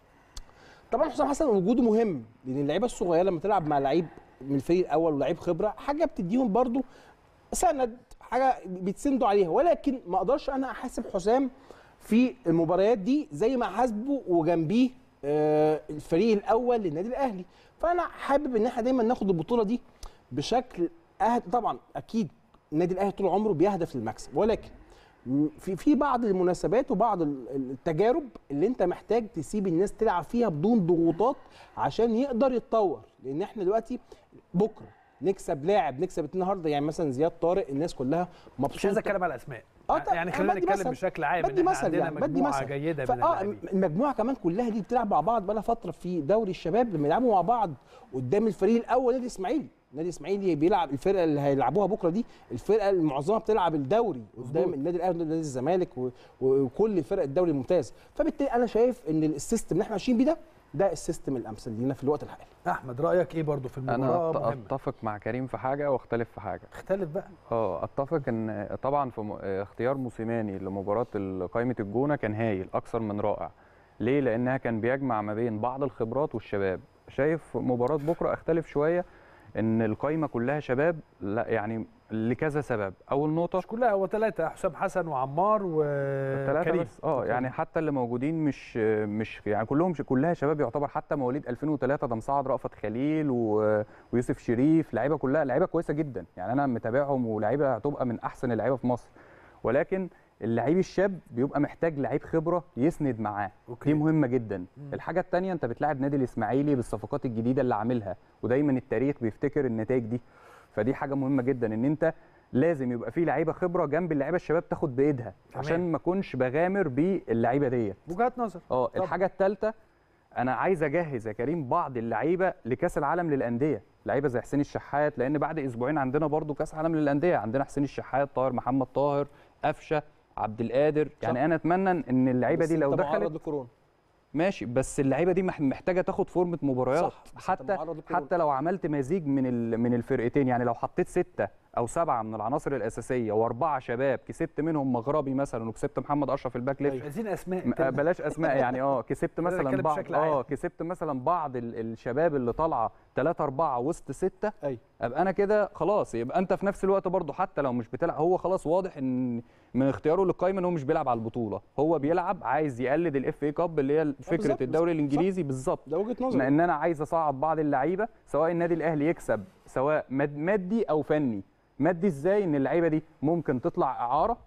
طبعا حسام حسن وجوده مهم لان اللعيبه الصغيره لما تلعب مع لعيب من الفريق الاول ولاعيب خبره حاجه بتديهم برضو سند حاجه بيتسندوا عليها ولكن ما اقدرش انا احاسب حسام في المباريات دي زي ما حاسبه وجنبيه آه، الفريق الاول للنادي الاهلي فانا حابب ان احنا دايما ناخد البطوله دي بشكل أهد طبعا اكيد النادي الاهلي طول عمره بيهدف للمكسب ولكن م- في في بعض المناسبات وبعض ال- التجارب اللي انت محتاج تسيب الناس تلعب فيها بدون ضغوطات عشان يقدر يتطور لان احنا دلوقتي بكره نكسب لاعب نكسب النهارده يعني مثلا زياد طارق الناس كلها مبسوطه مش عايز اتكلم على اسماء آه، طب يعني أنا خلينا بدي نتكلم مثل. بشكل عام بدي ان احنا مثل عندنا يعني، بدي مجموعه مثل. جيده من فاه اللاعبين المجموعه كمان كلها دي بتلعب مع بعض بقى فتره في دوري الشباب لما يلعبوا مع بعض قدام الفريق الاول نادي اسماعيلي نادي اسماعيلي بيلعب الفرقه اللي هيلعبوها بكره دي الفرقه اللي معظمها بتلعب الدوري قدام النادي الاهلي ونادي الزمالك و- وكل فرق الدوري الممتاز فبالتالي انا شايف ان السيستم اللي احنا ماشيين بيه ده ده السيستم الامثل لينا في الوقت الحالي احمد رايك ايه برضو في انا المباراه أت- مهمه اتفق مع كريم في حاجه واختلف في حاجه اختلف بقى اه اتفق ان طبعا في م- اختيار موسيماني لمباراه ال- قائمه الجونه كان هايل اكثر من رائع ليه لانها كان بيجمع ما بين بعض الخبرات والشباب شايف مباراه بكره اختلف شويه ان القائمه كلها شباب لا يعني لكذا سبب اول نقطه مش كلها هو ثلاثه حسام حسن وعمار الثلاثة وكريم بس اه يعني حتى اللي موجودين مش مش يعني كلهم كلها شباب يعتبر حتى مواليد 2003 ده مساعد رأفت خليل و... ويوسف شريف لعيبه كلها لعيبه كويسه جدا يعني انا متابعهم ولعيبه هتبقى من احسن اللعيبه في مصر ولكن اللعيب الشاب بيبقى محتاج لعيب خبره يسند معاه أوكي. دي مهمه جدا الحاجه الثانيه انت بتلاعب نادي الاسماعيلي بالصفقات الجديده اللي عاملها ودايما التاريخ بيفتكر النتائج دي فدي حاجه مهمه جدا ان انت لازم يبقى في لعيبه خبره جنب اللعيبه الشباب تاخد بايدها تمام. عشان ما اكونش بغامر باللعيبه ديت وجهات نظر اه طبعا. الحاجه الثالثه انا عايز اجهز يا كريم بعض اللعيبه لكاس العالم للانديه لعيبه زي حسين الشحات لان بعد اسبوعين عندنا برضو كاس عالم للانديه عندنا حسين الشحات طاهر محمد طاهر قفشه عبد القادر يعني انا اتمنى ان اللعيبه بس دي لو أنت معرض دخلت لكورونا ماشي بس اللعيبه دي مح- محتاجه تاخد فورمه مباريات صح، بس أنت حتى معرض للكورونا. حتى لو عملت مزيج من ال- من الفرقتين يعني لو حطيت سته او سبعه من العناصر الاساسيه واربعه شباب كسبت منهم مغربي مثلا وكسبت محمد اشرف الباك ليفت عايزين اسماء م- تانية. بلاش اسماء يعني اه كسبت أنا مثلا بتكلم بعض بشكل عام. اه كسبت مثلا بعض ال- الشباب اللي طالعه 3 4 وسط 6 ايوه ابقى انا كده خلاص يبقى انت في نفس الوقت برضو حتى لو مش بتلعب هو خلاص واضح ان من اختياره للقايمه ان هو مش بيلعب على البطوله هو بيلعب عايز يقلد الاف اي كاب اللي هي فكره بالظبط، الدوري بالظبط. الانجليزي بالظبط ده وجهه ان نظري إن انا عايز اصعد بعض اللعيبه سواء النادي الاهلي يكسب سواء ماد- مادي او فني مادي ازاي ان اللعيبه دي ممكن تطلع اعاره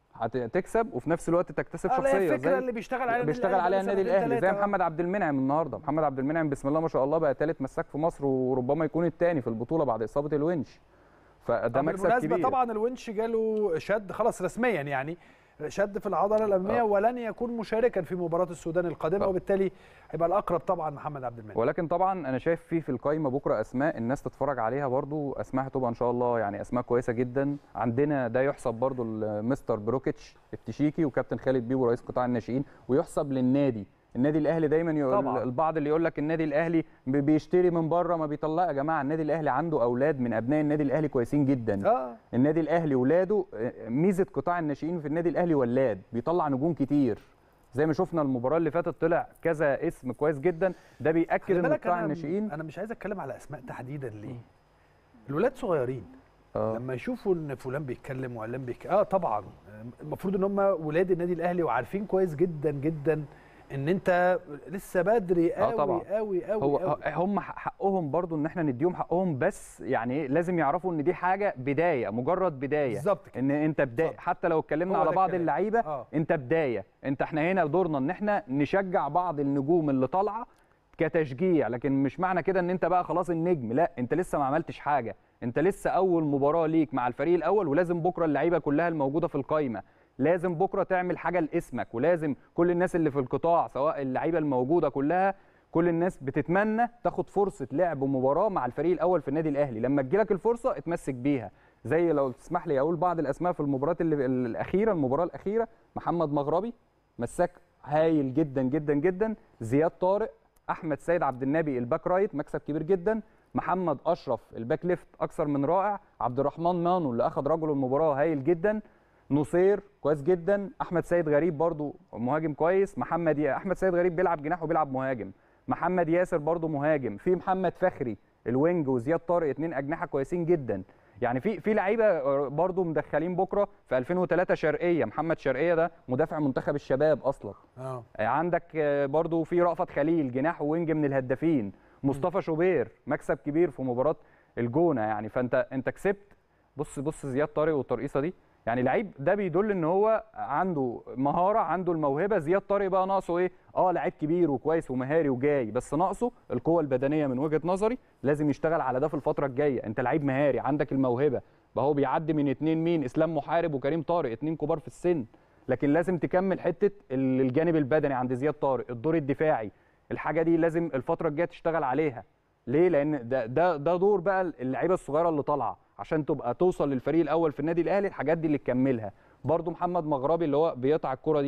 هتكسب وفي نفس الوقت تكتسب آه، اللي هي شخصيه الفكره زي اللي بيشتغل عليها بيشتغل عليها النادي الاهلي زي محمد عبد المنعم النهارده محمد عبد المنعم بسم الله ما شاء الله بقى ثالث مساك في مصر وربما يكون الثاني في البطوله بعد اصابه الونش فده مكسب بالمناسبه كبير طبعا الونش جاله شد خلاص رسميا يعني شد في العضله الاماميه آه. ولن يكون مشاركا في مباراه السودان القادمه آه. وبالتالي هيبقى الاقرب طبعا محمد عبد المنعم ولكن طبعا انا شايف في في القايمه بكره اسماء الناس تتفرج عليها برضو اسماء هتبقى ان شاء الله يعني اسماء كويسه جدا عندنا ده يحسب برضو لمستر بروكيتش التشيكي وكابتن خالد بيبو رئيس قطاع الناشئين ويحسب للنادي النادي الاهلي دايما يقول طبعاً. البعض اللي يقول لك النادي الاهلي بي- بيشتري من بره ما بيطلع يا جماعه النادي الاهلي عنده اولاد من ابناء النادي الاهلي كويسين جدا اه النادي الاهلي ولاده آه، ميزه قطاع الناشئين في النادي الاهلي ولاد بيطلع نجوم كتير زي ما شفنا المباراه اللي فاتت طلع كذا اسم كويس جدا ده بياكد خلي ان بالك قطاع انا الناشئين انا مش عايز اتكلم على اسماء تحديدا ليه الولاد صغيرين اه لما يشوفوا ان فلان بيتكلم وعلان بيتكلم اه طبعا المفروض ان هم ولاد النادي الاهلي وعارفين كويس جدا جدا ان انت لسه بدري آه قوي طبعا. قوي قوي هو قوي. هم حقهم برضو ان احنا نديهم حقهم بس يعني إيه، لازم يعرفوا ان دي حاجه بدايه مجرد بدايه بالظبط كده ان انت بدايه بالظبط. حتى لو اتكلمنا هو على ده بعض الكلام. اللعيبه آه. انت بدايه انت احنا هنا دورنا ان احنا نشجع بعض النجوم اللي طالعه كتشجيع لكن مش معنى كده ان انت بقى خلاص النجم لا انت لسه ما عملتش حاجه انت لسه اول مباراه ليك مع الفريق الاول ولازم بكره اللعيبه كلها الموجوده في القايمه لازم بكره تعمل حاجه لاسمك ولازم كل الناس اللي في القطاع سواء اللعيبه الموجوده كلها كل الناس بتتمنى تاخد فرصه لعب مباراه مع الفريق الاول في النادي الاهلي لما تجيلك الفرصه اتمسك بيها زي لو تسمح لي اقول بعض الاسماء في المباريات اللي الاخيره المباراه الاخيره محمد مغربي مساك هايل جدا جدا جدا زياد طارق احمد سيد عبد النبي الباك رايت مكسب كبير جدا محمد اشرف الباك ليفت اكثر من رائع عبد الرحمن مانو اللي اخذ رجل المباراه هايل جدا نصير كويس جدا احمد سيد غريب برضو مهاجم كويس محمد يا احمد سيد غريب بيلعب جناح وبيلعب مهاجم محمد ياسر برضو مهاجم في محمد فخري الوينج وزياد طارق اتنين اجنحه كويسين جدا يعني في في لعيبه برضو مدخلين بكره في 2003 شرقيه محمد شرقيه ده مدافع منتخب الشباب اصلا اه عندك آه، برضو في رأفت خليل جناح وينج من الهدافين مصطفى شوبير مكسب كبير في مباراه الجونه يعني فانت انت كسبت بص بص زياد طارق والترقيصه دي يعني لعيب ده بيدل ان هو عنده مهاره عنده الموهبه زياد طارق بقى ناقصه ايه اه لعيب كبير وكويس ومهاري وجاي بس ناقصه القوه البدنيه من وجهه نظري لازم يشتغل على ده في الفتره الجايه انت لعيب مهاري عندك الموهبه بقى هو بيعدي من اتنين مين اسلام محارب وكريم طارق اتنين كبار في السن لكن لازم تكمل حته ال- الجانب البدني عند زياد طارق الدور الدفاعي الحاجه دي لازم الفتره الجايه تشتغل عليها ليه لان ده ده ده دور بقى اللعيبه الصغيره اللي طالعه عشان تبقى توصل للفريق الاول في النادي الاهلي الحاجات دي اللي تكملها برضو محمد مغربي اللي هو بيقطع الكره دي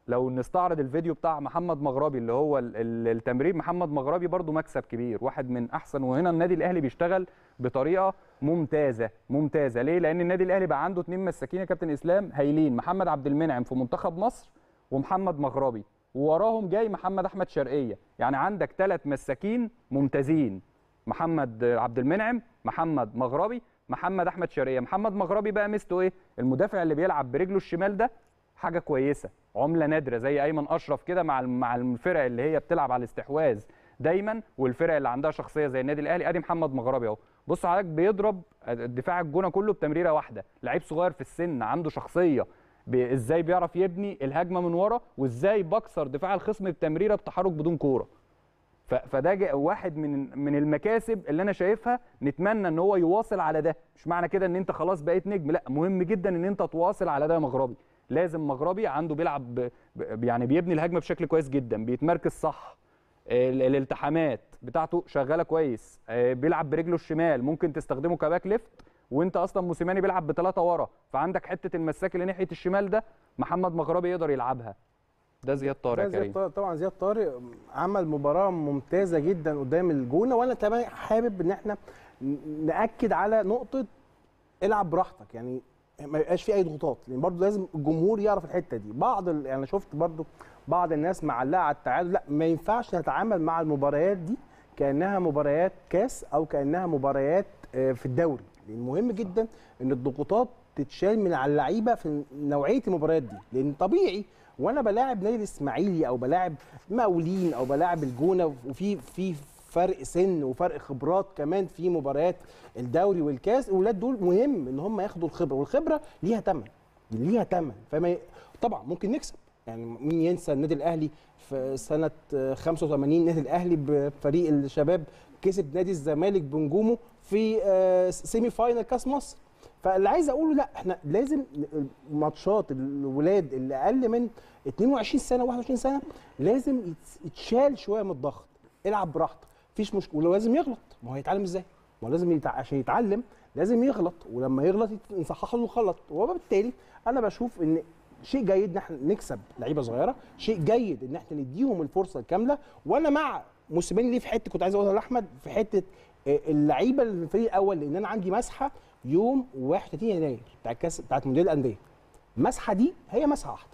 لو نستعرض الفيديو بتاع محمد مغربي اللي هو ال- ال- التمرير محمد مغربي برضو مكسب كبير واحد من احسن وهنا النادي الاهلي بيشتغل بطريقه ممتازه ممتازه ليه لان النادي الاهلي بقى عنده اتنين مساكين يا كابتن اسلام هايلين محمد عبد المنعم في منتخب مصر ومحمد مغربي ووراهم جاي محمد احمد شرقيه يعني عندك ثلاث مساكين ممتازين محمد عبد المنعم محمد مغربي محمد احمد شرقيه محمد مغربي بقى ميزته ايه المدافع اللي بيلعب برجله الشمال ده حاجه كويسه عمله نادره زي ايمن اشرف كده مع الم- مع الفرق اللي هي بتلعب على الاستحواذ دايما والفرق اللي عندها شخصيه زي النادي الاهلي ادي محمد مغربي اهو بص حضرتك بيضرب الدفاع الجونه كله بتمريره واحده لعيب صغير في السن عنده شخصيه ب- ازاي بيعرف يبني الهجمه من ورا وازاي بكسر دفاع الخصم بتمريره بتحرك بدون كوره ف- فده جا- واحد من من المكاسب اللي انا شايفها نتمنى ان هو يواصل على ده مش معنى كده ان انت خلاص بقيت نجم لا مهم جدا ان انت تواصل على ده يا مغربي لازم مغربي عنده بيلعب ب... ب... يعني بيبني الهجمه بشكل كويس جدا بيتمركز صح ال- الالتحامات بتاعته شغاله كويس آه، بيلعب برجله الشمال ممكن تستخدمه كباك ليفت وانت اصلا موسيماني بيلعب بثلاثه ورا فعندك حته المساك اللي ناحيه الشمال ده محمد مغربي يقدر يلعبها ده زياد طارق ده يا زياد كريم طارق طبعا زياد طارق عمل مباراه ممتازه جدا قدام الجونه وانا كمان حابب ان احنا ن- ناكد على نقطه العب براحتك يعني ما يبقاش في اي ضغوطات لان برضه لازم الجمهور يعرف الحته دي بعض ال... يعني شفت برضه بعض الناس معلقه على التعادل لا ما ينفعش نتعامل مع المباريات دي كانها مباريات كاس او كانها مباريات آه، في الدوري لان مهم جدا ان الضغوطات تتشال من على اللعيبه في نوعيه المباريات دي لان طبيعي وانا بلاعب نادي الاسماعيلي او بلاعب مقاولين او بلاعب الجونه وفي في فرق سن وفرق خبرات كمان في مباريات الدوري والكاس الاولاد دول مهم ان هم ياخدوا الخبره والخبره ليها ثمن ليها ثمن فما ي- طبعا ممكن نكسب يعني مين ينسى النادي الاهلي في سنه آه، 85 النادي الاهلي بفريق الشباب كسب نادي الزمالك بنجومه في آه، سيمي فاينل كاس مصر فاللي عايز اقوله لا احنا لازم ماتشات الولاد اللي اقل من 22 سنه 21 سنه لازم يتس- يتشال شويه من الضغط العب براحتك مفيش مشكله ولو لازم يغلط ما هو هيتعلم ازاي ما هو لازم يتع... عشان يتعلم لازم يغلط ولما يغلط يت- نصحح له الغلط وبالتالي انا بشوف ان شيء جيد ان احنا نكسب لعيبه صغيره شيء جيد ان احنا نديهم الفرصه الكامله وانا مع موسيماني ليه في حته كنت عايز اقولها لاحمد في حته آه، اللعيبه اللي في الفريق الاول لان انا عندي مسحه يوم 31 يناير بتاع الكاس بتاعت مونديال الانديه المسحه دي هي مسحه واحده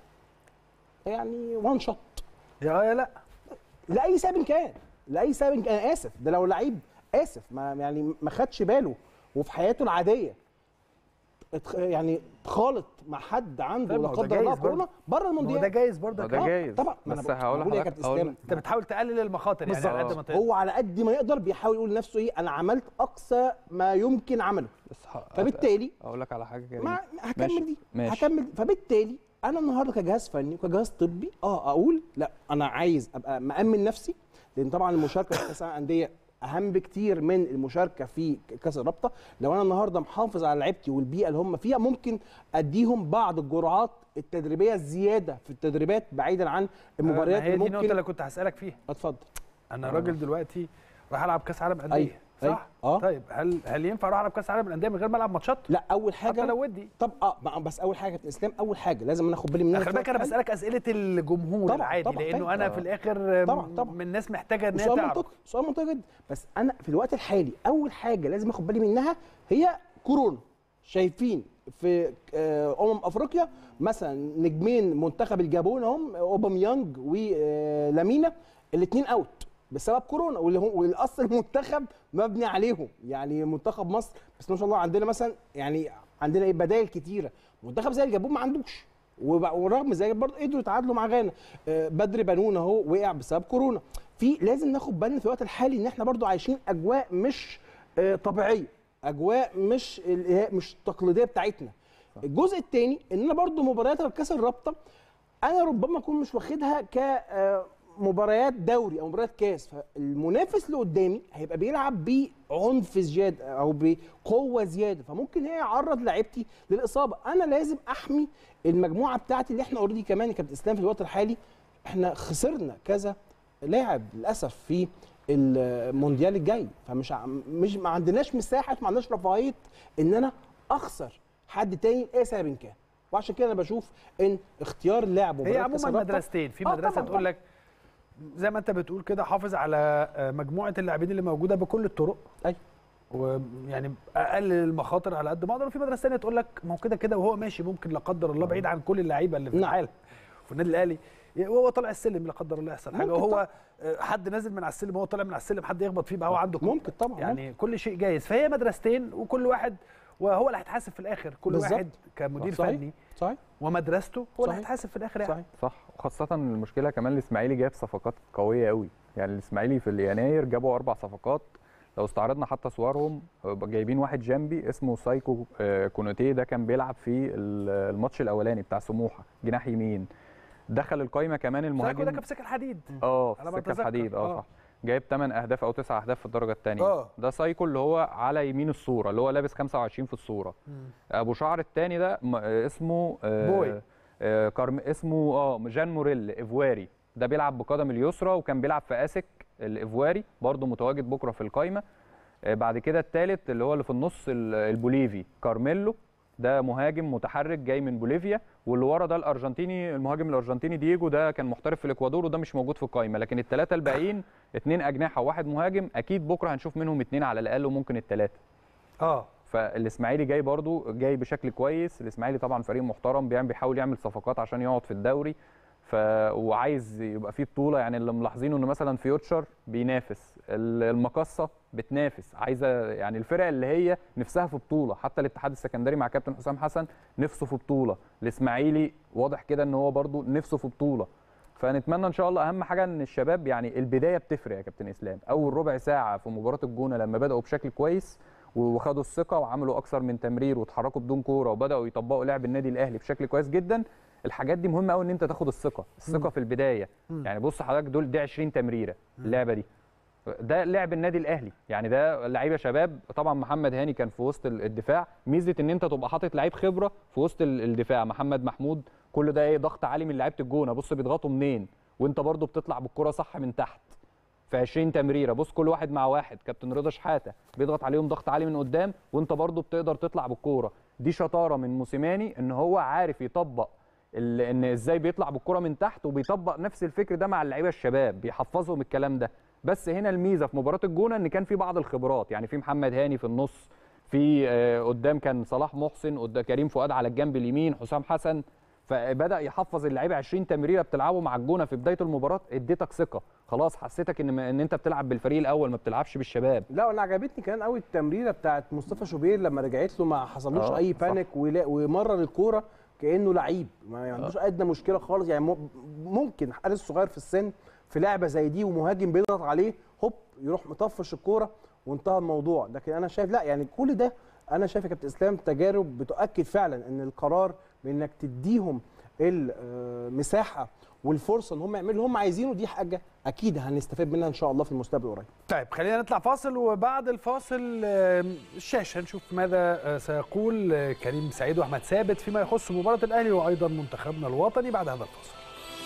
يعني وان شوت يا يا لا لاي سبب كان لاي سبب كان انا اسف ده لو لعيب اسف ما يعني ما خدش باله وفي حياته العاديه اتخ- يعني اتخالط مع حد عنده طيب، لا ما هو ده قدر الله جايز برضه. كورونا بره ما هو المونديال ده جايز برضه ما يا ده كابتن. جايز طبعا ما بس أنا هقول بقول يا لحضرتك كابتن هقول اسلام انت بتحاول تقلل المخاطر يعني على قد ما تقدر هو على قد ما يقدر بيحاول يقول لنفسه ايه انا عملت اقصى ما يمكن عمله بس ه- فبالتالي اقول لك على حاجه كريم ما هكمل ماشي، دي ماشي. هكمل فبالتالي انا النهارده كجهاز فني وكجهاز طبي اه اقول لا انا عايز ابقى مامن نفسي لان طبعا المشاركه في كاس العالم للانديه اهم بكتير من المشاركه في كاس الرابطه لو انا النهارده محافظ على لعيبتي والبيئه اللي هم فيها ممكن اديهم بعض الجرعات التدريبيه الزياده في التدريبات بعيدا عن المباريات ما هي اللي دي النقطه ممكن اللي كنت هسالك فيها اتفضل انا راجل دلوقتي راح العب كاس عالم انديه أيوة، أيوة، صح آه. طيب هل هل ينفع اروح العب كاس عالم الانديه من غير ما العب ماتشات لا اول حتى حاجه لو ودي طب اه بقى- بس اول حاجه يا كابتن اسلام اول حاجه لازم انا اخد بالي منها خلي بالك انا في الوقت بسالك اسئله الجمهور طبعاً، العادي طبعاً، لانه فاهم. انا في الاخر طبعاً، طبعاً. من الناس محتاجه ان هي سؤال تعرف منطقي سؤال منطقي جدا بس انا في الوقت الحالي اول حاجه لازم اخد بالي منها هي كورونا شايفين في آه، امم افريقيا مثلا نجمين منتخب الجابون هم اوباميانج ولامينا الاثنين اوت بسبب كورونا واللي هو والاصل المنتخب مبني عليهم يعني منتخب مصر بس ما شاء الله عندنا مثلا يعني عندنا ايه بدائل كتيره منتخب زي الجابون ما عندوش وب- ورغم ذلك برضه قدروا يتعادلوا مع غانا آه، بدر بنون اهو وقع بسبب كورونا في لازم ناخد بالنا في الوقت الحالي ان احنا برضه عايشين اجواء مش آه، طبيعيه اجواء مش ال- هي- مش التقليديه بتاعتنا الجزء الثاني ان انا برضه مباريات كاس الرابطه انا ربما اكون مش واخدها ك آه، مباريات دوري او مباريات كاس فالمنافس اللي قدامي هيبقى بيلعب بعنف زياده او بقوه زياده فممكن هي يعرض لعيبتي للاصابه انا لازم احمي المجموعه بتاعتي اللي احنا اوريدي كمان يا كابتن اسلام في الوقت الحالي احنا خسرنا كذا لاعب للاسف في المونديال الجاي فمش ع- مش ما عندناش مساحه ما عندناش رفاهيه ان انا اخسر حد تاني لاي سبب كان وعشان كده انا بشوف ان اختيار لاعب هي مباريات عموما كأس الرابطة- مدرستين في آه مدرسه طبعاً، تقول طبعاً. لك زي ما انت بتقول كده حافظ على آه، مجموعه اللاعبين اللي موجوده بكل الطرق أيوة. ويعني اقلل المخاطر على قد ما اقدر وفي مدرسه ثانيه تقول لك ما هو كده كده وهو ماشي ممكن لا قدر الله بعيد عن كل اللعيبه اللي في نعم. العالم في النادي الاهلي وهو طالع السلم لا قدر الله يحصل حاجه ممكن وهو آه، حد نازل من على السلم وهو طالع من على السلم حد يخبط فيه بقى هو عنده كورونا. ممكن طبعا يعني ممكن. كل شيء جايز فهي مدرستين وكل واحد وهو اللي هيتحاسب في الاخر كل بالظبط. واحد كمدير صحيح. فني صحيح ومدرسته هو اللي صحيح. هيتحاسب في الاخر يعني صحيح صح وخاصة المشكلة كمان الإسماعيلي جايب صفقات قوية قوي يعني الإسماعيلي في يناير جابوا أربع صفقات لو استعرضنا حتى صورهم آه، جايبين واحد جنبي اسمه سايكو آه، كونوتيه ده كان بيلعب في ال- الماتش الأولاني بتاع سموحة جناح يمين دخل القايمة كمان سايكو ده المهاجم كان في سكه الحديد اه على في ما سكة أتذكر. الحديد اه آه. صح جايب 8 اهداف او 9 اهداف في الدرجه الثانيه آه. ده سايكو اللي هو على يمين الصوره اللي هو لابس 25 في الصوره ابو شعر الثاني ده م- آه، اسمه آه، بوي. آه كارم اسمه اه جان موريل ايفواري ده بيلعب بقدم اليسرى وكان بيلعب في اسك الايفواري برضه متواجد بكره في القايمه آه بعد كده الثالث اللي هو اللي في النص ال- البوليفي كارميلو ده مهاجم متحرك جاي من بوليفيا واللي ورا ده الارجنتيني المهاجم الارجنتيني دييجو ده كان محترف في الاكوادور وده مش موجود في القايمه لكن الثلاثه الباقيين اثنين اجنحه وواحد مهاجم اكيد بكره هنشوف منهم اثنين على الاقل وممكن الثلاثه اه فالاسماعيلي جاي برضو جاي بشكل كويس الاسماعيلي طبعا فريق محترم بيعمل بيحاول يعمل صفقات عشان يقعد في الدوري ف وعايز يبقى فيه بطوله يعني اللي ملاحظينه ان مثلا فيوتشر بينافس ال- المقصه بتنافس عايزه يعني الفرق اللي هي نفسها في بطوله حتى الاتحاد السكندري مع كابتن حسام حسن نفسه في بطوله الاسماعيلي واضح كده ان هو برضو نفسه في بطوله فنتمنى ان شاء الله اهم حاجه ان الشباب يعني البدايه بتفرق يا كابتن اسلام اول ربع ساعه في مباراه الجونه لما بداوا بشكل كويس وخدوا الثقه وعملوا اكثر من تمرير واتحركوا بدون كوره وبداوا يطبقوا لعب النادي الاهلي بشكل كويس جدا الحاجات دي مهمه قوي ان انت تاخد الثقه الثقه في البدايه يعني بص حضرتك دول دي 20 تمريره اللعبه دي ده لعب النادي الاهلي يعني ده لعيبه شباب طبعا محمد هاني كان في وسط ال- الدفاع ميزه ان انت تبقى حاطط لعيب خبره في وسط ال- الدفاع محمد محمود كل ده ايه ضغط عالي من لعيبه الجونه بص بيضغطوا منين وانت برضو بتطلع بالكره صح من تحت في 20 تمريره بص كل واحد مع واحد كابتن رضا شحاته بيضغط عليهم ضغط عالي من قدام وانت برضو بتقدر تطلع بالكوره دي شطاره من موسيماني ان هو عارف يطبق ال- ان ازاي بيطلع بالكره من تحت وبيطبق نفس الفكر ده مع اللعيبه الشباب بيحفظهم الكلام ده بس هنا الميزه في مباراه الجونه ان كان في بعض الخبرات يعني في محمد هاني في النص في آه، قدام كان صلاح محسن قدام كريم فؤاد على الجنب اليمين حسام حسن فبدا يحفظ اللعيبه 20 تمريره بتلعبوا مع الجونه في بدايه المباراه اديتك ثقه خلاص حسيتك ان ان انت بتلعب بالفريق الاول ما بتلعبش بالشباب لا وانا عجبتني كمان قوي التمريره بتاعت مصطفى شوبير لما رجعت له ما حصلوش آه، اي صح. بانيك ولا- ومرر الكوره كانه لعيب ما عندوش ادنى مشكله خالص يعني م- ممكن حارس صغير في السن في لعبه زي دي ومهاجم بيضغط عليه هوب يروح مطفش الكوره وانتهى الموضوع لكن انا شايف لا يعني كل ده انا شايف يا كابتن اسلام تجارب بتؤكد فعلا ان القرار بانك تديهم المساحه والفرصه ان هم يعملوا اللي هم عايزينه دي حاجه اكيد هنستفاد منها ان شاء الله في المستقبل القريب طيب خلينا نطلع فاصل وبعد الفاصل آه، الشاشه نشوف ماذا آه، سيقول آه، كريم سعيد واحمد ثابت فيما يخص مباراه الاهلي وايضا منتخبنا الوطني بعد هذا الفاصل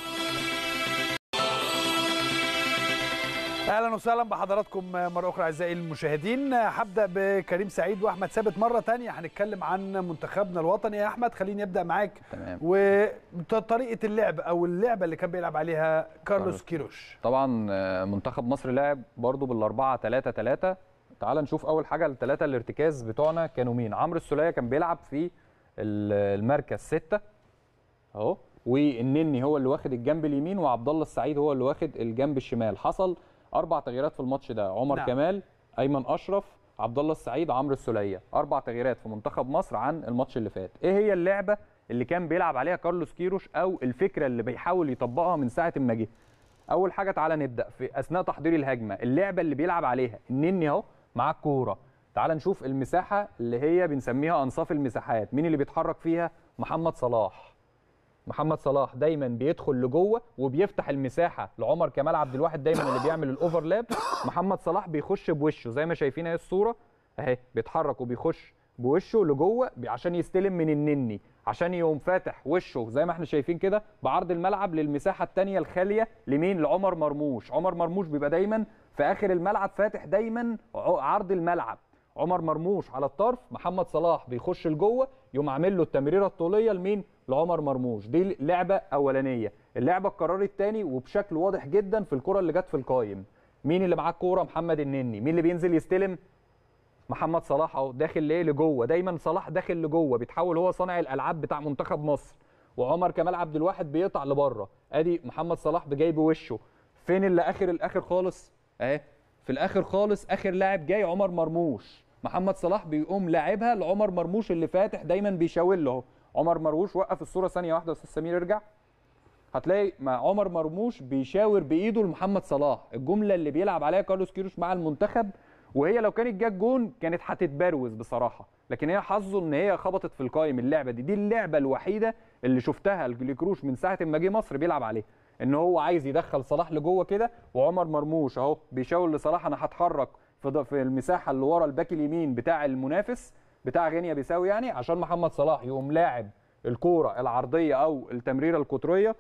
اهلا وسهلا بحضراتكم مره اخرى اعزائي المشاهدين هبدا بكريم سعيد واحمد ثابت مره تانية هنتكلم عن منتخبنا الوطني يا احمد خليني ابدا معاك تمام وطريقه اللعب او اللعبه اللي كان بيلعب عليها كارلوس كارلوس. كيروش طبعا آه، منتخب مصر لعب برضو بالاربعه 3 3 تعال نشوف اول حاجه الثلاثه الارتكاز بتوعنا كانوا مين عمرو السوليه كان بيلعب في ال- المركز 6 اهو والنني هو اللي واخد الجنب اليمين وعبد الله السعيد هو اللي واخد الجنب الشمال حصل اربع تغييرات في الماتش ده عمر نعم. نعم. كمال ايمن اشرف عبد الله السعيد عمرو السوليه اربع تغييرات في منتخب مصر عن الماتش اللي فات ايه هي اللعبه اللي كان بيلعب عليها كارلوس كيروش او الفكره اللي بيحاول يطبقها من ساعه ما جه اول حاجه تعالى نبدا في اثناء تحضير الهجمه اللعبه اللي بيلعب عليها النني اهو معاه الكوره تعال نشوف المساحه اللي هي بنسميها انصاف المساحات مين اللي بيتحرك فيها محمد صلاح محمد صلاح دايما بيدخل لجوه وبيفتح المساحه لعمر كمال عبد الواحد دايما اللي بيعمل الاوفرلاب محمد صلاح بيخش بوشه زي ما شايفين اهي الصوره اهي بيتحرك وبيخش بوشه لجوه بي- عشان يستلم من النني عشان يقوم فاتح وشه زي ما احنا شايفين كده بعرض الملعب للمساحه الثانيه الخاليه لمين لعمر مرموش عمر مرموش بيبقى دايما في اخر الملعب فاتح دايما ع- عرض الملعب عمر مرموش على الطرف محمد صلاح بيخش لجوه يقوم عامل له التمريره الطوليه لمين لعمر مرموش دي لعبه اولانيه اللعبه اتكررت تاني وبشكل واضح جدا في الكره اللي جت في القايم مين اللي معاه الكوره محمد النني مين اللي بينزل يستلم محمد صلاح اهو داخل ليه لجوه دايما صلاح داخل لجوه بيتحول هو صانع الالعاب بتاع منتخب مصر وعمر كمال عبد الواحد بيقطع لبره ادي محمد صلاح بجاي بوشه فين اللي اخر الاخر خالص اهي في الاخر خالص اخر لاعب جاي عمر مرموش محمد صلاح بيقوم لاعبها لعمر مرموش اللي فاتح دايما بيشاور له اهو عمر مرموش وقف الصوره ثانيه واحده يا استاذ سمير ارجع هتلاقي مع عمر مرموش بيشاور بايده لمحمد صلاح الجمله اللي بيلعب عليها كارلوس كيروش مع المنتخب وهي لو كانت جت جون كانت هتتبروز بصراحه لكن هي حظه ان هي خبطت في القايم اللعبه دي دي اللعبه الوحيده اللي شفتها لكروش من ساعه ما جه مصر بيلعب عليها ان هو عايز يدخل صلاح لجوه كده وعمر مرموش اهو بيشاور لصلاح انا هتحرك في ض- في المساحه اللي ورا الباك اليمين بتاع المنافس بتاع غينيا بيساوي يعني عشان محمد صلاح يقوم لاعب الكوره العرضيه او التمريره القطريه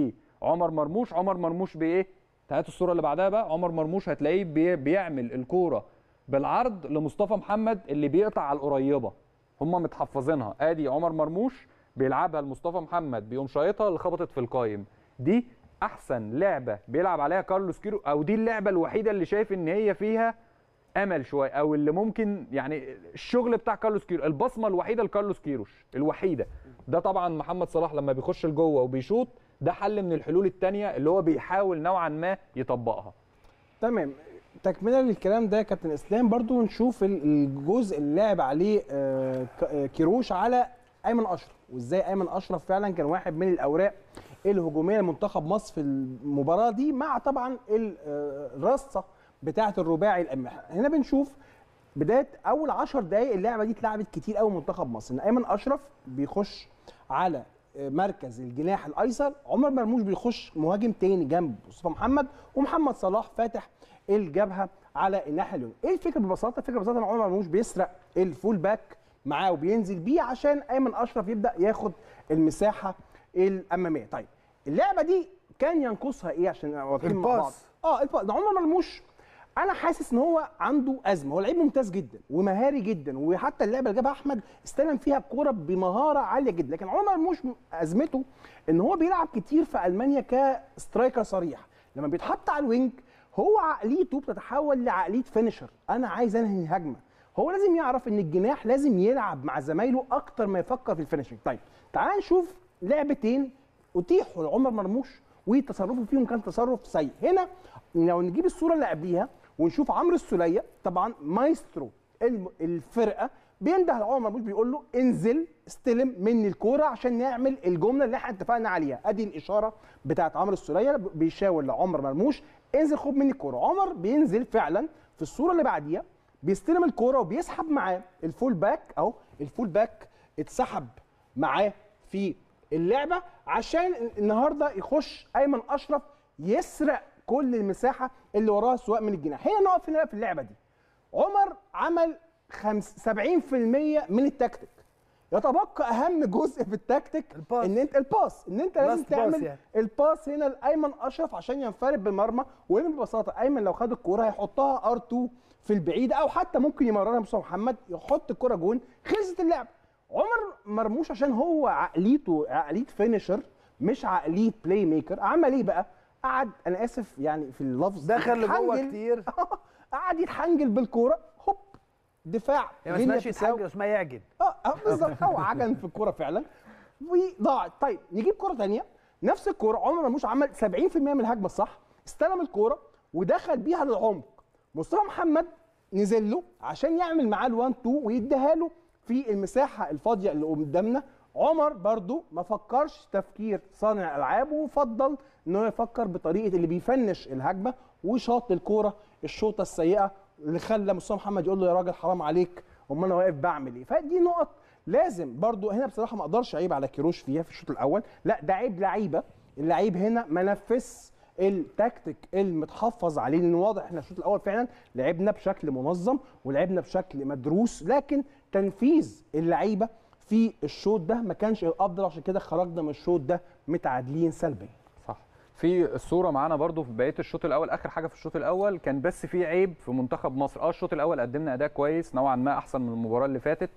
لعمر مرموش عمر مرموش بايه هات الصوره اللي بعدها بقى عمر مرموش هتلاقيه بي- بيعمل الكوره بالعرض لمصطفى محمد اللي بيقطع على القريبه هم متحفظينها ادي عمر مرموش بيلعبها لمصطفى محمد بيقوم شايطها اللي خبطت في القايم دي احسن لعبه بيلعب عليها كارلوس كيرو او دي اللعبه الوحيده اللي شايف ان هي فيها امل شويه او اللي ممكن يعني الشغل بتاع كارلوس كيروش البصمه الوحيده لكارلوس كيروش الوحيده ده طبعا محمد صلاح لما بيخش لجوه وبيشوط ده حل من الحلول الثانيه اللي هو بيحاول نوعا ما يطبقها تمام تكمله للكلام ده يا كابتن اسلام برضو نشوف ال- الجزء اللي لعب عليه آه، ك- آه، كيروش على ايمن اشرف وازاي ايمن اشرف فعلا كان واحد من الاوراق الهجوميه لمنتخب مصر في المباراه دي مع طبعا ال- آه، الرصه بتاعه الرباعي الامح هنا بنشوف بدايه اول 10 دقائق اللعبه دي اتلعبت كتير قوي منتخب مصر ان ايمن اشرف بيخش على مركز الجناح الايسر عمر مرموش بيخش مهاجم تاني جنب مصطفى محمد ومحمد صلاح فاتح الجبهه على الناحيه اليمين ايه الفكره ببساطه الفكره ببساطه ان عمر مرموش بيسرق الفول باك معاه وبينزل بيه عشان ايمن اشرف يبدا ياخد المساحه الاماميه طيب اللعبه دي كان ينقصها ايه عشان نبقى واضحين مع بعض الباص. اه الباص ده عمر مرموش انا حاسس ان هو عنده ازمه هو لعيب ممتاز جدا ومهاري جدا وحتى اللعبه اللي جابها احمد استلم فيها الكوره بمهاره عاليه جدا لكن عمر مرموش ازمته ان هو بيلعب كتير في المانيا كسترايكر صريح لما بيتحط على الوينج هو عقليته بتتحول لعقليه فينيشر انا عايز انهي هجمه هو لازم يعرف ان الجناح لازم يلعب مع زمايله اكتر ما يفكر في الفينيشنج طيب تعال نشوف لعبتين اتيحوا لعمر مرموش وتصرفه فيهم كان تصرف سيء هنا لو نجيب الصوره اللي قبليها ونشوف عمرو السوليه طبعا مايسترو الم- الفرقه بينده لعمر مرموش بيقول له انزل استلم مني الكوره عشان نعمل الجمله اللي احنا اتفقنا عليها ادي الاشاره بتاعت عمرو السوليه بيشاور لعمر مرموش انزل خد مني الكوره عمر بينزل فعلا في الصوره اللي بعديها بيستلم الكوره وبيسحب معاه الفول باك اهو الفول باك اتسحب معاه في اللعبه عشان النهارده يخش ايمن اشرف يسرق كل المساحه اللي وراها سواء من الجناح هنا نقف هنا بقى في اللعبه دي عمر عمل خمس 70% من التكتيك يتبقى اهم جزء في التكتيك الباس. ان انت الباس ان انت لازم Last pass تعمل يعني. الباس هنا لايمن اشرف عشان ينفرد بالمرمى وهنا ببساطه ايمن لو خد الكوره هيحطها ار2 في البعيده او حتى ممكن يمررها مصطفى محمد يحط الكوره جون خلصت اللعبه عمر مرموش عشان هو عقليته عقليه فينيشر مش عقليه بلاي ميكر عمل ايه بقى قعد انا اسف يعني في اللفظ دخل لجوه يتحنجل. كتير قعد يتحنجل بالكوره هوب دفاع هي ما غينيا اسمهاش بيساو. يتحجر اسمها يعجن اه اه بالظبط هو عجن في الكوره فعلا وضاعت طيب نجيب كوره ثانيه نفس الكوره عمر مرموش عمل 70% من الهجمه الصح استلم الكوره ودخل بيها للعمق مصطفى محمد نزل له عشان يعمل معاه ال1 2 ويديها له في المساحه الفاضيه اللي قدامنا عمر برضو ما فكرش تفكير صانع العاب وفضل ان هو يفكر بطريقه اللي بيفنش الهجمه وشاط الكوره الشوطه السيئه اللي خلى مصطفى محمد يقول له يا راجل حرام عليك امال انا واقف بعمل ايه فدي نقط لازم برضو هنا بصراحه ما اقدرش اعيب على كيروش فيها في الشوط الاول لا ده عيب لعيبه اللعيب هنا ما نفذش التكتيك المتحفظ عليه لان واضح احنا الشوط الاول فعلا لعبنا بشكل منظم ولعبنا بشكل مدروس لكن تنفيذ اللعيبه في الشوط ده ما كانش الافضل عشان كده خرجنا من الشوط ده متعادلين سلبيا صح في الصوره معانا برضو في بقيه الشوط الاول اخر حاجه في الشوط الاول كان بس في عيب في منتخب مصر اه الشوط الاول قدمنا اداء كويس نوعا ما احسن من المباراه اللي فاتت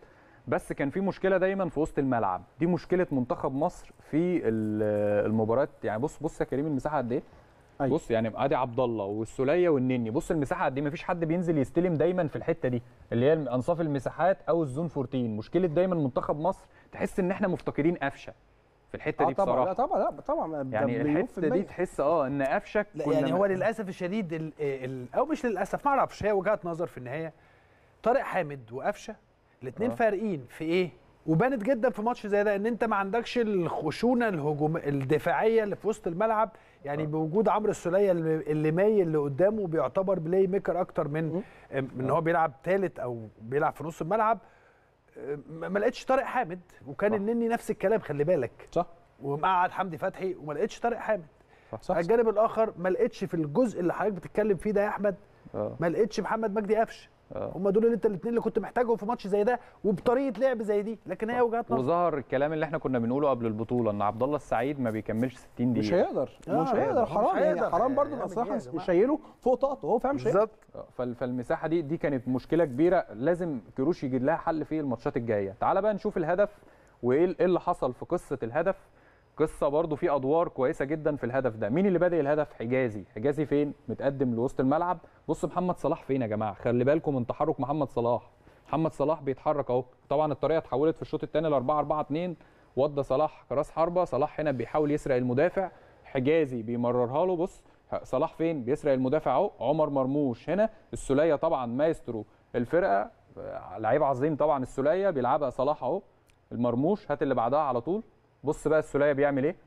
بس كان في مشكله دايما في وسط الملعب دي مشكله منتخب مصر في ال- المباريات يعني بص بص يا كريم المساحه قد ايه أيوة. بص يعني ادي عبد الله والسوليه والنني بص المساحه قد ايه مفيش حد بينزل يستلم دايما في الحته دي اللي هي انصاف المساحات او الزون 14 مشكله دايما منتخب مصر تحس ان احنا مفتقدين قفشه في الحته اه دي طبعا لا بصراحه طبعا لا طبعا ده يعني مليون في الحته دي المية. تحس اه ان قفشك لا كنا يعني م- هو للاسف الشديد ال ال او مش للاسف ما اعرفش هي وجهات نظر في النهايه طارق حامد وقفشه الاثنين آه. فارقين في ايه وبانت جدا في ماتش زي ده ان انت ما عندكش الخشونه الهجوم الدفاعيه اللي في وسط الملعب يعني بوجود عمرو السوليه اللي اللي مايل اللي قدامه بيعتبر بلاي ميكر اكتر من من ان هو بيلعب ثالث او بيلعب في نص الملعب ما ما لقيتش طارق حامد وكان صح. النني نفس الكلام خلي بالك صح ومقعد حمدي فتحي وما لقيتش طارق حامد صح صح على الجانب الاخر ما لقيتش في الجزء اللي حضرتك بتتكلم فيه ده يا احمد آه. ما لقيتش محمد مجدي قفشه آه. هم دول اللي انت الاثنين اللي كنت محتاجهم في ماتش زي ده وبطريقه لعب زي دي لكن هي وجهات نظر وظهر الكلام اللي احنا كنا بنقوله قبل البطوله ان عبد الله السعيد ما بيكملش 60 دقيقه مش هيقدر آه، مش هيقدر. هيقدر مش حرام يعني هيقدر. حرام برضه هيعمل الصراحه إيه يا جماعة؟ يشيله فوق طاقته هو فاهم مش هيقدر بالظبط فال- فالمساحه دي دي كانت مشكله كبيره لازم كروش يجد لها حل في الماتشات الجايه تعال بقى نشوف الهدف وايه ال- إيه اللي حصل في قصه الهدف قصه برضو في ادوار كويسه جدا في الهدف ده مين اللي بادئ الهدف حجازي حجازي فين متقدم لوسط الملعب بص محمد صلاح فين يا جماعه خلي بالكم من تحرك محمد صلاح محمد صلاح بيتحرك اهو طبعا الطريقه اتحولت في الشوط الثاني ل 4 4 2 ودى صلاح كراس حربه صلاح هنا بيحاول يسرق المدافع حجازي بيمررها له بص صلاح فين بيسرق المدافع اهو عمر مرموش هنا السوليه طبعا مايسترو الفرقه آه، لعيب عظيم طبعا السوليه بيلعبها صلاح اهو المرموش هات اللي بعدها على طول بص بقى السوليه بيعمل ايه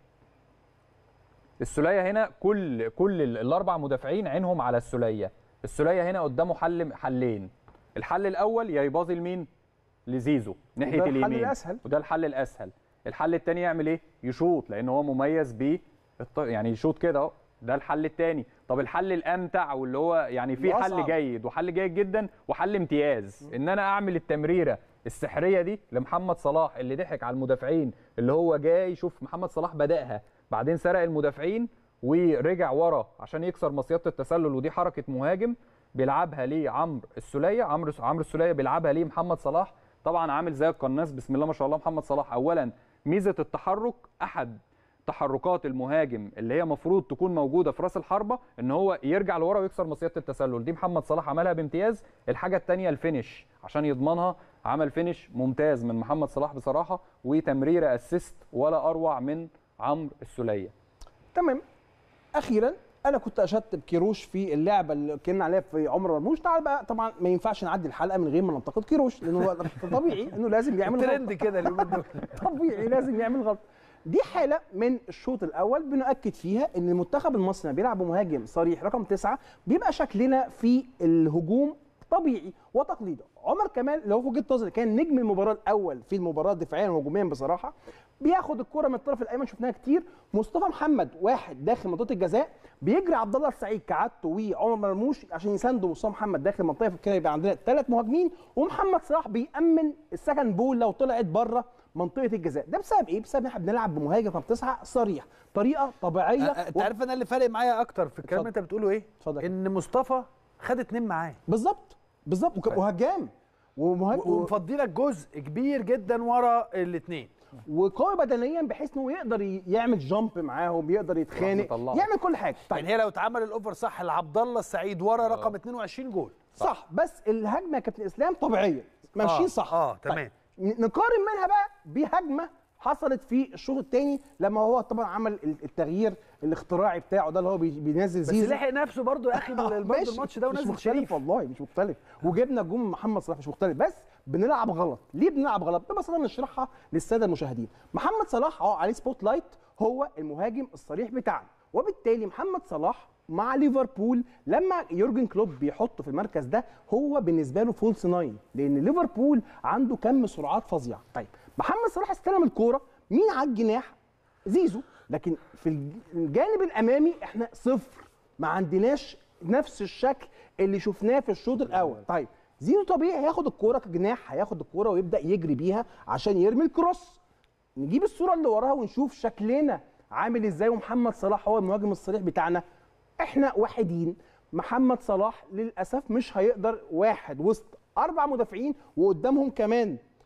السوليه هنا كل كل ال- الاربع مدافعين عينهم على السوليه السوليه هنا قدامه حل حلين الحل الاول يا يباظي لمين لزيزو ناحيه وده اليمين الحل الأسهل. وده الحل الاسهل الحل الثاني يعمل ايه يشوط لان هو مميز ب يعني يشوط كده اهو ده الحل الثاني طب الحل الامتع واللي هو يعني في حل وأصعب. جيد وحل جيد جدا وحل امتياز ان انا اعمل التمريره السحريه دي لمحمد صلاح اللي ضحك على المدافعين اللي هو جاي شوف محمد صلاح بداها بعدين سرق المدافعين ورجع ورا عشان يكسر مصيده التسلل ودي حركه مهاجم بيلعبها ليه عمرو السوليه عمرو عمرو السوليه بيلعبها ليه محمد صلاح طبعا عامل زي القناص بسم الله ما شاء الله محمد صلاح اولا ميزه التحرك احد تحركات المهاجم اللي هي مفروض تكون موجوده في راس الحربه ان هو يرجع لورا ويكسر مصيده التسلل دي محمد صلاح عملها بامتياز الحاجه الثانيه الفينش عشان يضمنها عمل فينش ممتاز من محمد صلاح بصراحه وتمريره اسيست ولا اروع من عمرو السوليه تمام اخيرا انا كنت اشدت بكيروش في اللعبه اللي اتكلمنا عليها في عمر مرموش تعال بقى طبعا ما ينفعش نعدي الحلقه من غير ما ننتقد كيروش لانه هو طبيعي انه لازم يعمل غلطه ترند كده اليومين دول طبيعي لازم يعمل غلط دي حاله من الشوط الاول بنؤكد فيها ان المنتخب المصري لما بيلعب بمهاجم صريح رقم تسعة بيبقى شكلنا في الهجوم طبيعي وتقليدي عمر كمال اللي هو في وجهه نظري كان نجم المباراه الاول في المباراه دفاعيا وهجوميا بصراحه بياخد الكره من الطرف الايمن شفناها كتير مصطفى محمد واحد داخل منطقه الجزاء بيجري عبد الله السعيد كعادته وعمر مرموش عشان يساندوا مصطفى محمد داخل المنطقه فكده يبقى عندنا ثلاث مهاجمين ومحمد صلاح بيامن السكند بول لو طلعت بره منطقه الجزاء ده بسبب ايه بسبب ان احنا بنلعب بمهاجم رقم تسعة صريح طريقه طبيعيه انت عارف انا اللي فارق معايا اكتر في الكلام اللي اتفضل. انت بتقوله ايه اتفضل. ان مصطفى خد اتنين معاه بالظبط بالظبط وك- وهجام ومهاجم ومفضي لك جزء كبير جدا ورا الاثنين وقوي بدنيا بحيث انه يقدر ي- يعمل جامب معاهم يقدر يتخانق مطلعه. يعمل كل حاجه يعني هي لو اتعمل الاوفر صح لعبد الله السعيد ورا رقم 22 جول صح بس الهجمه يا كابتن اسلام طبيعيه ماشيين آه، صح آه، تمام. ن- نقارن منها بقى بهجمه حصلت في الشوط الثاني لما هو طبعا عمل ال- التغيير الاختراعي بتاعه ده اللي هو بي- بينزل بس زيزو لحق نفسه برضه يا اخي برضه ماشي، الماتش ده مش ونزل مختلف شريف والله مش مختلف وجبنا جون محمد صلاح مش مختلف بس بنلعب غلط ليه بنلعب غلط ببساطه نشرحها للساده المشاهدين محمد صلاح اه عليه سبوت لايت هو المهاجم الصريح بتاعنا وبالتالي محمد صلاح مع ليفربول لما يورجن كلوب بيحطه في المركز ده هو بالنسبه له فولس ناين لان ليفربول عنده كم سرعات فظيعه طيب محمد صلاح استلم الكوره مين على الجناح زيزو لكن في الج- الجانب الامامي احنا صفر ما عندناش نفس الشكل اللي شفناه في الشوط الاول طيب زيزو طبيعي هياخد الكوره كجناح هياخد الكوره ويبدا يجري بيها عشان يرمي الكروس نجيب الصوره اللي وراها ونشوف شكلنا عامل ازاي ومحمد صلاح هو المهاجم الصريح بتاعنا احنا واحدين محمد صلاح للاسف مش هيقدر واحد وسط اربع مدافعين وقدامهم كمان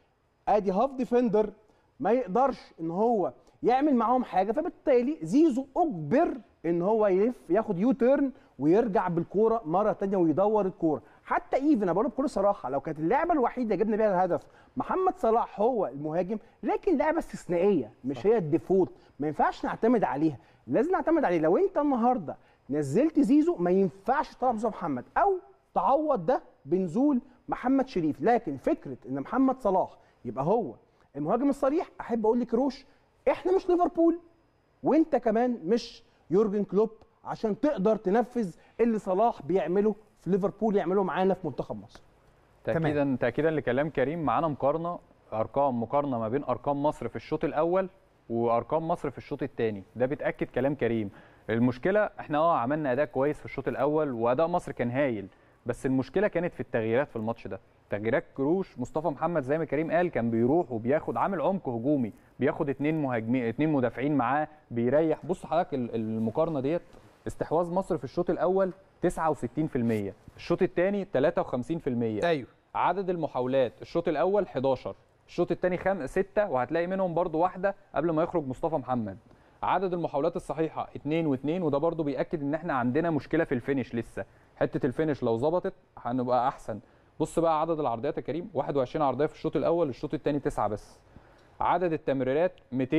ادي هاف ديفندر ما يقدرش ان هو يعمل معاهم حاجه فبالتالي زيزو اجبر ان هو يلف ياخد يو تيرن ويرجع بالكوره مره تانية ويدور الكوره حتى ايفن انا بقول بكل صراحه لو كانت اللعبه الوحيده جبنا بيها الهدف محمد صلاح هو المهاجم لكن لعبه استثنائيه مش هي الديفولت ما ينفعش نعتمد عليها لازم نعتمد عليه لو انت النهارده نزلت زيزو ما ينفعش تلعب زي محمد او تعوض ده بنزول محمد شريف لكن فكره ان محمد صلاح يبقى هو المهاجم الصريح احب اقول لك روش احنا مش ليفربول وانت كمان مش يورجن كلوب عشان تقدر تنفذ اللي صلاح بيعمله في ليفربول يعمله معانا في منتخب مصر تاكيدا تاكيدا لكلام كريم معانا مقارنه ارقام مقارنه ما بين ارقام مصر في الشوط الاول وارقام مصر في الشوط الثاني ده بتاكد كلام كريم المشكله احنا اه عملنا اداء كويس في الشوط الاول واداء مصر كان هايل بس المشكله كانت في التغييرات في الماتش ده تغييرات كروش مصطفى محمد زي ما كريم قال كان بيروح وبياخد عامل عمق هجومي بياخد اتنين مهاجمين اتنين مدافعين معاه بيريح بص حضرتك ال- المقارنه ديت استحواذ مصر في الشوط الاول 69% الشوط الثاني 53% ايوه عدد المحاولات الشوط الاول 11 الشوط الثاني خم... 6 وهتلاقي منهم برضو واحده قبل ما يخرج مصطفى محمد عدد المحاولات الصحيحه 2 و2 وده برضو بياكد ان احنا عندنا مشكله في الفينش لسه حته الفينش لو ظبطت هنبقى احسن بص بقى عدد العرضيات يا كريم 21 عرضيه في الشوط الاول الشوط الثاني 9 بس عدد التمريرات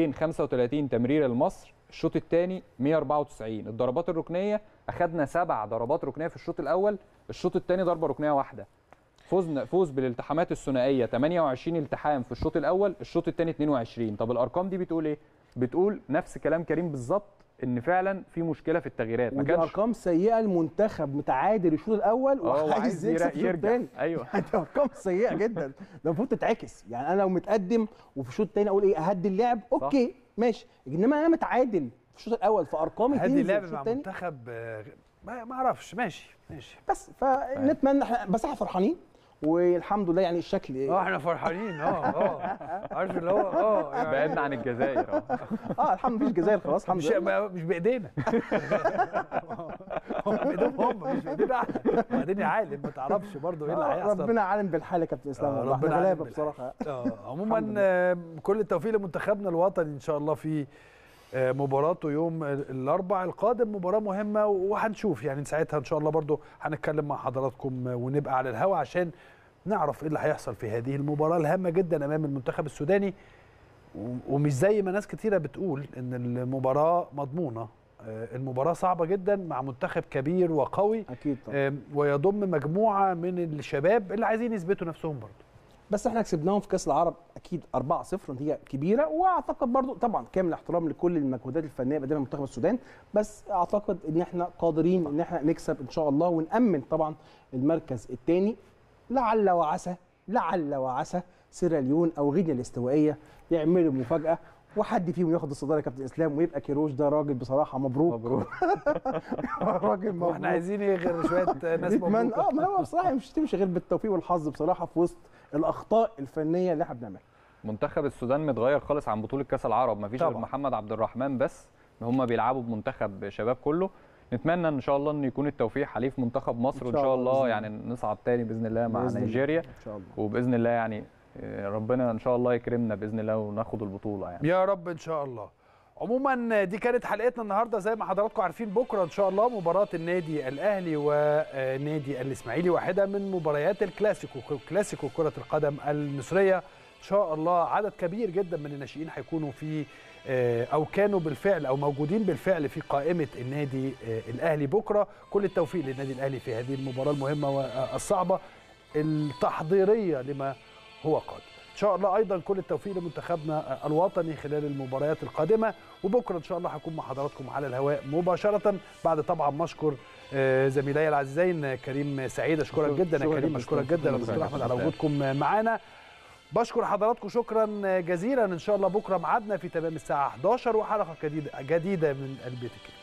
235 تمريره لمصر الشوط الثاني 194 الضربات الركنيه اخذنا سبع ضربات ركنيه في الشوط الاول الشوط الثاني ضربه ركنيه واحده فوزنا فوز بالالتحامات الثنائيه 28 التحام في الشوط الاول الشوط الثاني 22 طب الارقام دي بتقول ايه بتقول نفس كلام كريم بالظبط ان فعلا في في في التغييرات ما ودي كانش ارقام سيئه المنتخب متعادل الشوط الاول اه وعايز يكسب في الشوط يرجع الثاني ايوه دي ارقام سيئه جدا ده المفروض تتعكس يعني انا لو متقدم وفي الشوط الثاني اقول ايه اهدي اللعب اوكي ماشي انما انا متعادل في الشوط الاول فارقامي هدي تنزل اللعب الشوط مع التاني. منتخب آه، ما ما اعرفش ماشي ماشي بس فنتمنى احنا بس احنا فرحانين والحمد لله يعني الشكل اه احنا فرحانين اه اه عارف اللي هو اه يعني بعدنا عن الجزائر اه اه الحمد لله مفيش جزائر خلاص الحمد مش لله مش بايدينا هم بايديهم هم مش بايدينا احنا بعدين يا عالم ما تعرفش برضه ايه اللي آه، هيحصل ربنا عالم بالحال يا كابتن اسلام آه، والله ربنا احنا عالم غلابه بالحال. بصراحه اه عموما آه، كل التوفيق لمنتخبنا الوطني ان شاء الله في آه، مباراته يوم ال- الاربع القادم مباراه مهمه وهنشوف يعني ساعتها ان شاء الله برضو هنتكلم مع حضراتكم آه، ونبقى على الهوا عشان نعرف ايه اللي هيحصل في هذه المباراه الهامه جدا امام المنتخب السوداني و- ومش زي ما ناس كتيره بتقول ان المباراه مضمونه آه، المباراه صعبه جدا مع منتخب كبير وقوي اكيد طبعا آه، ويضم مجموعه من الشباب اللي عايزين يثبتوا نفسهم برضو بس احنا كسبناهم في كاس العرب اكيد 4-0 نتيجه كبيره واعتقد برضو طبعا كامل الاحترام لكل المجهودات الفنيه اللي قدمها منتخب السودان بس اعتقد ان احنا قادرين ان احنا نكسب ان شاء الله ونامن طبعا المركز الثاني لعل وعسى لعل وعسى سيراليون او غينيا الاستوائيه يعملوا مفاجاه وحد فيهم ياخد الصداره يا كابتن اسلام ويبقى كيروش ده راجل بصراحه مبروك مبروك راجل مبروك واحنا عايزين ايه غير شويه ناس نتمنى مبروكه اه ما هو بصراحه مش تمشي غير بالتوفيق والحظ بصراحه في وسط الاخطاء الفنيه اللي احنا بنعملها منتخب السودان متغير خالص عن بطوله كاس العرب مفيش غير طبعا. محمد عبد الرحمن بس هم بيلعبوا بمنتخب شباب كله نتمنى ان شاء الله ان يكون التوفيق حليف منتخب مصر إن وان شاء شاء الله الله بإذن يعني نصعد تاني باذن الله مع بإذن الله. نيجيريا ان شاء الله وباذن الله يعني آه، ربنا ان شاء الله يكرمنا باذن الله وناخد البطوله يعني يا رب ان شاء الله عموما دي كانت حلقتنا النهارده زي ما حضراتكم عارفين بكره ان شاء الله مباراه النادي الاهلي ونادي الاسماعيلي واحده من مباريات الكلاسيكو كلاسيكو كره القدم المصريه ان شاء الله عدد كبير جدا من الناشئين هيكونوا في آه، او كانوا بالفعل او موجودين بالفعل في قائمه النادي آه، الاهلي بكره كل التوفيق للنادي الاهلي في هذه المباراه المهمه والصعبه التحضيريه لما هو قادم ان شاء الله ايضا كل التوفيق لمنتخبنا الوطني خلال المباريات القادمه وبكره ان شاء الله هكون مع حضراتكم على الهواء مباشره بعد طبعا ما اشكر آه، زميلي العزيزين آه، كريم سعيد اشكرك شكراً- جدا يا شكراً كريم يا اشكرك كابتن. جدا يا شكراً دكتور يا احمد كابتن على وجودكم معانا بشكر حضراتكم شكرا جزيلا ان شاء الله بكره ميعادنا في تمام الساعه 11 وحلقه جديده جديده من البيت الكبير